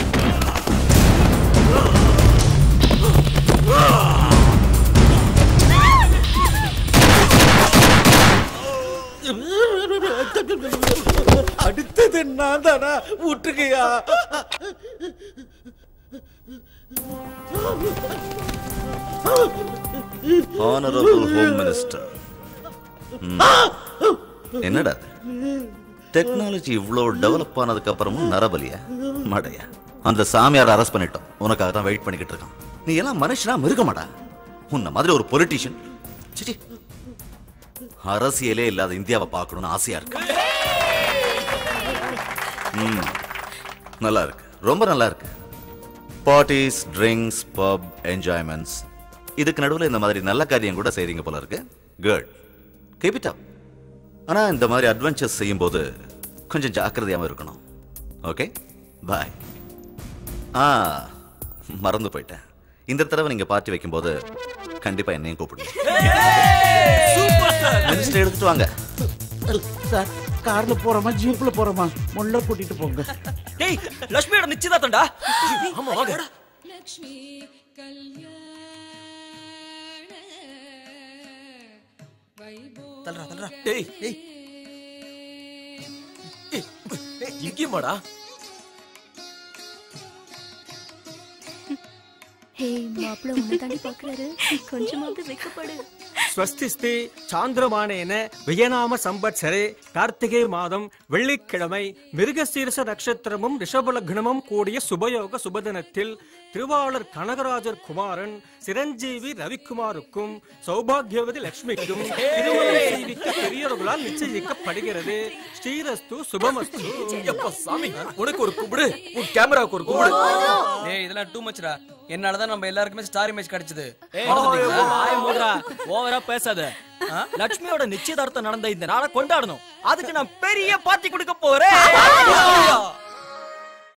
அடுத்தது நான் தானா விட்டுருக்கையா ஹானரபிள் ஹோம் மினிஸ்டர் என்னடா டெக்னாலஜி இவ்வளோ டெவலப் ஆனதுக்கு அப்புறமும் நரபலியா மடையா அந்த சாமியார் அரெஸ்ட் பண்ணிட்டோம் உனக்காக தான் வெயிட் பண்ணிக்கிட்டு இருக்கான் நீ எல்லாம் மனுஷனா மிருகமாடா உன்ன மாதிரி ஒரு பொலிட்டீஷியன் சிச்சி அரசியலே இல்லாத இந்தியாவை பார்க்கணும்னு ஆசையா இருக்கு ம், நல்லா இருக்கு ரொம்ப நல்லா இருக்கு பார்ட்டிஸ் ட்ரிங்க்ஸ் பப் என்ஜாய்மெண்ட்ஸ் இதுக்கு நடுவில் இந்த மாதிரி நல்ல காரியம் கூட செய்றீங்க போல இருக்கு குட் கீப் இட் அப் ஆனால் இந்த மாதிரி அட்வென்ச்சர்ஸ் செய்யும்போது கொஞ்சம் ஜாக்கிரதையாகவும் இருக்கணும் ஓகே பாய் ஆ மறந்து போயிட்டேன் இந்த தடவை நீங்கள் பார்ட்டி வைக்கும்போது கண்டிப்பாக என்னையும் கூப்பிடுங்க மினிஸ்டர் எடுத்துட்டு வாங்க சார் கார்ல போறோமா ஜீப்ல போறோமா முள்ள கூட்டிட்டு போங்க டேய் லட்சுமியோட நிச்சயதார்த்தம்டா ஆமா வாங்க தல்றா தல்றா டேய் டேய் இங்கேயுமாடா ஹே மாப்பிள்ள உன்னை தாண்டி பாக்குறாரு கொஞ்சமாவது வெக்கப்படு ஸ்வஸ்திஸ்தி சாந்திரமானேன வியநாம சம்பத்சரே கார்த்திகை மாதம் வெள்ளிக்கிழமை மிருகசீரச நட்சத்திரமும் ரிஷபலக்னமும் கூடிய சுபயோக சுபதினத்தில் திருவாளர் கனகராஜர் குமாரன் சிரஞ்சீவி ரவிக்குமாருக்கும் சௌபாகியவதி லட்சுமிக்கும் திருமணம் செய்விக்க பெரியவர்களால் நிச்சயிக்கப்படுகிறது ஸ்ரீரஸ்து சுபமஸ்து எப்பா சாமி உனக்கு ஒரு கும்பிடு உன் கேமராவுக்கு ஒரு கும்பிடு ஏய் இதெல்லாம் டூ மச்டா என்னால தான் நம்ம எல்லாருக்குமே ஸ்டார் இமேஜ் கிடைச்சது வாய மூடுறா ஓவரா பேசாத ஆ? லட்சுமியோட நிச்சயதார்த்தம் நடந்த இந்த நாளை கொண்டாடணும் அதுக்கு நான் பெரிய பார்ட்டி கொடுக்க போறேன்